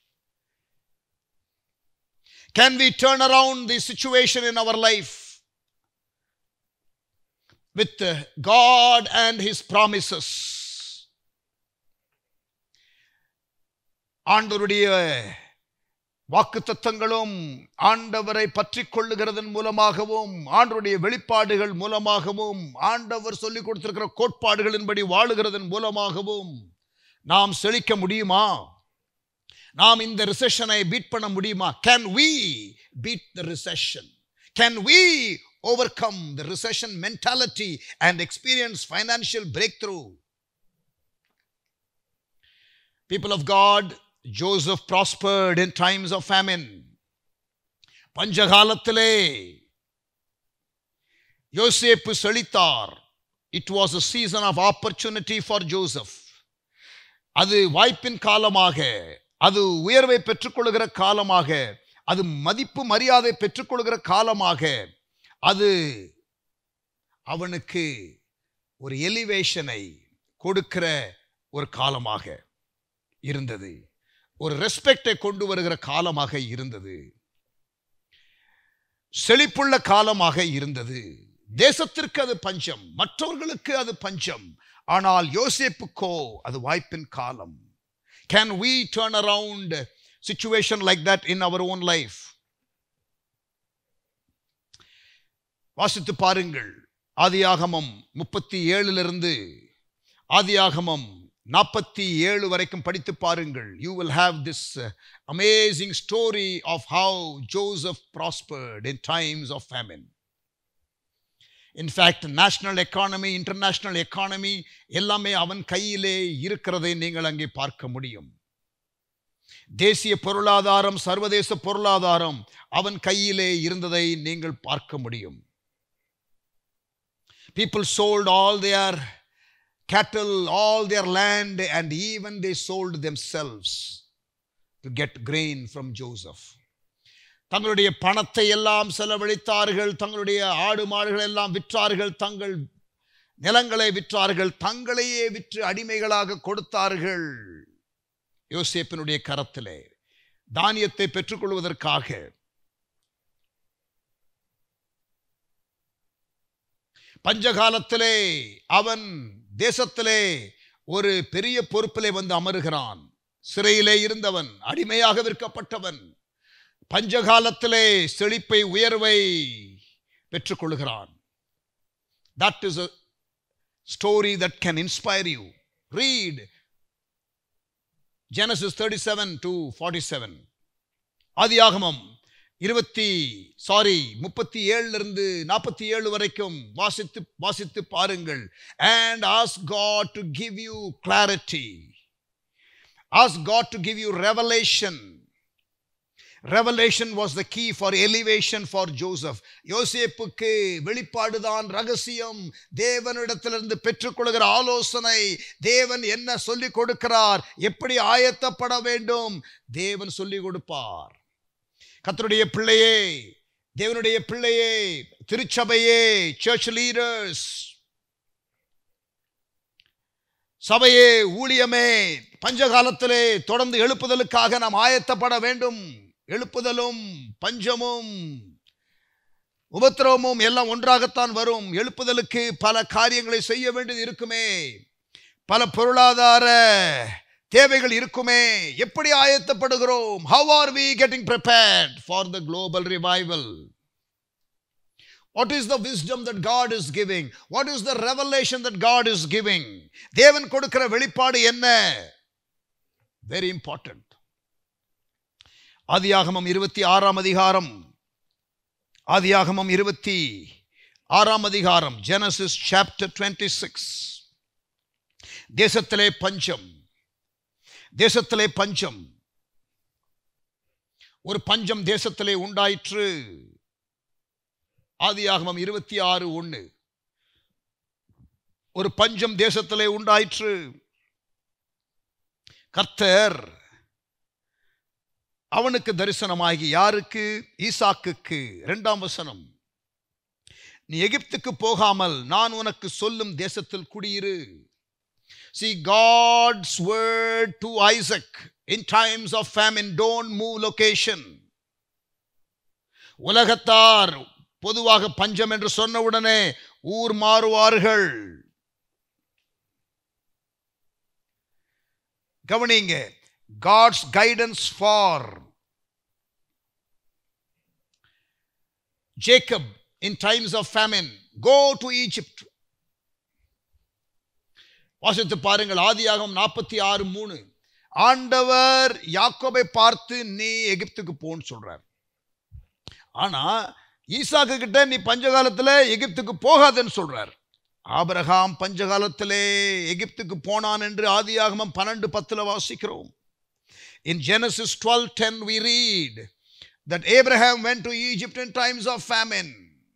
Can we turn around the situation in our life with uh, God and His promises? ஆண்டவருடைய வாக்கு தத்தங்களும் ஆண்டவரை பற்றி கொள்ளுகிறதன் மூலமாகவும் ஆண்டவருடைய வெளிப்பாடுகள் மூலமாகவும் ஆண்டவர் சொல்லிக் கொடுத்திருக்கிற கோட்பாடுகளின்படி வாழுகிறதன் மூலமாகவும் நாம் செழிக்க முடியுமா நாம் இந்த ரிசெஷனை பீட் பண்ண முடியுமா can we beat the recession can we overcome the recession mentality and experience financial breakthrough people of God, Joseph prospered in times of famine. பஞ்சகாலத்திலே யோசேப்பு செழித்தார் it was a season of opportunity for Joseph அது வாய்ப்பின் காலமாக அது உயர்வை பெற்றுக்கொள்கிற காலமாக அது மதிப்பு மரியாதை பெற்றுக்கொள்கிற காலமாக அது அவனுக்கு ஒரு எலிவேஷனை கொடுக்கிற ஒரு காலமாக இருந்தது ஒரு ரெஸ்பெக்டை கொண்டு வருகிற காலமாக இருந்தது செழிப்புள்ள காலமாக இருந்தது தேசத்திற்கு அது பஞ்சம் மற்றவர்களுக்கு அது பஞ்சம் ஆனால் யோசேப்புக்கோ அது வாய்ப்பின் காலம் can we turn around situation like that in our own life வாசித்து பாருங்கள் ஆதியாகமம் முப்பத்தி ஏழிலிருந்து ஆதியாகமம் நாற்பத்தி ஏழு வரைக்கும் படித்து பாருங்கள் you will have this amazing story of how Joseph prospered in times of famine in fact national economy international economy எல்லாமே அவன் கையிலே இருக்கிறதை நீங்கள் அங்கே பார்க்க முடியும் தேசிய பொருளாதாரம் சர்வதேச பொருளாதாரம் அவன் கையிலே இருந்ததை நீங்கள் பார்க்க முடியும் people sold all their cattle, all their land, and even they sold themselves to get grain from Joseph. தங்களுடைய பணத்தை எல்லாம் செலவழித்தார்கள் தங்களுடைய ஆடு மாடுகள் எல்லாம் விற்றார்கள் தங்கள் நிலங்களை விற்றார்கள் தங்களையே விற்று அடிமைகளாக கொடுத்தார்கள் யோசேப்பினுடைய கரத்திலே தானியத்தை பெற்றுக்கொள்வதற்காக பஞ்சகாலத்திலே அவன் தேசத்திலே ஒரு பெரிய பொறுப்பிலே வந்து அமருகிறான் சிறையிலே இருந்தவன் அடிமையாக விற்கப்பட்டவன் பஞ்சகாலத்திலே செழிப்பை உயர்வை பெற்றுக்கொள்கிறான் that is a story that can inspire you read Genesis thirty seven to forty seven ஆதியாகமம் இருபத்தி சாரி முப்பத்தி ஏழுல இருந்து நாற்பத்தி ஏழு வரைக்கும் வாசித்து வாசித்து பாருங்கள் and ask God to give you clarity ask God to give you revelation revelation was the key for elevation for Joseph யோசேப்புக்கு வெளிப்பாடுதான் ரகசியம் தேவனிடத்திலிருந்து பெற்றுக்கொள்கிற ஆலோசனை தேவன் என்ன சொல்லிக் கொடுக்கிறார் எப்படி ஆயத்தப்பட வேண்டும் தேவன் சொல்லிக் கொடுப்பார் கத்தருடைய பிள்ளையே தேவனுடைய பிள்ளையே திருச்சபையே சர்ச் லீடர்ஸ் சபையே ஊழியமே பஞ்சகாலத்திலே தொடர்ந்து எழுப்புதலுக்காக நாம் ஆயத்தப்பட வேண்டும் எழுப்புதலும் பஞ்சமும் உபத்திரவமும் எல்லாம் ஒன்றாகத்தான் வரும் எழுப்புதலுக்கு பல காரியங்களை செய்ய வேண்டியது இருக்குமே பல பொருளாதார தேவைகள் இருக்குமே எப்படி ஆயத்தப்படுகிறோம் how are we getting prepared for the global revival What is the wisdom that God is giving? What is the revelation that God is giving? தேவன் கொடுக்கிற வெளிப்பாடு என்ன வெரி இம்பார்ட்டன்ட் ஆதியாகமம் இருபத்தி ஆறாம் அதிகாரம் ஆதியாகமம் இருபத்தி ஆறாம் அதிகாரம் ஜெனசிஸ் சாப்டர் டுவெண்ட்டி சிக்ஸ் தேசத்திலே பஞ்சம் தேசத்திலே பஞ்சம் ஒரு பஞ்சம் தேசத்திலே உண்டாயிற்று ஆதியாகமம் இருபத்தி ஆறு ஒன்று ஒரு பஞ்சம் தேசத்திலே உண்டாயிற்று கர்த்தர் அவனுக்கு தரிசனமாகி யாருக்கு ஈசாக்குக்கு இரண்டாம் வசனம் நீ எகிப்துக்கு போகாமல் நான் உனக்கு சொல்லும் தேசத்தில் குடியிரு See God's word to Isaac in times of famine don't move location உலகத்தார் பொதுவாக பஞ்சம் என்று சொன்னவுடனே ஊர் மாறுவார்கள் கவனிங்க God's guidance for Jacob in times of famine go to Egypt வாசித்து பாருங்கள் ஆதியாகம் நாற்பத்தி ஆறு மூணு ஆண்டவர் யாக்கோபை பார்த்து நீ எகிப்துக்கு போன்னு சொல்றார் ஆனா ஈசாக்கு கிட்ட நீ பஞ்சகாலத்துல எகிப்துக்கு போகாதன்னு சொல்றார் ஆபிரகாம் பஞ்சகாலத்திலே எகிப்துக்கு போனான் என்று ஆதியாகமம் பன்னெண்டு பத்துல வாசிக்கிறோம் in Genesis twelve ten we read that Abraham went to Egypt in times of famine.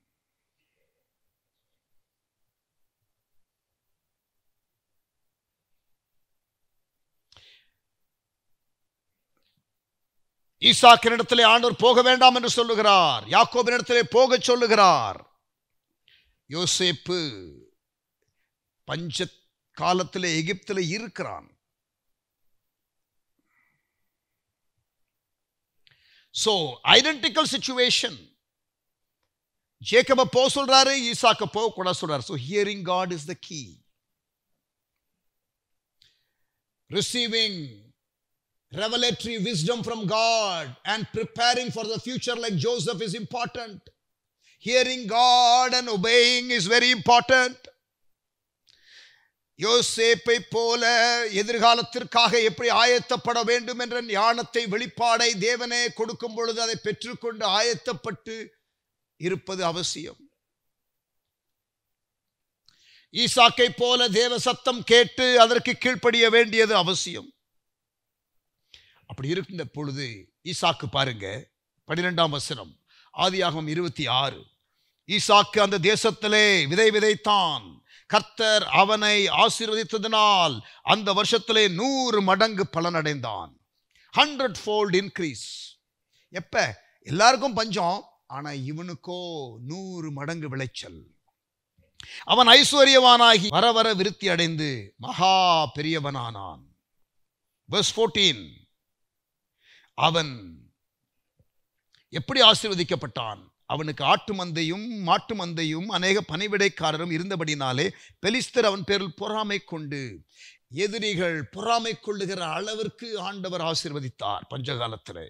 ஈசாக்கினிடத்திலே ஆண்டவர் போக வேண்டாம் என்று சொல்லுகிறார் யாக்கோபினிடத்திலே போக சொல்லுகிறார் யோசேப்பு பஞ்ச காலத்திலே எகிப்திலே இருக்கிறான் சோ ஐடென்டிக்கல் சிச்சுவேஷன் ஜேக்கப போ சொல்றாரு ஈசாக்க போக கூட சொல்றாரு so hearing God is the key receiving revelatory wisdom from God and preparing for the future like Joseph is important. Hearing God and obeying is very important. யோசேப்பை போல எதிர்காலத்திற்காக எப்படி ஆயத்தப்பட வேண்டும் என்ற ஞானத்தை வெளிப்பாடை தேவனே கொடுக்கும் பொழுது அதை பெற்றுக்கொண்டு ஆயத்தப்பட்டு இருப்பது அவசியம் ஈசாக்கை போல தேவ சத்தம் கேட்டு அதற்கு கீழ்ப்படிய வேண்டியது அவசியம் அப்படி இருக்கின்ற பொழுது ஈசாக்கு பாருங்க பன்னிரெண்டாம் வசனம் ஆதியாகமம் இருபத்தி ஆறு ஈசாக்கு அந்த தேசத்திலே விதை விதைத்தான் கர்த்தர் அவனை ஆசீர்வதித்ததினால் அந்த வருஷத்திலே நூறு மடங்கு பலனடைந்தான் ஹண்ட்ரட் ஃபோல்ட் இன்க்ரீஸ் எப்ப எல்லாருக்கும் பஞ்சம் ஆனா இவனுக்கோ நூறு மடங்கு விளைச்சல் அவன் ஐஸ்வர்யவானாகி வர வர விருத்தி அடைந்து மகா பெரியவனானான் verse 14 அவன் எப்படி ஆசீர்வதிக்கப்பட்டான் அவனுக்கு ஆட்டு மந்தையும் மாட்டு மந்தையும் அநேக பணிவிடைக்காரரும் இருந்தபடினாலே பெலிஸ்தர் அவன் பேரில் பொறாமை கொண்டு எதிரிகள் பொறாமை கொள்ளுகிற அளவிற்கு ஆண்டவர் ஆசீர்வதித்தார் பஞ்சகாலத்திலே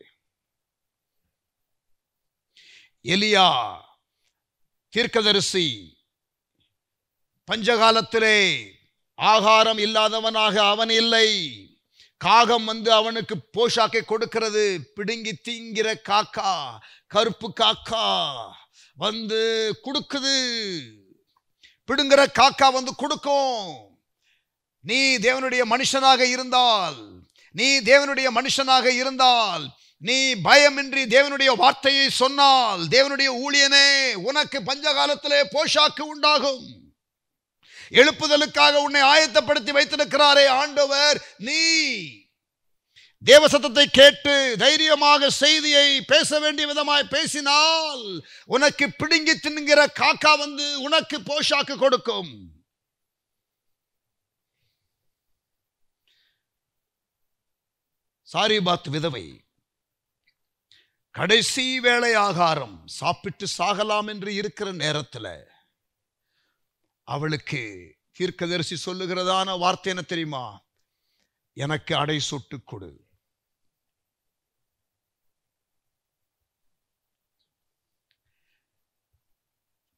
எலியா தீர்க்கதரிசி பஞ்சகாலத்திலே ஆகாரம் இல்லாதவனாக அவன் இல்லை காகம் வந்து அவனுக்கு போஷாக்கை கொடுக்கிறது பிடுங்கி தீங்கிற காக்கா கருப்பு காக்கா வந்து கொடுக்குது பிடுங்குற காக்கா வந்து கொடுக்கும் நீ தேவனுடைய மனுஷனாக இருந்தால் நீ தேவனுடைய மனுஷனாக இருந்தால் நீ பயமின்றி தேவனுடைய வார்த்தையை சொன்னால் தேவனுடைய ஊழியனே உனக்கு பஞ்சகாலத்திலே போஷாக்கு உண்டாகும் எழுப்புதலுக்காக உன்னை ஆயத்தப்படுத்தி வைத்திருக்கிறாரே ஆண்டவர் நீ தேவ சத்தத்தை கேட்டு தைரியமாக செய்தியை பேச வேண்டிய விதமாய் பேசினால் உனக்கு பிடுங்கி தின்கிற காக்கா வந்து உனக்கு போஷாக்கு கொடுக்கும் சாரிபாத் விதவை கடைசி வேளை ஆகாரம் சாப்பிட்டு சாகலாம் என்று இருக்கிற நேரத்தில் அவளுக்கு தீர்க்கதரிசி சொல்லுகிறதான வார்த்தை என்ன தெரியுமா எனக்கு அடை சொட்டு கொடு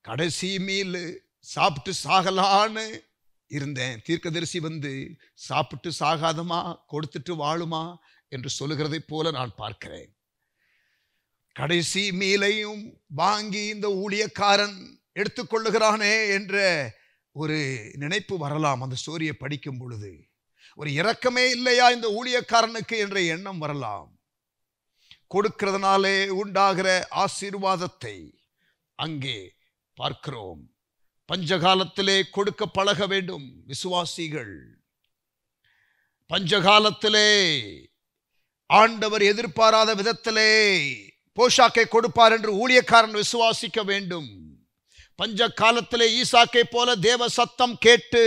கடைசி மீல் சாப்பிட்டு சாகலான்னு இருந்தேன் தீர்க்கதரிசி வந்து சாப்பிட்டு சாகாதமா கொடுத்துட்டு வாழுமா என்று சொல்லுகிறதைப் போல நான் பார்க்கிறேன் கடைசி மீலையும் வாங்கி இந்த ஊழியக்காரன் எடுத்துக்கொள்ளுகிறானே என்ற ஒரு நினைப்பு வரலாம் அந்த ஸ்டோரியை படிக்கும் பொழுது ஒரு இரக்கமே இல்லையா இந்த ஊழியக்காரனுக்கு என்ற எண்ணம் வரலாம் கொடுக்கிறதுனாலே உண்டாகிற ஆசீர்வாதத்தை அங்கே பார்க்கிறோம் பஞ்சகாலத்திலே கொடுக்க பழக வேண்டும் விசுவாசிகள் பஞ்சகாலத்திலே ஆண்டவர் எதிர்பாராத விதத்திலே போஷாக்கை கொடுப்பார் என்று ஊழியக்காரன் விசுவாசிக்க வேண்டும் பஞ்ச காலத்திலே ஈசாக்கை போல தேவ சத்தம் கேட்டு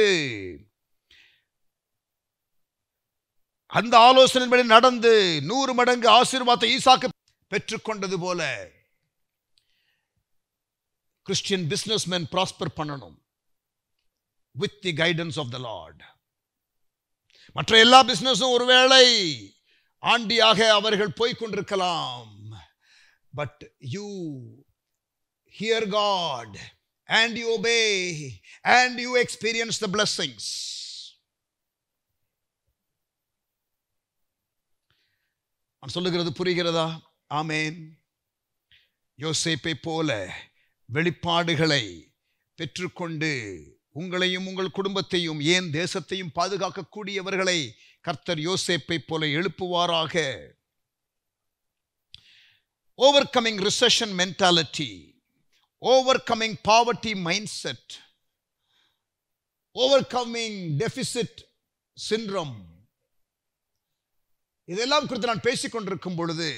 அந்த ஆலோசனைப்படி நடந்து நூறு மடங்கு ஆசீர்வாதத்தை ஈசாக்கு பெற்றுக்கொண்டது போல கிறிஸ்டியன் பிசினஸ்மேன் ப்ராஸ்பர் பண்ணணும் with the guidance of the Lord மற்ற எல்லா பிசினஸும் ஒருவேளை ஆண்டியாக அவர்கள் போய்க் கொண்டிருக்கலாம் but you hear God and you obey and you experience the blessings நான் சொல்லுகிறது புரிகிறதா ஆமேன் யோசேப்பை போல வெளிப்பாடுகளை பெற்றுக்கொண்டு உங்களையும் உங்கள் குடும்பத்தையும் ஏன் தேசத்தையும் பாதுகாக்கக்கூடியவர்களை கர்த்தர் யோசேப்பை போல எழுப்புவாராக overcoming recession mentality overcoming poverty mindset overcoming deficit syndrome இதெல்லாம் குறித்து நான் பேசிக் கொண்டிருக்கும் பொழுது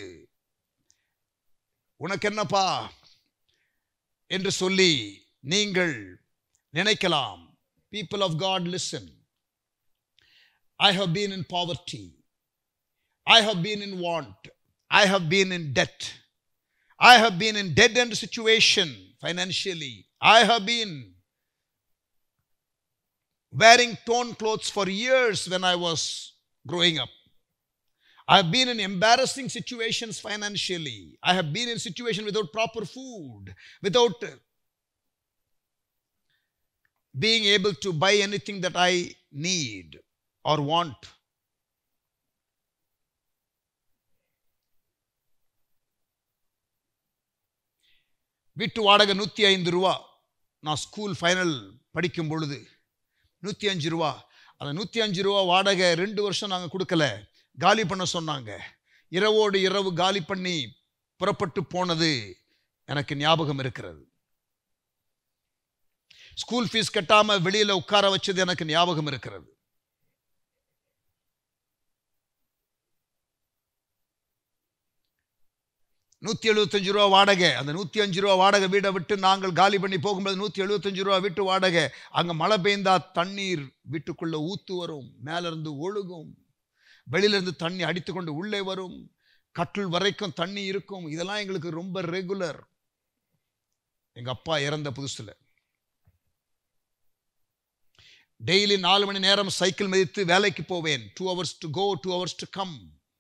உனக்கு என்னப்பா என்று சொல்லி நீங்கள் நினைக்கலாம் people of God listen I have been in poverty I have been in want I have been in debt I have been in debt and situation financially I have been wearing torn clothes for years when I was growing up. I have been in embarrassing situations financially. I have been in situations without proper food, without being able to buy anything that I need or want. வீட்டு வாடகை நூற்றி ஐந்து ரூபா நான் school final படிக்கும் பொழுது நூற்றி அஞ்சு ரூபா அந்த நூற்றி அஞ்சு ரூபா வாடகை ரெண்டு வருஷம் நாங்கள் கொடுக்கல காலி பண்ண சொன்னாங்க இரவோடு இரவு காலி பண்ணி புறப்பட்டு போனது எனக்கு ஞாபகம் இருக்கிறது ஸ்கூல் ஃபீஸ் கட்டாம வெளியில உட்கார வச்சது எனக்கு ஞாபகம் இருக்கிறது நூற்றி எழுபத்தஞ்சு ரூபா வாடகை அந்த நூற்றி அஞ்சு ரூபா வாடகை வீடை விட்டு நாங்கள் காலி பண்ணி போகும்போது நூற்றி எழுபத்தஞ்சு ரூபா வீட்டு வாடகை அங்கே மழை பெய்ந்தா தண்ணீர் வீட்டுக்குள்ள ஊத்து வரும் மேலிருந்து ஒழுகும் வெளியிலிருந்து தண்ணி அடித்துக்கொண்டு உள்ளே வரும் கட்டில் வரைக்கும் தண்ணி இருக்கும் இதெல்லாம் எங்களுக்கு ரொம்ப ரெகுலர் எங்க அப்பா இறந்த புதுசுல டெய்லி நாலு மணி நேரம் சைக்கிள் மிதித்து வேலைக்கு போவேன் two hours to go two hours to come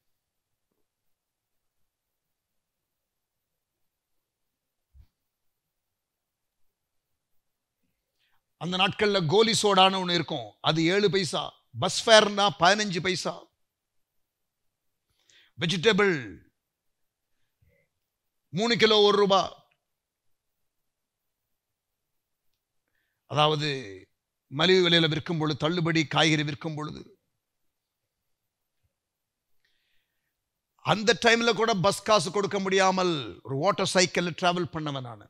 அந்த நாட்களில் கோலி சோடான்னு ஒன்று இருக்கும் அது ஏழு பைசா பஸ் ஃபேர்னா பதினஞ்சு பைசா வெஜிடபிள் மூணு கிலோ ஒரு ரூபா அதாவது மலிவு விலையில விற்கும் பொழுது தள்ளுபடி காய்கறி விற்கும் பொழுது அந்த டைம்ல கூட பஸ் காசு கொடுக்க முடியாமல் ஒரு வாட்டர் சைக்கிள் டிராவல் பண்ணவன் நான்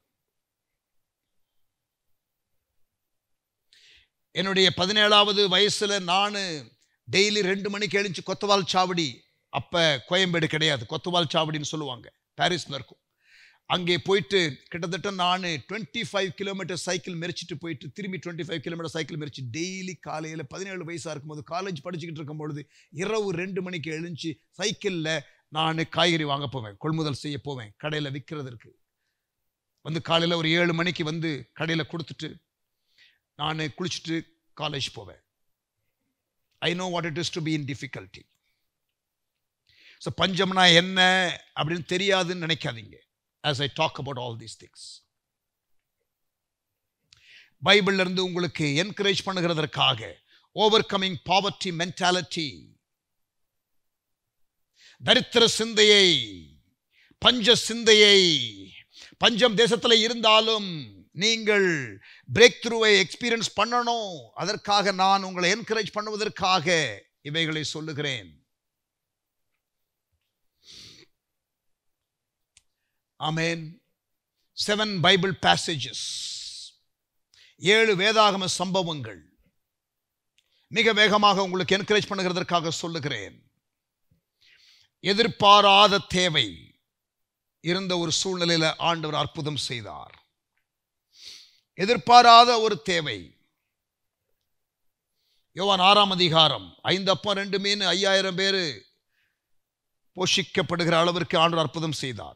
என்னுடைய பதினேழாவது வயசுல நான் டெய்லி ரெண்டு மணிக்கு எழுந்து கொத்தவால் சாவடி அப்ப கோயம்பேடு கிடையாது கொத்தவால் சாவடின்னு சொல்லுவாங்க பாரிஸ்ல இருக்கும் அங்கே போயிட்டு கிட்டத்தட்ட நான் டுவெண்ட்டி ஃபைவ் கிலோமீட்டர் சைக்கிள் மெரிச்சிட்டு போயிட்டு திரும்பி டுவெண்ட்டி ஃபைவ் கிலோமீட்டர் சைக்கிள் மெரிச்சு டெய்லி காலையில் பதினேழு வயசாக இருக்கும்போது காலேஜ் படிச்சுக்கிட்டு இருக்கும்பொழுது இரவு ரெண்டு மணிக்கு எழுந்துச்சு சைக்கிளில் நான் காய்கறி வாங்க போவேன் கொள்முதல் செய்ய போவேன் கடையில் விற்கிறதுக்கு வந்து காலையில் ஒரு ஏழு மணிக்கு வந்து கடையில் கொடுத்துட்டு நான் குளிச்சுட்டு காலேஜ் போவேன் I know what it is to be in difficulty so பஞ்சம்னா என்ன அப்படின்னு தெரியாதுன்னு நினைக்காதீங்க as I talk about all these things. பைபிள்ல இருந்து உங்களுக்கு என்கரேஜ் பண்ணுகிறதற்காக ஓவர் கமிங் பாவர்ட்டி மென்டாலிட்டி தரித்திர சிந்தையை பஞ்ச சிந்தையை பஞ்சம் தேசத்துல இருந்தாலும் நீங்கள் பிரேக் த்ரூவை எக்ஸ்பீரியன்ஸ் பண்ணணும் அதற்காக நான் உங்களை என்கரேஜ் பண்ணுவதற்காக இவைகளை சொல்லுகிறேன் ஆமென் செவன் பைபிள் பேசேஜஸ் ஏழு வேதாகம சம்பவங்கள் மிக வேகமாக உங்களுக்கு என்கரேஜ் பண்ணுகிறதற்காக சொல்லுகிறேன் எதிர்பாராத தேவை இருந்த ஒரு சூழ்நிலையில ஆண்டவர் அற்புதம் செய்தார் எதிர்பாராத ஒரு தேவை யோவான் ஆறாம் அதிகாரம் ஐந்து அப்பம் ரெண்டு மீன் ஐயாயிரம் பேர் போஷிக்கப்படுகிற அளவிற்கு ஆண்டவர் அற்புதம் செய்தார்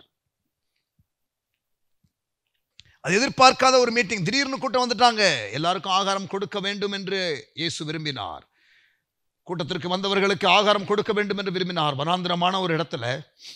அது எதிர்பார்க்காத ஒரு மீட்டிங் திடீர்னு கூட்டம் வந்துட்டாங்க எல்லாருக்கும் ஆகாரம் கொடுக்க வேண்டும் என்று இயேசு விரும்பினார் கூட்டத்திற்கு வந்தவர்களுக்கு ஆகாரம் கொடுக்க வேண்டும் என்று விரும்பினார் வனாந்திரமான ஒரு இடத்துல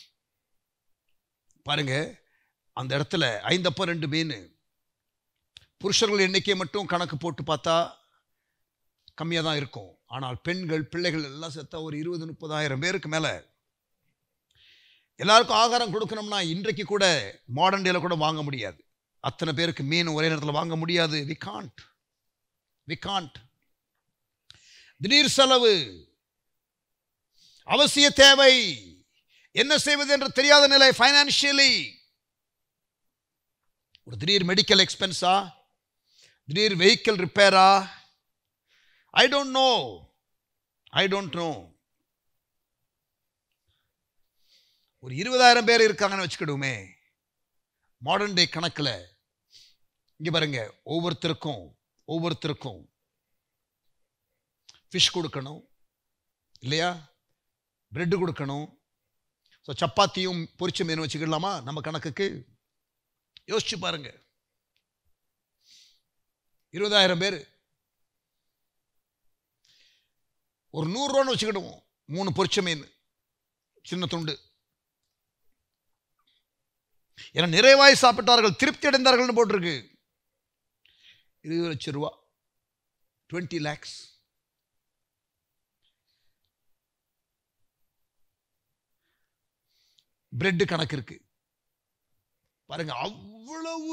பாருங்க அந்த இடத்துல ஐந்தப்போ ரெண்டு மீன் புருஷர்கள் எண்ணிக்கை மட்டும் கணக்கு போட்டு பார்த்தா கம்மியாக தான் இருக்கும் ஆனால் பெண்கள் பிள்ளைகள் எல்லாம் சேர்த்தா ஒரு இருபது முப்பதாயிரம் பேருக்கு மேலே எல்லாருக்கும் ஆகாரம் கொடுக்கணும்னா இன்றைக்கு கூட மாடர்ன் டேல கூட வாங்க முடியாது அத்தனை பேருக்கு மீன் ஒரே நேரத்தில் வாங்க முடியாது வி காண்ட் வி காண்ட் திடீர் செலவு அவசிய தேவை என்ன செய்வது என்று தெரியாத நிலை ஃபைனான்சியலி ஒரு திடீர் மெடிக்கல் எக்ஸ்பென்ஸா திடீர் வெஹிக்கிள் ரிப்பேரா I don't know I don't know ஒரு இருபதாயிரம் பேர் இருக்காங்கன்னு வச்சுக்கிடுவோமே மாடர்ன் டே கணக்கில் இங்கே பாருங்க ஒவ்வொருத்தருக்கும் ஒவ்வொருத்தருக்கும் ஃபிஷ் கொடுக்கணும் இல்லையா பிரெட்டு கொடுக்கணும் ஸோ சப்பாத்தியும் பொரிச்ச மீன் வச்சுக்கிடலாமா நம்ம கணக்குக்கு யோசிச்சு பாருங்க இருபதாயிரம் பேர் ஒரு நூறுரூவான்னு வச்சுக்கிடுவோம் மூணு பொரிச்ச மீன் சின்ன துண்டு ஏன்னா நிறைவாய் சாப்பிட்டார்கள் திருப்தி அடைந்தார்கள்னு போட்டிருக்கு இருபது லட்சம் ரூபா டுவெண்ட்டி லேக்ஸ் பிரெட் கணக்கு இருக்கு பாருங்க அவ்வளவு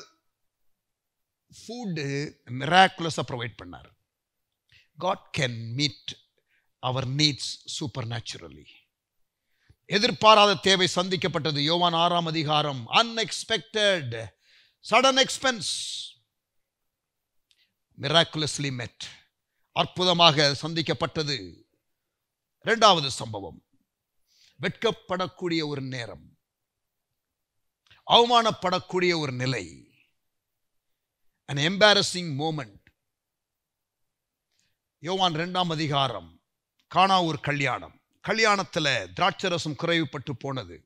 ஃபுட்டு மிராக்குலஸாக ப்ரொவைட் பண்ணார் God can meet our needs supernaturally எதிர்பாராத தேவை சந்திக்கப்பட்டது யோவான் ஆறாம் அதிகாரம் அன்எக்ஸ்பெக்டட் சடன் எக்ஸ்பென்ஸ் மிராக்குலஸ்லி மெட் அற்புதமாக சந்திக்கப்பட்டது இரண்டாவது சம்பவம் வெட்கப்படக்கூடிய ஒரு நேரம் அவமானப்படக்கூடிய ஒரு நிலை an embarrassing moment யோவான் ரெண்டாம் அதிகாரம் காணா ஒரு கல்யாணம் கல்யாணத்துல திராட்சரசம் குறைவுபட்டு போனது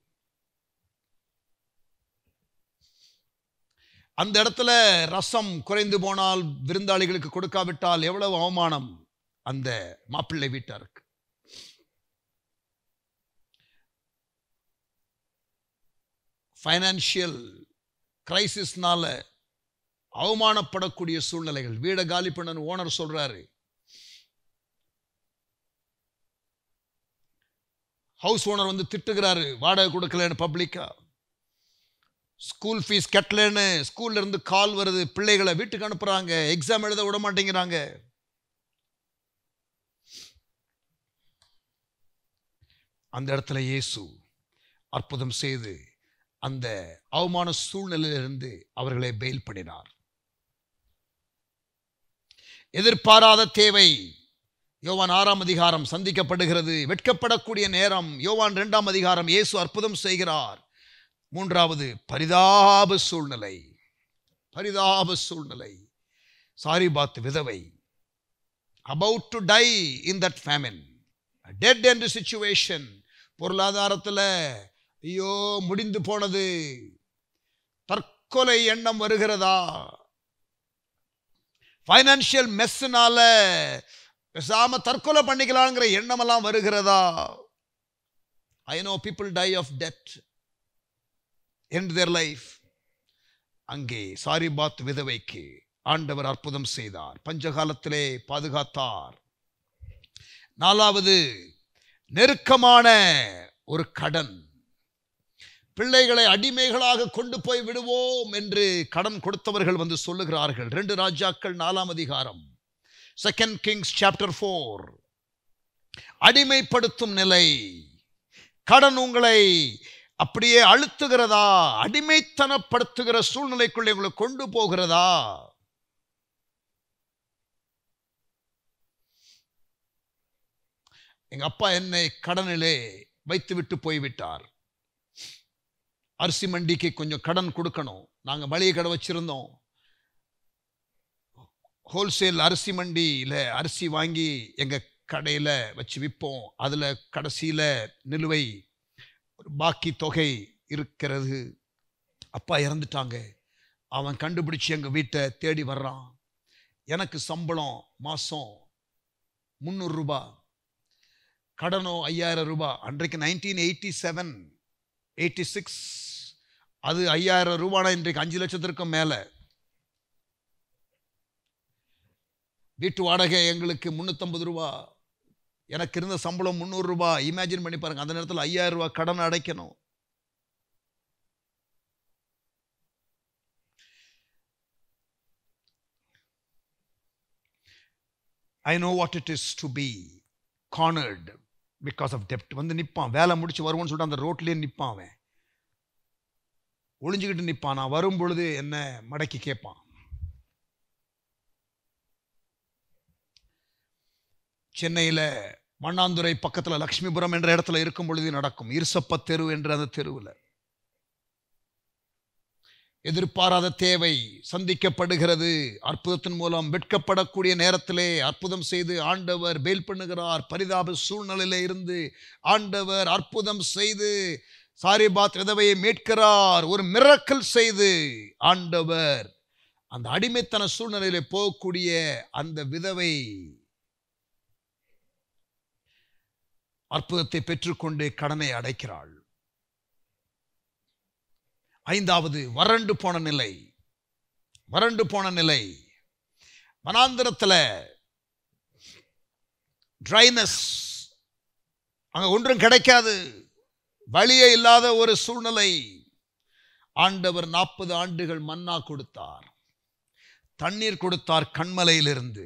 அந்த இடத்துல ரசம் குறைந்து போனால் விருந்தாளிகளுக்கு கொடுக்காவிட்டால் எவ்வளவு அவமானம் அந்த மாப்பிள்ளை வீட்டாருக்கு ஃபைனான்சியல் கிரைசிஸ்னால அவமானப்படக்கூடிய சூழ்நிலைகள் வீடை காலி பண்ணு ஓனர் சொல்றாரு ஹவுஸ் ஓனர் வந்து திட்டுகிறாரு வாடகை கொடுக்கலன்னு பப்ளிக்கா ஸ்கூல் ஃபீஸ் கட்டலன்னு ஸ்கூல்ல இருந்து கால் வருது பிள்ளைகளை வீட்டுக்கு அனுப்புறாங்க எக்ஸாம் எழுத விட மாட்டேங்கிறாங்க அந்த இடத்துல இயேசு அற்புதம் செய்து அந்த அவமான சூழ்நிலையிலிருந்து அவர்களை பெயில் பண்ணினார் எதிர்பாராத தேவை யோவான் ஆறாம் அதிகாரம் சந்திக்கப்படுகிறது வெட்கப்படக்கூடிய நேரம் யோவான் இரண்டாம் அதிகாரம் இயேசு அற்புதம் செய்கிறார் மூன்றாவது பரிதாப சூழ்நிலை பரிதாப சூழ்நிலை சாரிபாத் விதவை about to die in that famine debt என்ற சுச்சுவேஷன் பொருளாதாரத்தில் ஐயோ முடிந்து போனது தற்கொலை எண்ணம் வருகிறதா ஃபைனான்சியல் மெஸ்ஸுனால பேசாம தற்கொலை பண்ணிக்கலாங்கிற எண்ணமெல்லாம் வருகிறதா I know people die of debt end their life அங்கே சாரி பாத் விதவைக்கு ஆண்டவர் அற்புதம் செய்தார் பஞ்சகாலத்திலே பாதுகாத்தார் நாலாவது நெருக்கமான ஒரு கடன் பிள்ளைகளை அடிமைகளாக கொண்டு போய் விடுவோம் என்று கடன் கொடுத்தவர்கள் வந்து சொல்லுகிறார்கள் ரெண்டு ராஜாக்கள் நாலாம் அதிகாரம் செகண்ட் கிங்ஸ் சாப்டர் ஃபோர் அடிமைப்படுத்தும் நிலை கடன் உங்களை அப்படியே அழுத்துகிறதா அடிமைத்தனப்படுத்துகிற சூழ்நிலைக்குள்ளே உங்களை கொண்டு போகிறதா எங்க அப்பா என்னை கடனிலே வைத்துவிட்டு போய்விட்டார் அரிசி மண்டிக்கு கொஞ்சம் கடன் கொடுக்கணும் நாங்க மளிகை கடை வச்சிருந்தோம் ஹோல்சேல் அரிசி மண்டியில் அரிசி வாங்கி எங்க கடையில் வச்சு விற்போம் அதில் கடைசியில் நிலுவை ஒரு பாக்கி தொகை இருக்கிறது அப்பா இறந்துட்டாங்க அவன் கண்டுபிடிச்சு எங்கள் வீட்டை தேடி வர்றான் எனக்கு சம்பளம் மாதம் முந்நூறுரூபா கடனோ ஐயாயிரம் ரூபாய் அன்றைக்கு nineteen eighty seven eighty six அது ஐயாயிரம் ரூபானா இன்றைக்கு அஞ்சு லட்சத்திற்கும் மேலே வீட்டு வாடகை எங்களுக்கு முந்நூற்றம்பது ரூபா எனக்கு இருந்த சம்பளம் முந்நூறு ரூபாய் இமேஜின் பண்ணி பாருங்க அந்த நேரத்தில் ஐயாயிரம் ரூபாய் கடன் அடைக்கணும் I know what it is to be cornered because of டெப்ட் வந்து நிற்பான் வேலை முடிச்சு வருவோன்னு சொல்லிட்டு அந்த ரோட்லேயே நிற்பான் அவன் ஒளிஞ்சுக்கிட்டு நிற்பான் நான் வரும் பொழுது என்ன மடக்கி கேட்பான் சென்னையில் மண்ணாந்துறை பக்கத்தில் லக்ஷ்மிபுரம் என்ற இடத்துல இருக்கும் பொழுது நடக்கும் இருசப்ப தெரு என்ற அந்த தெருவில் எதிர்பாராத தேவை சந்திக்கப்படுகிறது அற்புதத்தின் மூலம் வெட்கப்படக்கூடிய நேரத்திலே அற்புதம் செய்து ஆண்டவர் பேல் பண்ணுகிறார் பரிதாப சூழ்நிலையில இருந்து ஆண்டவர் அற்புதம் செய்து சாரிபாத் விதவையை மீட்கிறார் ஒரு மிரக்கல் செய்து ஆண்டவர் அந்த அடிமைத்தன சூழ்நிலையில போகக்கூடிய அந்த விதவை அற்புதத்தை பெற்றுக்கொண்டு கடனை அடைக்கிறாள் ஐந்தாவது வறண்டு போன நிலை வறண்டு போன நிலை வனாந்திரத்தில் ட்ரைனஸ் அங்க ஒன்றும் கிடைக்காது வழியே இல்லாத ஒரு சூழ்நிலை ஆண்டவர் நாற்பது ஆண்டுகள் மன்னா கொடுத்தார் தண்ணீர் கொடுத்தார் கண்மலையிலிருந்து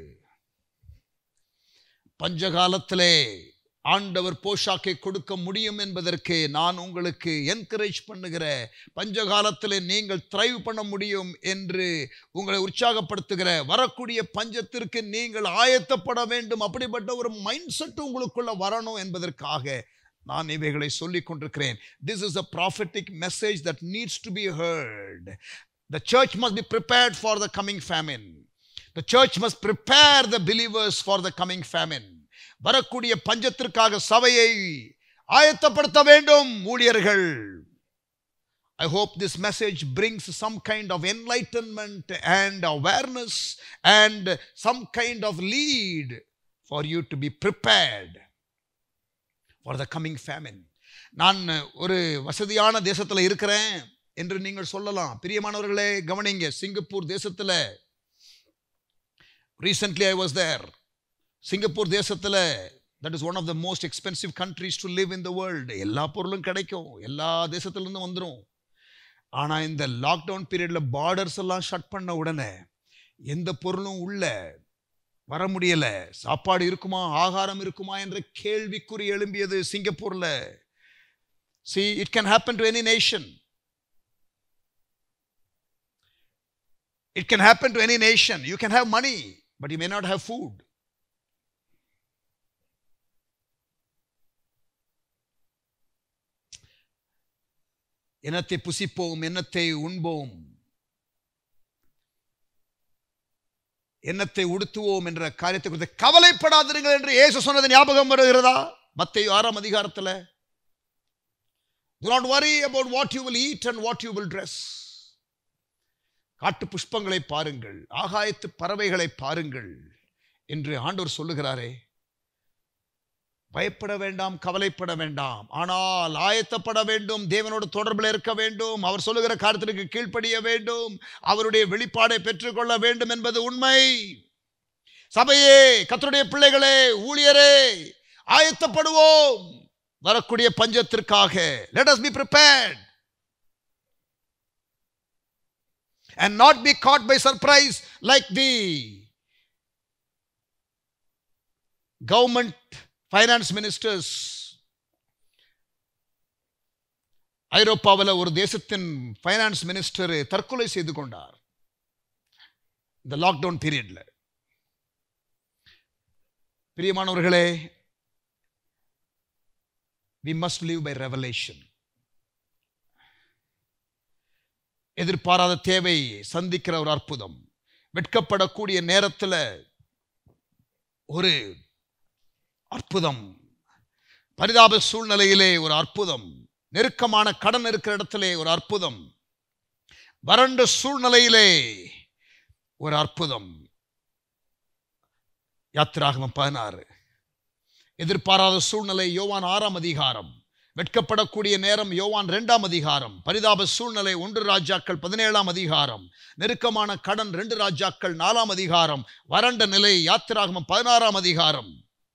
பஞ்சகாலத்திலே ஆண்டவர் போஷாக்கை கொடுக்க முடியும் என்பதற்கு நான் உங்களுக்கு என்கரேஜ் பண்ணுகிற பஞ்சகாலத்தில் நீங்கள் த்ரைவ் பண்ண முடியும் என்று உங்களை உற்சாகப்படுத்துகிற வரக்கூடிய பஞ்சத்திற்கு நீங்கள் ஆயத்தப்பட வேண்டும் அப்படிப்பட்ட ஒரு மைண்ட் செட் உங்களுக்குள்ள வரணும் என்பதற்காக நான் இவைகளை சொல்லிக் கொண்டிருக்கிறேன் this is a prophetic message that needs to be heard the church must be prepared for the coming famine the church must prepare the believers for the coming famine வரக்கூடிய பஞ்சத்திற்காக சபையை ஆயத்தப்படுத்த வேண்டும் ஊழியர்கள் I hope this message brings some kind of enlightenment and awareness and some kind of lead for you to be prepared for the coming famine. நான் ஒரு வசதியான தேசத்தில் இருக்கிறேன் என்று நீங்கள் சொல்லலாம் பிரியமானவர்களே கவனிங்க சிங்கப்பூர் தேசத்தில் recently I was there Singapore தேசத்தில் that is one of the most expensive countries to live in the world எல்லா பொருளும் கிடைக்கும் எல்லா தேசத்துலேருந்து வந்துடும் ஆனால் இந்த லாக்டவுன் பீரியடில் பார்டர்ஸ் எல்லாம் ஷட் பண்ண உடனே எந்த பொருளும் உள்ள வர முடியல சாப்பாடு இருக்குமா ஆகாரம் இருக்குமா என்ற கேள்விக்குறி எழும்பியது சிங்கப்பூர்ல see it can happen to any nation it can happen to any nation you can have money but you may not have food என்னத்தை புசிப்போம் என்னத்தை உண்போம் என்னத்தை உடுத்துவோம் என்ற காரியத்தை குறித்து கவலைப்படாதிருங்கள் என்று இயேசு சொன்னது ஞாபகம் வருகிறதா மத்திய ஆறாம் அதிகாரத்தில் Do not worry about what you will eat and what you will dress. காட்டு புஷ்பங்களை பாருங்கள் ஆகாயத்து பறவைகளை பாருங்கள் என்று ஆண்டவர் சொல்லுகிறாரே பயப்பட வேண்டாம் கவலைப்பட வேண்டாம் ஆனால் ஆயத்தப்பட வேண்டும் தேவனோடு தொடர்பில் இருக்க வேண்டும் அவர் சொல்லுகிற காரியத்திற்கு கீழ்ப்படிய வேண்டும் அவருடைய வெளிப்பாடை பெற்றுக்கொள்ள வேண்டும் என்பது உண்மை சபையே கர்த்தருடைய பிள்ளைகளே ஊழியரே ஆயத்தப்படுவோம் வரக்கூடிய பஞ்சத்திற்காக let us be prepared and not be caught by surprise like the government finance ministers ஐரோப்பாவில் ஒரு தேசத்தின் ஃபைனான்ஸ் மினிஸ்டர் தற்கொலை செய்து கொண்டார் இந்த லாக்டவுன் பீரியட்ல பிரியமானவர்களே we must live by revelation எதிர்பாராத தேவை சந்திக்கிற ஒரு அற்புதம் வெட்கப்படக்கூடிய நேரத்தில் ஒரு அற்புதம் பரிதாப சூழ்நிலையிலே ஒரு அற்புதம் நெருக்கமான கடன் இருக்கிற இடத்திலே ஒரு அற்புதம் வறண்ட சூழ்நிலையிலே ஒரு அற்புதம் யாத்திராகமம் பதினாறு எதிர்பாராத சூழ்நிலை யோவான் ஆறாம் அதிகாரம் வெட்கப்படக்கூடிய நேரம் யோவான் இரண்டாம் அதிகாரம் பரிதாப சூழ்நிலை ஒன்று ராஜாக்கள் பதினேழாம் அதிகாரம் நெருக்கமான கடன் ரெண்டு ராஜாக்கள் நாலாம் அதிகாரம் வறண்ட நிலை யாத்திராகமம் பதினாறாம் அதிகாரம்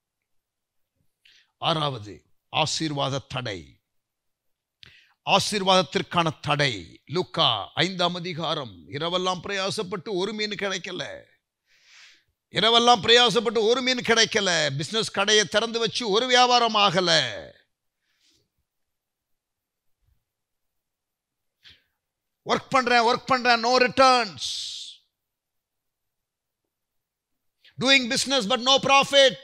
ஆறாவது ஆசீர்வாத தடை ஆசீர்வாதத்திற்கான தடை லூக்கா ஐந்தாம் அதிகாரம் இரவெல்லாம் பிரயாசப்பட்டு ஒரு மீன் கிடைக்கல இரவெல்லாம் பிரயாசப்பட்டு ஒரு மீன் கிடைக்கல பிசினஸ் கடையை திறந்து வச்சு ஒரு வியாபாரம் ஆகல ஒர்க் பண்றேன் ஒர்க் பண்றேன் no returns doing business but no profit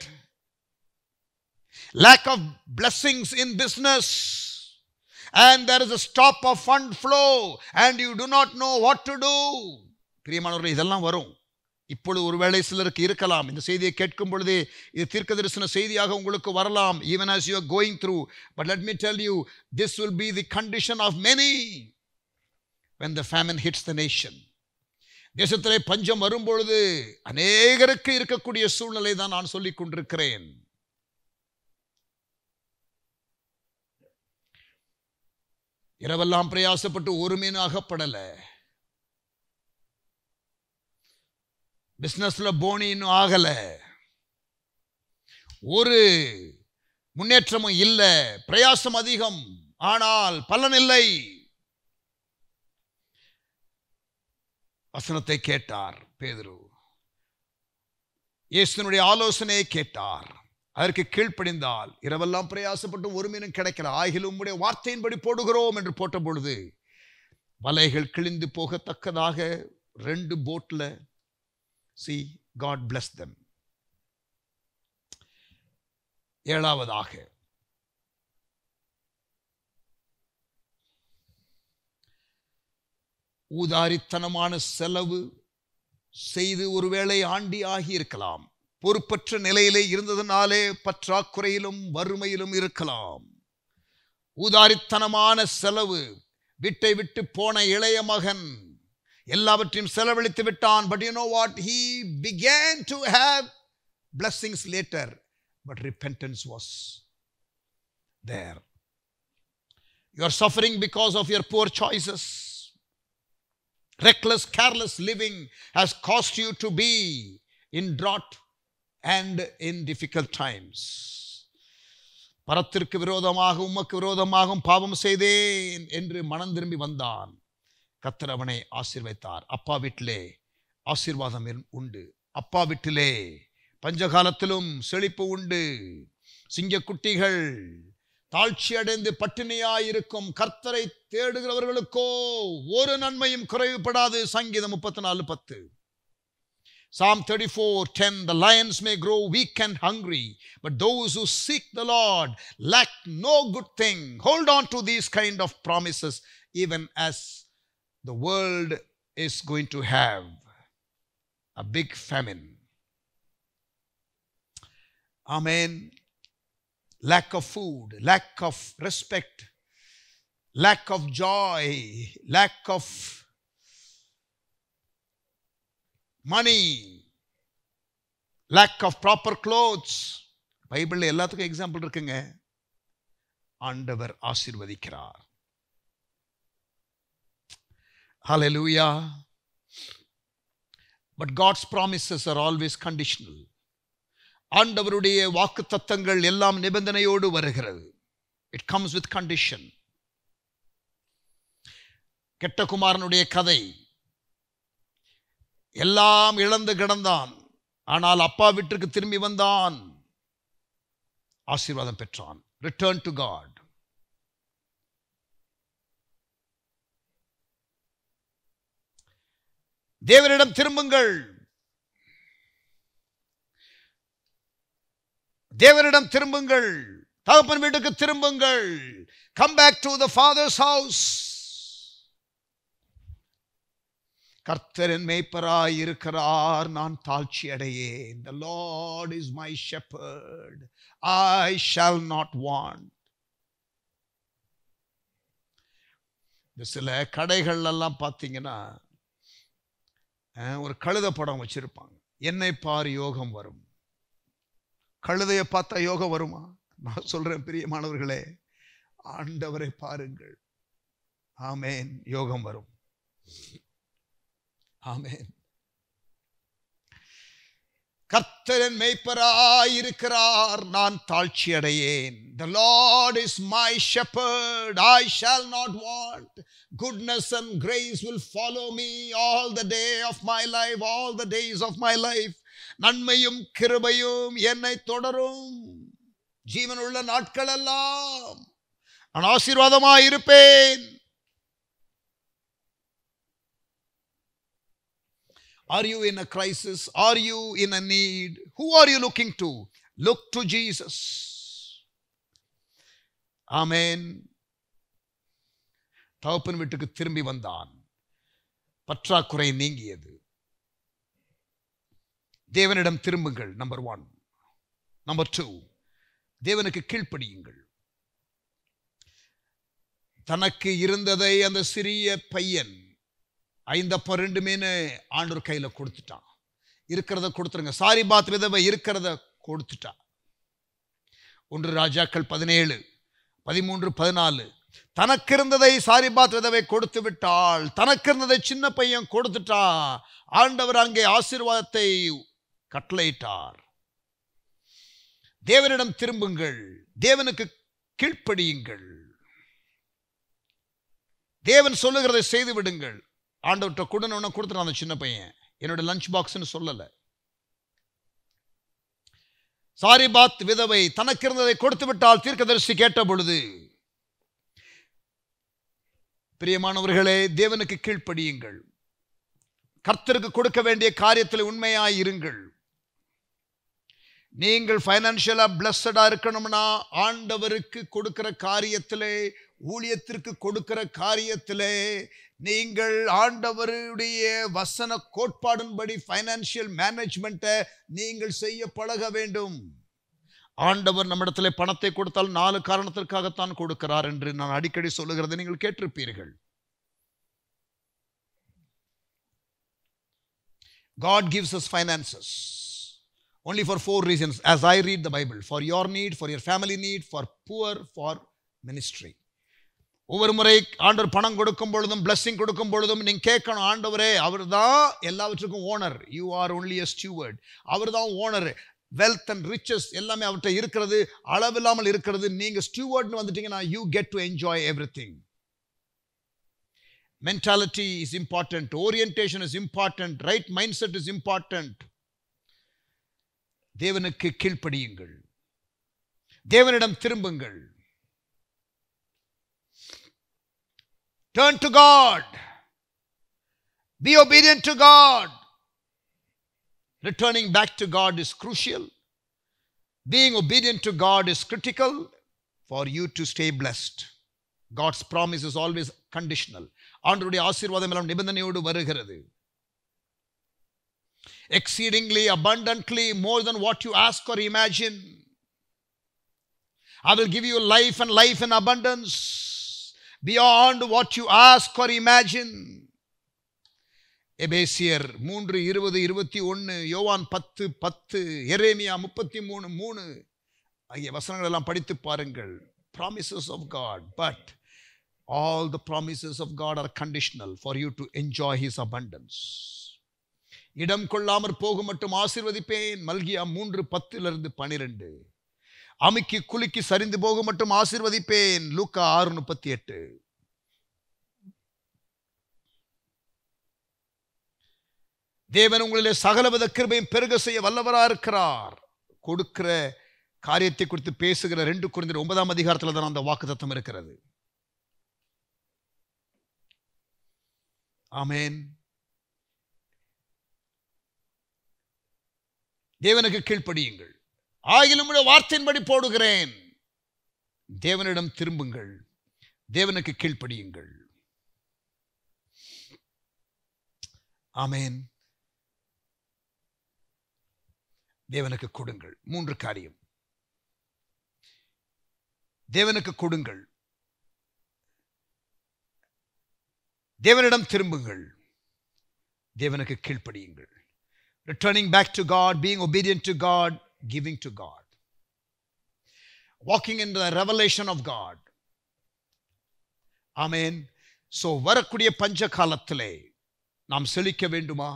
lack of blessings in business and there is a stop of fund flow and you do not know what to do பிரியமானவர்கள் இதெல்லாம் வரும் இப்பொழுது ஒருவேளை சிலருக்கு இருக்கலாம் இந்த செய்தியை கேட்கும் பொழுதே இது தீர்க்க தரிசன செய்தியாக உங்களுக்கு வரலாம் even as you are going through but let me tell you this will be the condition of many when the famine hits the nation தேசத்திலே பஞ்சம் வரும்பொழுது அநேகருக்கு இருக்கக்கூடிய சூழ்நிலை தான் நான் சொல்லிக் கொண்டிருக்கிறேன் இரவெல்லாம் பிரயாசப்பட்டு ஒரு மீன் அகப்படல பிசினஸ்ல போனி இன்னும் ஆகல ஒரு முன்னேற்றமும் இல்லை பிரயாசம் அதிகம் ஆனால் பலன் இல்லை வசனத்தை கேட்டார் பேதுரு இயேசுனுடைய ஆலோசனையை கேட்டார் அதற்கு கீழ்ப்படிந்தால் இரவெல்லாம் பிரயாசப்பட்டு ஒரு மீனும் கிடைக்கல ஆகிலும் உம்முடைய வார்த்தையின்படி போடுகிறோம் என்று போட்ட பொழுது வலைகள் கிழிந்து போகத்தக்கதாக ரெண்டு போட்ல சி காட் bless them ஏழாவதாக ஊதாரித்தனமான செலவு செய்து ஒருவேளை ஆண்டி ஆகி இருக்கலாம் பொறுப்பற்ற நிலையிலே இருந்ததுனாலே பற்றாக்குறையிலும் வறுமையிலும் இருக்கலாம் ஊதாரித்தனமான செலவு வீட்டை விட்டு போன இளைய மகன் எல்லாவற்றையும் செலவழித்து விட்டான் but you know what he began to have blessings later but repentance was there you are suffering because of your poor choices reckless careless living has caused you to be in drought and in difficult times பரத்திற்கு விரோதமாக உமக்கு விரோதமாகவும் பாவம் செய்தேன் என்று மனம் திரும்பி வந்தான் கத்தர் அவனை ஆசீர்வைத்தார் அப்பா வீட்டிலே ஆசீர்வாதம் இரு- உண்டு அப்பா வீட்டிலே பஞ்சகாலத்திலும் செழிப்பு உண்டு சிங்கக்குட்டிகள் தாழ்ச்சி அடைந்து பட்டினியாயிருக்கும் கர்த்தரை தேடுகிறவர்களுக்கோ ஒரு நன்மையும் குறைவுபடாது சங்கீதம் முப்பத்தி நாலு பத்து Psalm 34 10 The lions may grow weak and hungry, but those who seek the Lord lack no good thing. Hold on to these kind of promises, even as the world is going to have a big famine. Amen. Lack of food, lack of respect, lack of joy, lack of money, lack of proper clothes, பைபிளில் எல்லாத்துக்கும் example இருக்குங்க ஆண்டவர் ஆசீர்வதிக்கிறார் ஹalleluya but God's promises are always conditional ஆண்டவருடைய வாக்கு தத்தங்கள் எல்லாம் நிபந்தனையோடு வருகிறது இட் கம்ஸ் வித் கண்டிஷன் கெட்ட குமாரனுடைய கதை எல்லாம் இழந்து கிடந்தான் ஆனால் அப்பா வீட்டுக்கு திரும்பி வந்தான் ஆசீர்வாதம் பெற்றான் ரிட்டர்ன் டு காட் தேவனிடம் திரும்புங்கள் தேவனிடம் திரும்புங்கள் தகப்பன் வீட்டுக்கு திரும்புங்கள் come back to the Father's house கர்த்தரின் மேய்ப்பராய் இருக்கிறார் நான் தாழ்ச்சி அடையேன் the lord is my shepherd i shall not want இந்த சில கடைகள் எல்லாம் பார்த்தீங்கன்னா அஹ், ஒரு கழுத படம் வச்சிருப்பாங்க என்னை பார் யோகம் வரும் கழுதையை பார்த்தா யோகம் வருமா நான் சொல்றேன் பிரியமானவர்களே ஆண்டவரை பாருங்கள் ஆமேன் யோகம் வரும் ஆமென் கர்த்தரன் மெய்ப்பராயிருக்கிறார் நான் தாழ்ச்சி அடையேன் the lord is my shepherd i shall not want goodness and grace will follow me all the day of my life all the days of my life நன்மையும் கிருபையும் என்னை தொடரும் ஜீவனுள்ள நாட்கள் எல்லாம் நான் ஆசீர்வாதமாய் இருப்பேன் Are you in a crisis? Are you in a need? Who are you looking to? Look to Jesus. Amen. தகப்பன் வீட்டுக்கு திரும்பி வந்தான் பற்றாக்குறை நீங்கியது தேவனிடம் திரும்புங்கள் நம்பர் ஒன் நம்பர் டூ தேவனுக்கு கீழ்ப்படியுங்கள் தனக்கு இருந்ததை அந்த சிறிய பையன் ஐந்தப்ப ரெண்டு மீன் ஆண்டவர் கையில கொடுத்துட்டான் இருக்கிறத கொடுத்துருங்க சாரி பாத் விதவை இருக்கிறத கொடுத்துட்டா ஒன்று ராஜாக்கள் பதினேழு பதிமூன்று பதினாலு தனக்கு இருந்ததை சாரிபாத் விதவை கொடுத்து விட்டாள் தனக்கு இருந்ததை சின்ன பையன் கொடுத்துட்டா ஆண்டவர் அங்கே ஆசீர்வாதத்தை கட்டளையிட்டார் தேவனிடம் திரும்புங்கள் தேவனுக்கு கீழ்ப்படியுங்கள் தேவன் சொல்லுகிறதை செய்து விடுங்கள் ஆண்டவர்கிட்ட கொடுன்னு கொடுத்துட்டான் அந்த சின்ன பையன் என்னோட லஞ்ச் பாக்ஸ்னு சொல்லல சாரிபாத் விதவை தனக்கு இருந்ததை கொடுத்து விட்டால் தீர்க்கதரிசி கேட்ட பொழுது பிரியமானவர்களே தேவனுக்கு கீழ்ப்படியுங்கள் கர்த்தருக்கு கொடுக்க வேண்டிய காரியத்தில் உண்மையாய் இருங்கள் நீங்கள் ஃபைனான்சியலா பிளஸ்டா இருக்கணும்னா ஆண்டவருக்கு கொடுக்கிற காரியத்திலே ஊழியத்திற்கு கொடுக்கிற காரியத்திலே நீங்கள் ஆண்டவருடைய வசன கோட்பாடின்படி ஃபைனான்சியல் மேனேஜ்மெண்ட்டை நீங்கள் செய்ய பழக வேண்டும் ஆண்டவர் நம்மிடத்திலே பணத்தை கொடுத்தால் நாலு காரணத்திற்காகத்தான் கொடுக்கிறார் என்று நான் அடிக்கடி சொல்லுகிறதை நீங்கள் கேட்டிருப்பீர்கள் God gives us finances only for four reasons as I read the Bible for your need, for your family need, for poor, for ministry. ஒவ்வொரு முறை ஆண்டவர் பணம் கொடுக்கும் பொழுதும் பிளஸ்ஸிங் கொடுக்கும் பொழுதும் நீங்க கேட்கணும் ஆண்டவரே அவர் தான் எல்லாவற்றுக்கும் owner you are only a steward அவர் தான் ஓனர் வெல்த் அண்ட் ரிச்சஸ் எல்லாமே அவர்கிட்ட இருக்கிறது அளவில்லாமல் இருக்கிறது நீங்க ஸ்டியூவர்ட்னு வந்துட்டீங்கன்னா you get to enjoy everything mentality is important orientation is important right mindset is important தேவனுக்கு கீழ்ப்படியுங்கள் தேவனிடம் திரும்புங்கள் Turn to God. Be obedient to God. Returning back to God is crucial. Being obedient to God is critical for you to stay blessed. God's promise is always conditional. ஆண்டருடைய ஆசீர்வாதம் எல்லாம் நிபந்தனையோடு வருகிறது exceedingly abundantly more than what you ask or imagine i will give you life and life in abundance beyond what you ask or imagine எபேசியர் மூன்று இருபது இருபத்தி ஒன்று யோவான் பத்து பத்து எரேமியா முப்பத்தி மூணு மூணு ஆகிய வசனங்கள் எல்லாம் படித்து பாருங்கள் promises of God but all the promises of God are conditional for you to enjoy his abundance இடம் கொள்ளாமற் போகும் மட்டும் ஆசீர்வதிப்பேன் மல்கியா மூன்று பத்திலிருந்து பனிரெண்டு அமுக்கி குலுக்கி சரிந்து போகும் மட்டும் ஆசீர்வதிப்பேன் லூக்கா ஆறு முப்பத்தி எட்டு தேவன் உங்களிலே சகலவித கிருபையும் பெருக செய்ய வல்லவரா இருக்கிறார் கொடுக்கிற காரியத்தை குறித்து பேசுகிற ரெண்டு குறைந்த ஒன்பதாம் அதிகாரத்துல தான் அந்த வாக்குத்தத்தம் இருக்கிறது ஆமென் தேவனுக்கு கீழ்ப்படியுங்கள் ஆகிலும் உடைய வார்த்தையின்படி போடுகிறேன் தேவனிடம் திரும்புங்கள் தேவனுக்கு கீழ்ப்படியுங்கள் ஆமென் தேவனுக்கு கொடுங்கள் மூன்று காரியம் தேவனுக்கு கொடுங்கள் தேவனிடம் திரும்புங்கள் தேவனுக்கு கீழ்ப்படியுங்கள் returning back to God being obedient to God giving to God walking in the revelation of God ஆமேன் ஸோ வரக்கூடிய பஞ்ச காலத்திலே நாம் செழிக்க வேண்டுமா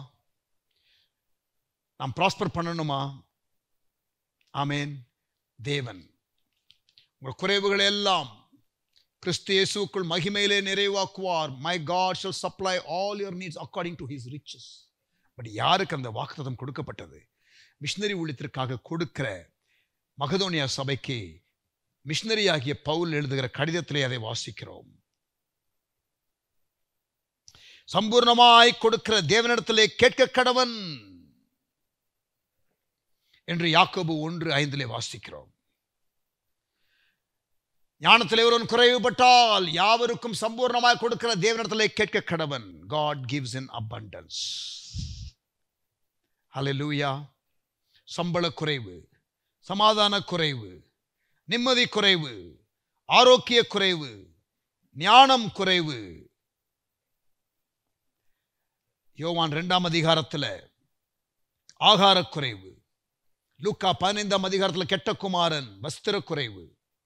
நாம் ப்ராஸ்பர் பண்ணணுமா ஆமேன் தேவன் உங்கள் குறைவுகளை எல்லாம் கிறிஸ்து இயேசுக்குள் மகிமையிலே நிறைவாக்குவார் my God shall supply all your needs according to his riches but யாருக்கு அந்த வாக்குத்தத்தம் கொடுக்கப்பட்டது மிஷினரி ஊழியத்திற்காக கொடுக்கிற மகதோனியா சபைக்கு மிஷினரி ஆகிய பவுல் எழுதுகிற கடிதத்திலே அதை வாசிக்கிறோம் சம்பூர்ணமாய் கொடுக்கிற தேவனிடத்திலே கேட்க கடவன் என்று யாக்கோபு ஒன்று ஐந்திலே வாசிக்கிறோம் ஞானத்திலே ஒருவன் குறைவுபட்டால் யாவருக்கும் சம்பூர்ணமாய் கொடுக்கிற தேவனிடத்திலே கேட்க கடவன் காட் கிவ்ஸ் இன் abundance ஹalleluya சம்பள குறைவு சமாதான குறைவு நிம்மதி குறைவு ஆரோக்கிய குறைவு ஞானம் குறைவு யோவான் இரண்டாம் அதிகாரத்துல ஆகார குறைவு லூக்கா பதினைந்தாம் அதிகாரத்துல கெட்ட குமாரன் வஸ்திர குறைவு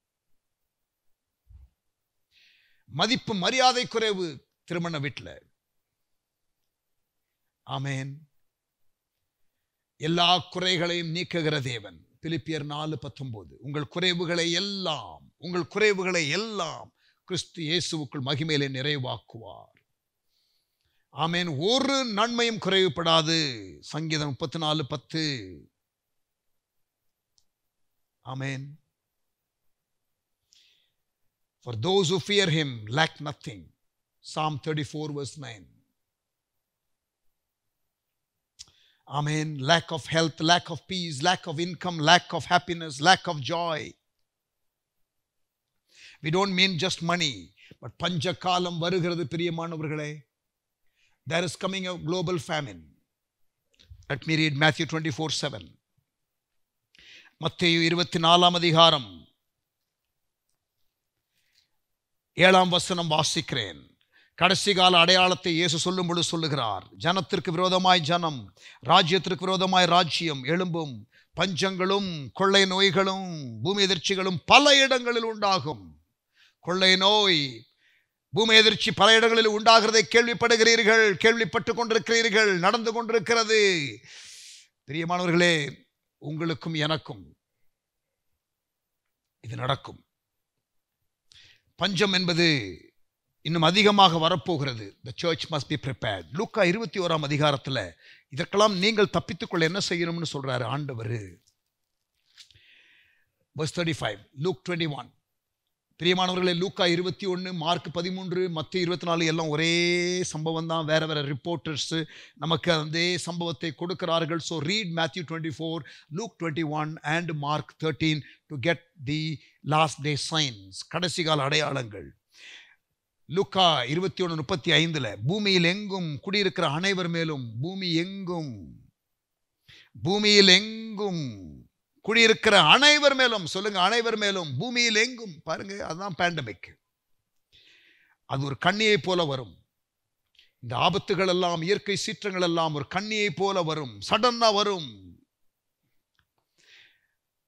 மதிப்பு மரியாதை குறைவு திருமண வீட்டுல ஆமேன் எல்லா குறைகளையும் நீக்குகிற தேவன் பிலிப்பியர் நாலு பத்தொன்பது உங்கள் குறைவுகளை எல்லாம் உங்கள் குறைவுகளை எல்லாம் கிறிஸ்து இயேசுவுக்குள் மகிமையிலே நிறைவாக்குவார் ஆமேன் ஒரு நன்மையும் குறைவுபடாது சங்கீதம் முப்பத்தி நாலு பத்து ஆமேன் For those who fear him lack nothing. Psalm 34, verse 9. Amen. Lack of health, lack of peace, lack of income, lack of happiness, lack of joy. We don't mean just money, but பஞ்ச காலம் வருகிறது பிரியமானவர்களே there is coming a global famine. Let me read Matthew 24 7. மத்தேயு இருபத்தி நாலாம் அதிகாரம் ஏழாம் வசனம் வாசிக்கிறேன் கடைசி கால அடையாளத்தை இயேசு சொல்லும் பொழுது சொல்லுகிறார் ஜனத்திற்கு விரோதமாய் ஜனம் ராஜ்யத்திற்கு விரோதமாய் ராஜ்யம் எழும்பும் பஞ்சங்களும் கொள்ளை நோய்களும் பூமி எதிர்ச்சிகளும் பல இடங்களில் உண்டாகும் கொள்ளை நோய் பூமி எதிர்ச்சி பல இடங்களில் உண்டாகிறதை கேள்விப்படுகிறீர்கள் கேள்விப்பட்டு கொண்டிருக்கிறீர்கள் நடந்து கொண்டிருக்கிறது பிரியமானவர்களே உங்களுக்கும் எனக்கும் இது நடக்கும் பஞ்சம் என்பது இன்னும் அதிகமாக வரப்போகிறது the church must be prepared லூக்கா இருபத்தி ஓராம் அதிகாரத்தில் இதற்கெல்லாம் நீங்கள் தப்பித்துக்கொள்ள என்ன செய்யணும்னு சொல்றாரு ஆண்டவர் verse thirty five Luke twenty one பிரியமானவர்களே லூக்கா இருபத்தி ஒன்று மார்க் பதிமூன்று மத்திய இருபத்தி நாலு எல்லாம் ஒரே சம்பவம் தான் வேற வேற ரிப்போர்ட்டர்ஸ் நமக்கு அதே சம்பவத்தை கொடுக்கிறார்கள் so read Matthew twenty four Luke twenty one and Mark thirteen to get the last day signs கடைசி கால அடையாளங்கள் லூக்கா இருபத்தி ஒன்று முப்பத்தி ஐந்துல பூமியில் எங்கும் குடியிருக்கிற அனைவர் மேலும் பூமி எங்கும் பூமியில் எங்கும் குடியிருக்கிற அனைவர் மேலும் சொல்லுங்க அனைவர் மேலும் பூமியில் எங்கும் பாருங்க அதுதான் பேண்டமிக் அது ஒரு கண்ணியை போல வரும் இந்த ஆபத்துகள் எல்லாம் இயற்கை சீற்றங்கள் எல்லாம் ஒரு கண்ணியை போல வரும் சடனா வரும்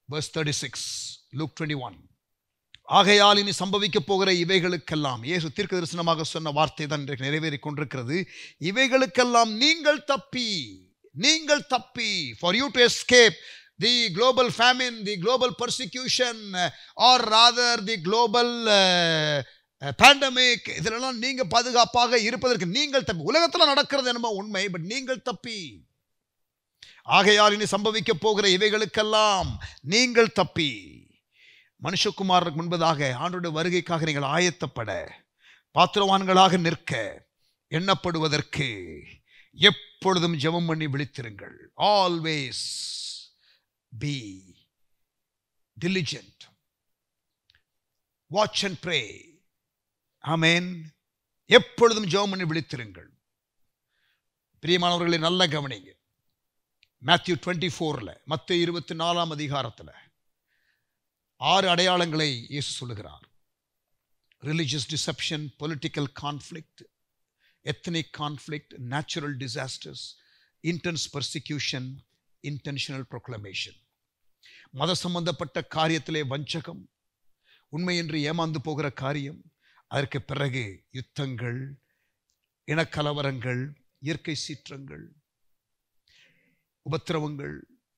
verse 36 luke 21 ஆகையால் இனி சம்பவிக்க போகிற இவைகளுக்கெல்லாம் இயேசு தீர்க்க தரிசனமாக சொன்ன வார்த்தை தான் இன்றைக்கு நிறைவேறிக் கொண்டிருக்கிறது இவைகளுக்கெல்லாம் நீங்கள் தப்பி நீங்கள் தப்பி for you to escape the global famine the global persecution or rather the global pandemic இதிலெல்லாம் நீங்க பாதுகாப்பாக இருப்பதற்கு நீங்கள் தப்பி உலகத்தில் நடக்கிறது என்னமோ உண்மை பட் நீங்கள் தப்பி ஆகையால் இனி சம்பவிக்க போகிற இவைகளுக்கெல்லாம் நீங்கள் தப்பி மனுஷகுமாரனுக்கு முன்பதாக ஆண்டோட வருகைக்காக நீங்கள் ஆயத்தப்பட பாத்திரவான்களாக நிற்க எண்ணப்படுவதற்கு எப்பொழுதும் ஜெபம் பண்ணி விழித்திருங்கள் always be diligent watch and pray ஆமென் எப்பொழுதும் ஜெபம் பண்ணி விழித்திருங்கள் பிரியமானவர்களை நல்ல கவனிங்க மேத்யூ டுவெண்ட்டி ஃபோரில் மற்ற இருபத்தி நாலாம் அதிகாரத்தில் ஆறு அடையாளங்களை இயேசு சொல்லுகிறார் religious deception political conflict ethnic conflict natural disasters intense persecution intentional proclamation மத சம்பந்தப்பட்ட காரியத்திலே வஞ்சகம் உண்மை என்று ஏமாந்து போகிற காரியம் அதற்கு பிறகு யுத்தங்கள் இனக்கலவரங்கள் இயற்கை சீற்றங்கள் உபத்திரவங்கள்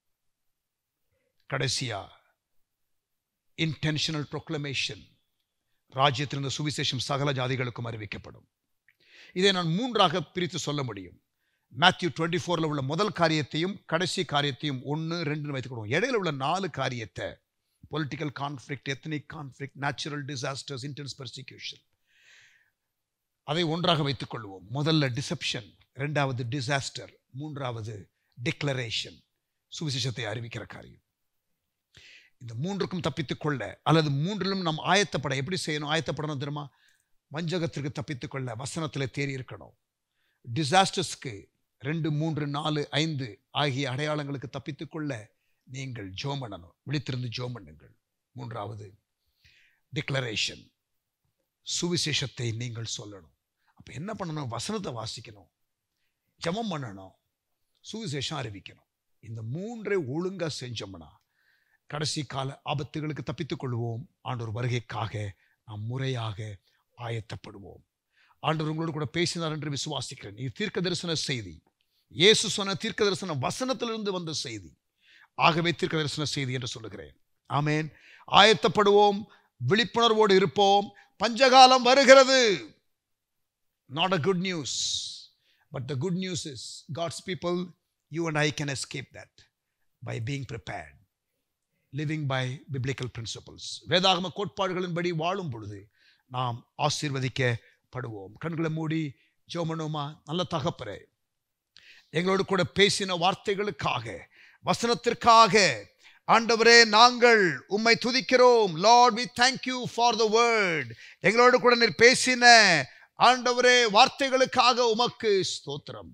கடைசியா இன்டென்ஷனல் ப்ரொக்ளமேஷன் ராஜ்யத்திலிருந்து சுவிசேஷம் சகல ஜாதிகளுக்கும் அறிவிக்கப்படும் இதை நான் மூன்றாக பிரித்து சொல்ல முடியும் மேத்யூ டுவெண்ட்டி ஃபோரில் உள்ள முதல் காரியத்தையும் கடைசி காரியத்தையும் ஒன்று ரெண்டுன்னு வைத்துக்கொள்வோம் இடையில உள்ள நாலு காரியத்தை political conflict ethnic conflict natural disasters intense persecution அதை ஒன்றாக வைத்துக் கொள்வோம் முதல்ல டிசப்ஷன் ரெண்டாவது டிசாஸ்டர் மூன்றாவது டிக்ளரேஷன் சுவிசேஷத்தை அறிவிக்கிற காரியம் இந்த மூன்றுக்கும் தப்பித்துக் கொள்ள அல்லது மூன்றிலும் நாம் ஆயத்தப்பட எப்படி செய்யணும் ஆயத்தப்படணும் தெரியுமா வஞ்சகத்திற்கு தப்பித்துக் கொள்ள வசனத்தில் தேறி இருக்கணும் டிசாஸ்டர்ஸ்க்கு ரெண்டு மூன்று நாலு ஐந்து ஆகிய அடையாளங்களுக்கு தப்பித்துக் கொள்ள நீங்கள் ஜோம் பண்ணணும் விழித்திருந்து ஜோம் பண்ணுங்கள் மூன்றாவது டிக்ளரேஷன் சுவிசேஷத்தை நீங்கள் சொல்லணும் அப்போ என்ன பண்ணணும் வசனத்தை வாசிக்கணும் ஜெபம் பண்ணணும் சுவிசேஷம் அறிவிக்கணும் இந்த மூன்றை ஒழுங்கா செஞ்சோம்னா கடைசி கால ஆபத்துகளுக்கு தப்பித்துக் கொள்வோம் ஆண்டவர் வருகைக்காக நாம் முறையாக ஆயத்தப்படுவோம் ஆண்டவர் உங்களோடு கூட பேசினார் என்று விசுவாசிக்கிறேன் இது தீர்க்க தரிசன செய்தி இயேசு சொன்ன தீர்க்க தரிசன வசனத்திலிருந்து வந்த செய்தி ஆகவே தீர்க்க தரிசன செய்தி என்று சொல்லுகிறேன் ஆமேன் ஆயத்தப்படுவோம் விழிப்புணர்வோடு இருப்போம் பஞ்சகாலம் வருகிறது not a good news but the good news is God's people you and I can escape that by being prepared living by biblical principles வேதாகம கோட்பாடுகளின்படி வாழும் பொழுது நாம் ஆசீர்வதிக்கப்படுவோம் கண்களை மூடி ஜோமனோமா நல்ல தகப்பரே எங்களோடு கூட பேசின வார்த்தைகளுக்காக வசனத்திற்காக ஆண்டவரே நாங்கள் உம்மை துதிக்கிறோம் Lord we thank you for the word எங்களோடு கூட நீர் பேசின ஆண்டவரே வார்த்தைகளுக்காக உமக்கு ஸ்தோத்திரம்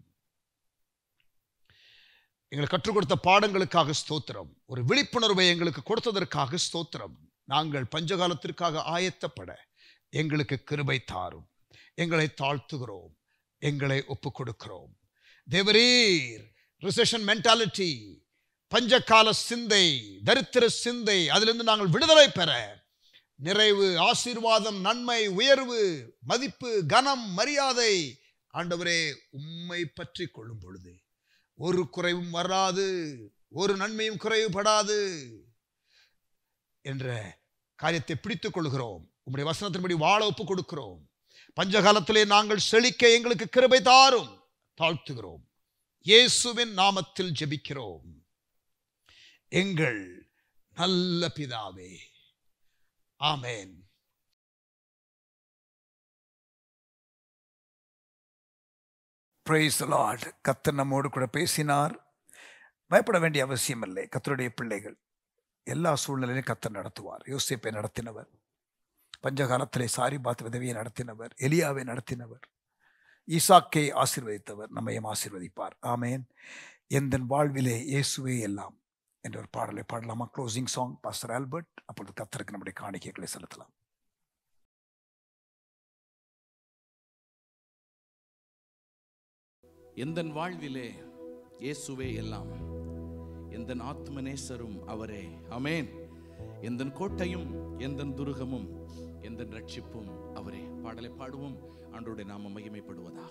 எங்களுக்கு கற்றுக் கொடுத்த பாடங்களுக்காக ஸ்தோத்திரம் ஒரு விழிப்புணர்வை எங்களுக்கு கொடுத்ததற்காக ஸ்தோத்திரம் நாங்கள் பஞ்சகாலத்திற்காக ஆயத்தப்பட எங்களுக்கு கிருபை தாரும் எங்களை தாழ்த்துகிறோம் எங்களை ஒப்புக் கொடுக்கிறோம் தேவரீர் ரிசெஷன் மென்டாலிட்டி பஞ்சகால சிந்தை தரித்திர சிந்தை அதிலிருந்து நாங்கள் விடுதலை பெற நிறைவு ஆசீர்வாதம் நன்மை உயர்வு மதிப்பு கனம் மரியாதை ஆண்டவரே உம்மை பற்றி கொள்ளும் பொழுது ஒரு குறைவும் வராது ஒரு நன்மையும் குறைவுபடாது என்ற காரியத்தை பிடித்துக் கொள்கிறோம் உம்முடைய வசனத்தின்படி வாழ ஒப்புக் கொடுக்கிறோம் பஞ்சகாலத்திலே நாங்கள் செழிக்க எங்களுக்கு கிருபை தாரும் தாழ்த்துகிறோம் இயேசுவின் நாமத்தில் ஜெபிக்கிறோம் எங்கள் நல்ல பிதாவே ஆமென் பிரைஸ் லார்ட் கத்தர் நம்மோடு கூட பேசினார் பயப்பட வேண்டிய அவசியம் இல்லை கத்தருடைய பிள்ளைகள் எல்லா சூழ்நிலையிலும் கத்தர் நடத்துவார் யோசிப்பை நடத்தினவர் பஞ்சகாலத்திலே சாரிபாத் விதவியை நடத்தினவர் எலியாவை நடத்தினவர் ஈசாக்கை ஆசீர்வதித்தவர் நம்மையும் ஆசீர்வதிப்பார் ஆமேன் எந்த வாழ்விலே இயேசுவே எல்லாம் என்ற ஒரு பாடலை பாடலாமா க்ளோசிங் சாங் பாஸ்டர் ஆல்பர்ட் அப்பொழுது கத்தருக்கு நம்முடைய காணிக்கைகளை செலுத்தலாம் எந்தன் வாழ்விலே இயேசுவே எல்லாம் எந்த ஆத்மநேசரும் அவரே அமேன் எந்த கோட்டையும் எந்த துருகமும் எந்த ரட்சிப்பும் அவரே பாடலை பாடுவோம் ஆண்டோடைய நாம மகிமைப்படுவதாக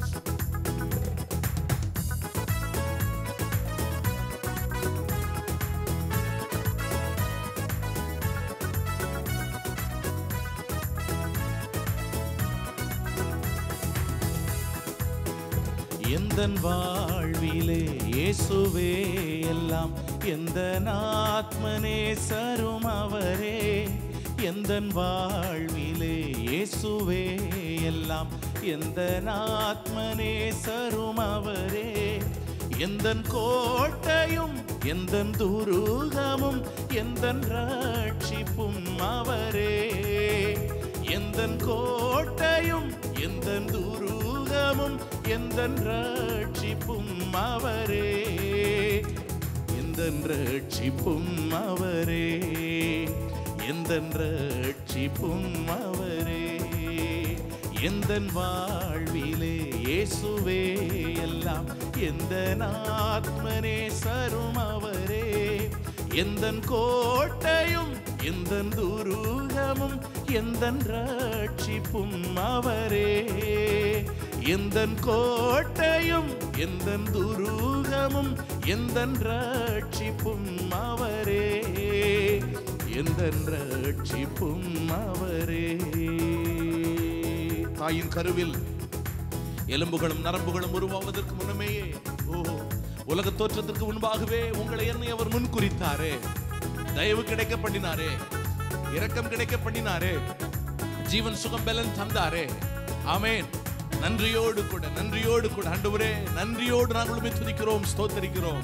எந்தன் வாழ்விலே இயேசுவே எல்லாம் எந்த ஆத்மனே சரும் அவரே எந்தன் வாழ்விலே இயேசுவே எல்லாம் எந்த ஆத்மனே சரும் அவரே எந்தன் கோட்டையும் எந்தன் துருகமும் எந்தன் ரட்சிப்பும் அவரே எந்தன் கோட்டையும் எந்தன் துருகமும் எந்தன் ரட்சிப்பும் அவரே எந்தன் ரட்சிப்பும் அவரே எந்தன் ரட்சிப்பும் அவரே எந்தன் வாழ்விலே இயேசுவே எல்லாம் எந்த ஆத்மனே சரும் அவரே எந்தன் கோட்டையும் எந்தன் துருகமும் எந்தன் ரட்சிப்பும் அவரே எந்தன் கோட்டையும் எந்தன் துருகமும் எந்தன் ரட்சிப்பும் அவரே எந்தன் ரட்சிப்பும் அவரே தாயின் கருவில் எலும்புகளும் நரம்புகளும் உருவாவதற்கு முன்னமேயே ஓ உலக தோற்றத்திற்கு முன்பாகவே உங்களை என்னை அவர் முன் குறித்தாரே தயவு கிடைக்க பண்ணினாரே இரக்கம் கிடைக்க பண்ணினாரே ஜீவன் சுகம் பலன் தந்தாரே ஆமென் நன்றியோடு கூட நன்றியோடு கூட ஆண்டவரே நன்றியோடு நாங்கள் உம்மை துதிக்கிறோம் ஸ்தோத்தரிக்கிறோம்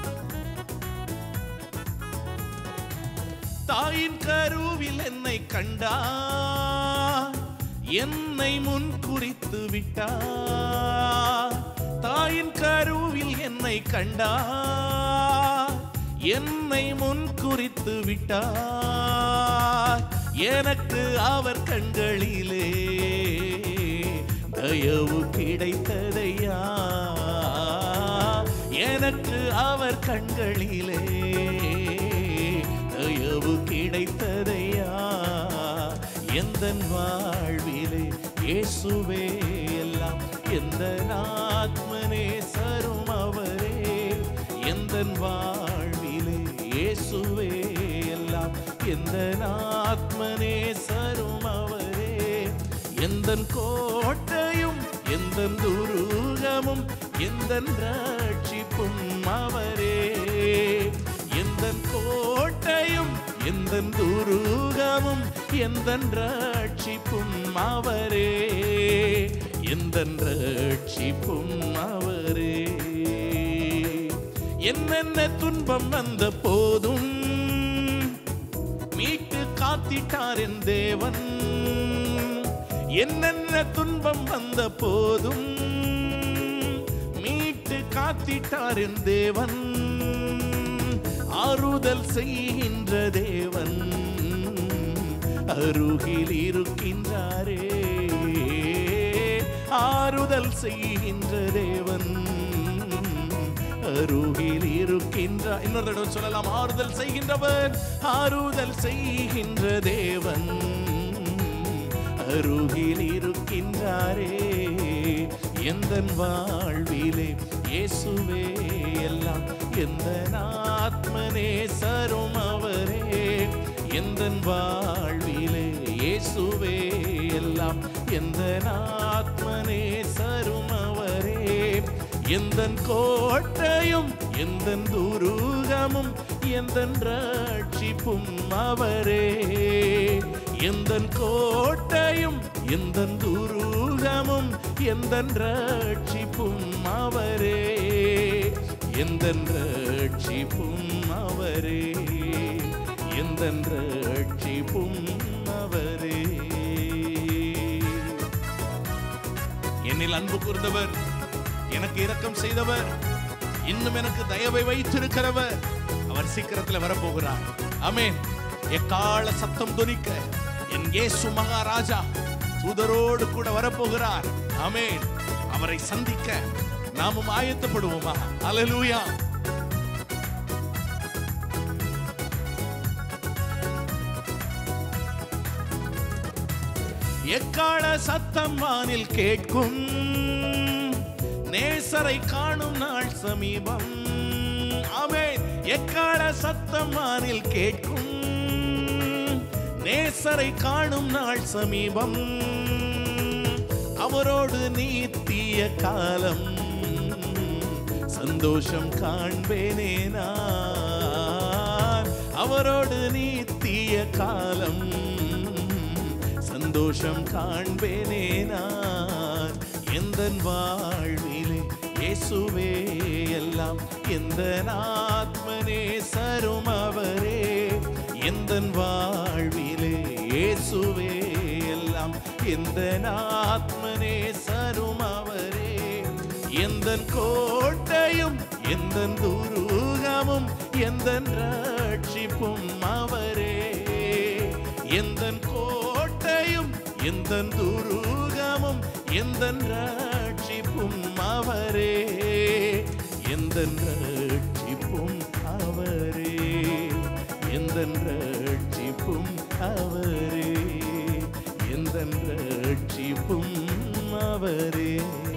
தாயின் கருவில் என்னை கண்டார் என்னை முன் குறித்து விட்டார் தாயின் கருவில் என்னை கண்டார் என்னை முன் குறித்து விட்டார் எனக்கு அவர் கண்களிலே தயவு கிடைத்ததையா எனக்கு அவர் கண்களிலே தயவு கிடைத்ததையா எந்த வாழ்விலே இயேசுவே எல்லாம் எந்த ஆத்மனே சரும் அவரே எந்த வாழ்விலே இயேசுவே எல்லாம் எந்த ஆத்மனே சரும் அவரே எந்த கோட்டையும் எந்த துருகமும் எந்த ரட்சிப்பும் அவரே எந்த கோட்டையும் எந்த துருகமும் எந்த ரட்சிப்பும் அவரே எந்த ரட்சிப்பும் அவரே என்னென்ன துன்பம் வந்த போதும் மீட்டு காத்திட்டார் என் தேவன் என்னென்ன துன்பம் வந்த போதும் மீட்டு காத்திட்டார் என் தேவன் ஆறுதல் செய்கின்ற தேவன் அருகில் இருக்கின்றாரே ஆறுதல் செய்கின்ற தேவன் அருகில் இருக்கின்றார் இன்னொரு தடவை சொல்லலாம் ஆறுதல் செய்கின்றவர் ஆறுதல் செய்கின்ற தேவன் அருகில் இருக்கின்றாரே எந்த வாழ்விலே இயேசுவே எல்லாம் எந்த ஆத்மனே சரும் அவரே எந்த வாழ்விலே இயேசுவே எல்லாம் எந்த ஆத்மனே சரும் அவரே எந்த கோட்டையும் எந்த துருகமும் எந்த ரட்சிப்பும் அவரே எந்த கோட்டையும் எந்த துருகமும் எந்த ரட்சிப்பும் அவரே எந்த ரட்சிப்பும் அவரே எந்த ரட்சிப்பும் அவரே என்னில் அன்பு கூர்ந்தவர் எனக்கு இரக்கம் செய்தவர் இன்னும் எனக்கு தயவை வைத்திருக்கிறவர் அவர் சீக்கிரத்தில் வரப்போகிறார் ஆமென் எக்கால சத்தம் துணிக்க என் இயேசு மகாராஜா தூதரோடு கூட வரப்போகிறார் ஆமென் அவரை சந்திக்க நாமும் ஆயத்தப்படுவோமா அல்லேலூயா எக்கால சத்தம் வானில் கேட்கும் நேசரை காணும் நாள் சமீபம் ஆமென் எக்கால சத்தம் வானில் கேட்கும் நேசரை காணும் நாள் சமீபம் அவரோடு நீத்திய காலம் சந்தோஷம் காண்பேனே நான் அவரோடு நீத்திய காலம் சந்தோஷம் காண்பேனே நான் எந்த வாழ்விலே இயேசுவே எல்லாம் எந்த ஆத்மனே சரும் அவரே எந்த வாழ்விலே இயேசுவே எல்லாம் எந்த ஆத்மனே சரும் அவரே எந்த கோட்டையும் எந்த துருகமும் எந்த ரட்சிப்பும் அவரே எந்த கோட்டையும் எந்த துருகமும் எந்த ரட்சிப்பும் அவரே எந்த ரட்சிப்பும் அவரே எந்த ரட்சிப்பும் அவரே எந்த ரட்சிப்பும் அவரே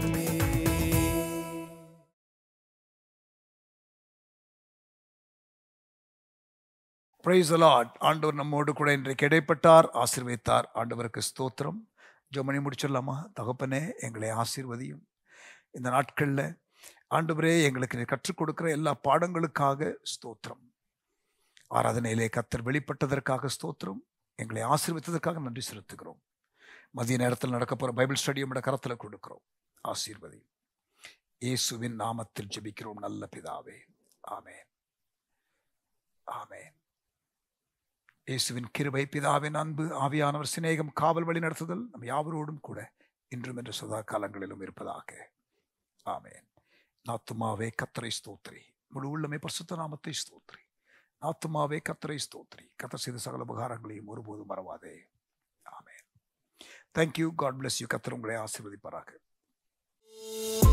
பிரைஸ் லார்ட் ஆண்டவர் நம்மோடு கூட இன்றைக்கு இடைப்பட்டார் ஆசீர்வதித்தார் ஆண்டவருக்கு ஸ்தோத்திரம் ஜோமணி முடிச்சிடலாமா தகப்பனே எங்களை ஆசீர்வதியும் இந்த நாட்களில் ஆண்டவரே எங்களுக்கு நீர் கற்றுக் கொடுக்கிற எல்லா பாடங்களுக்காக ஸ்தோத்திரம் ஆராதனையிலே கத்தர் வெளிப்பட்டதற்காக ஸ்தோத்திரம் எங்களை ஆசீர்வதித்ததற்காக நன்றி செலுத்துகிறோம் மதிய நேரத்தில் நடக்க போகிற பைபிள் ஸ்டடி நம்முடைய கரத்தில் கொடுக்கிறோம் ஆசீர்வதி இயேசுவின் நாமத்தில் ஜெபிக்கிறோம் நல்ல பிதாவே ஆமென் ஆமென் இயேசுவின் கிருபை பிதாவின் அன்பு ஆவியானவர் சிநேகம் காவல் வழி நடத்துதல் நம் யாவரோடும் கூட இன்றும் என்று சதா காலங்களிலும் இருப்பதாக ஆமென் நாத்துமாவே கத்தரை ஸ்தோத்ரி முழு உள்ளமே பரிசுத்த நாமத்தை ஸ்தோத்ரி நாத்துமாவே கத்தரை ஸ்தோத்ரி கத்தர் செய்த சகல உபகாரங்களையும் ஒருபோதும் மறவாதே ஆமென் தேங்க்யூ காட் bless யூ கத்தர் உங்களை ஆசீர்வதிப்பாராக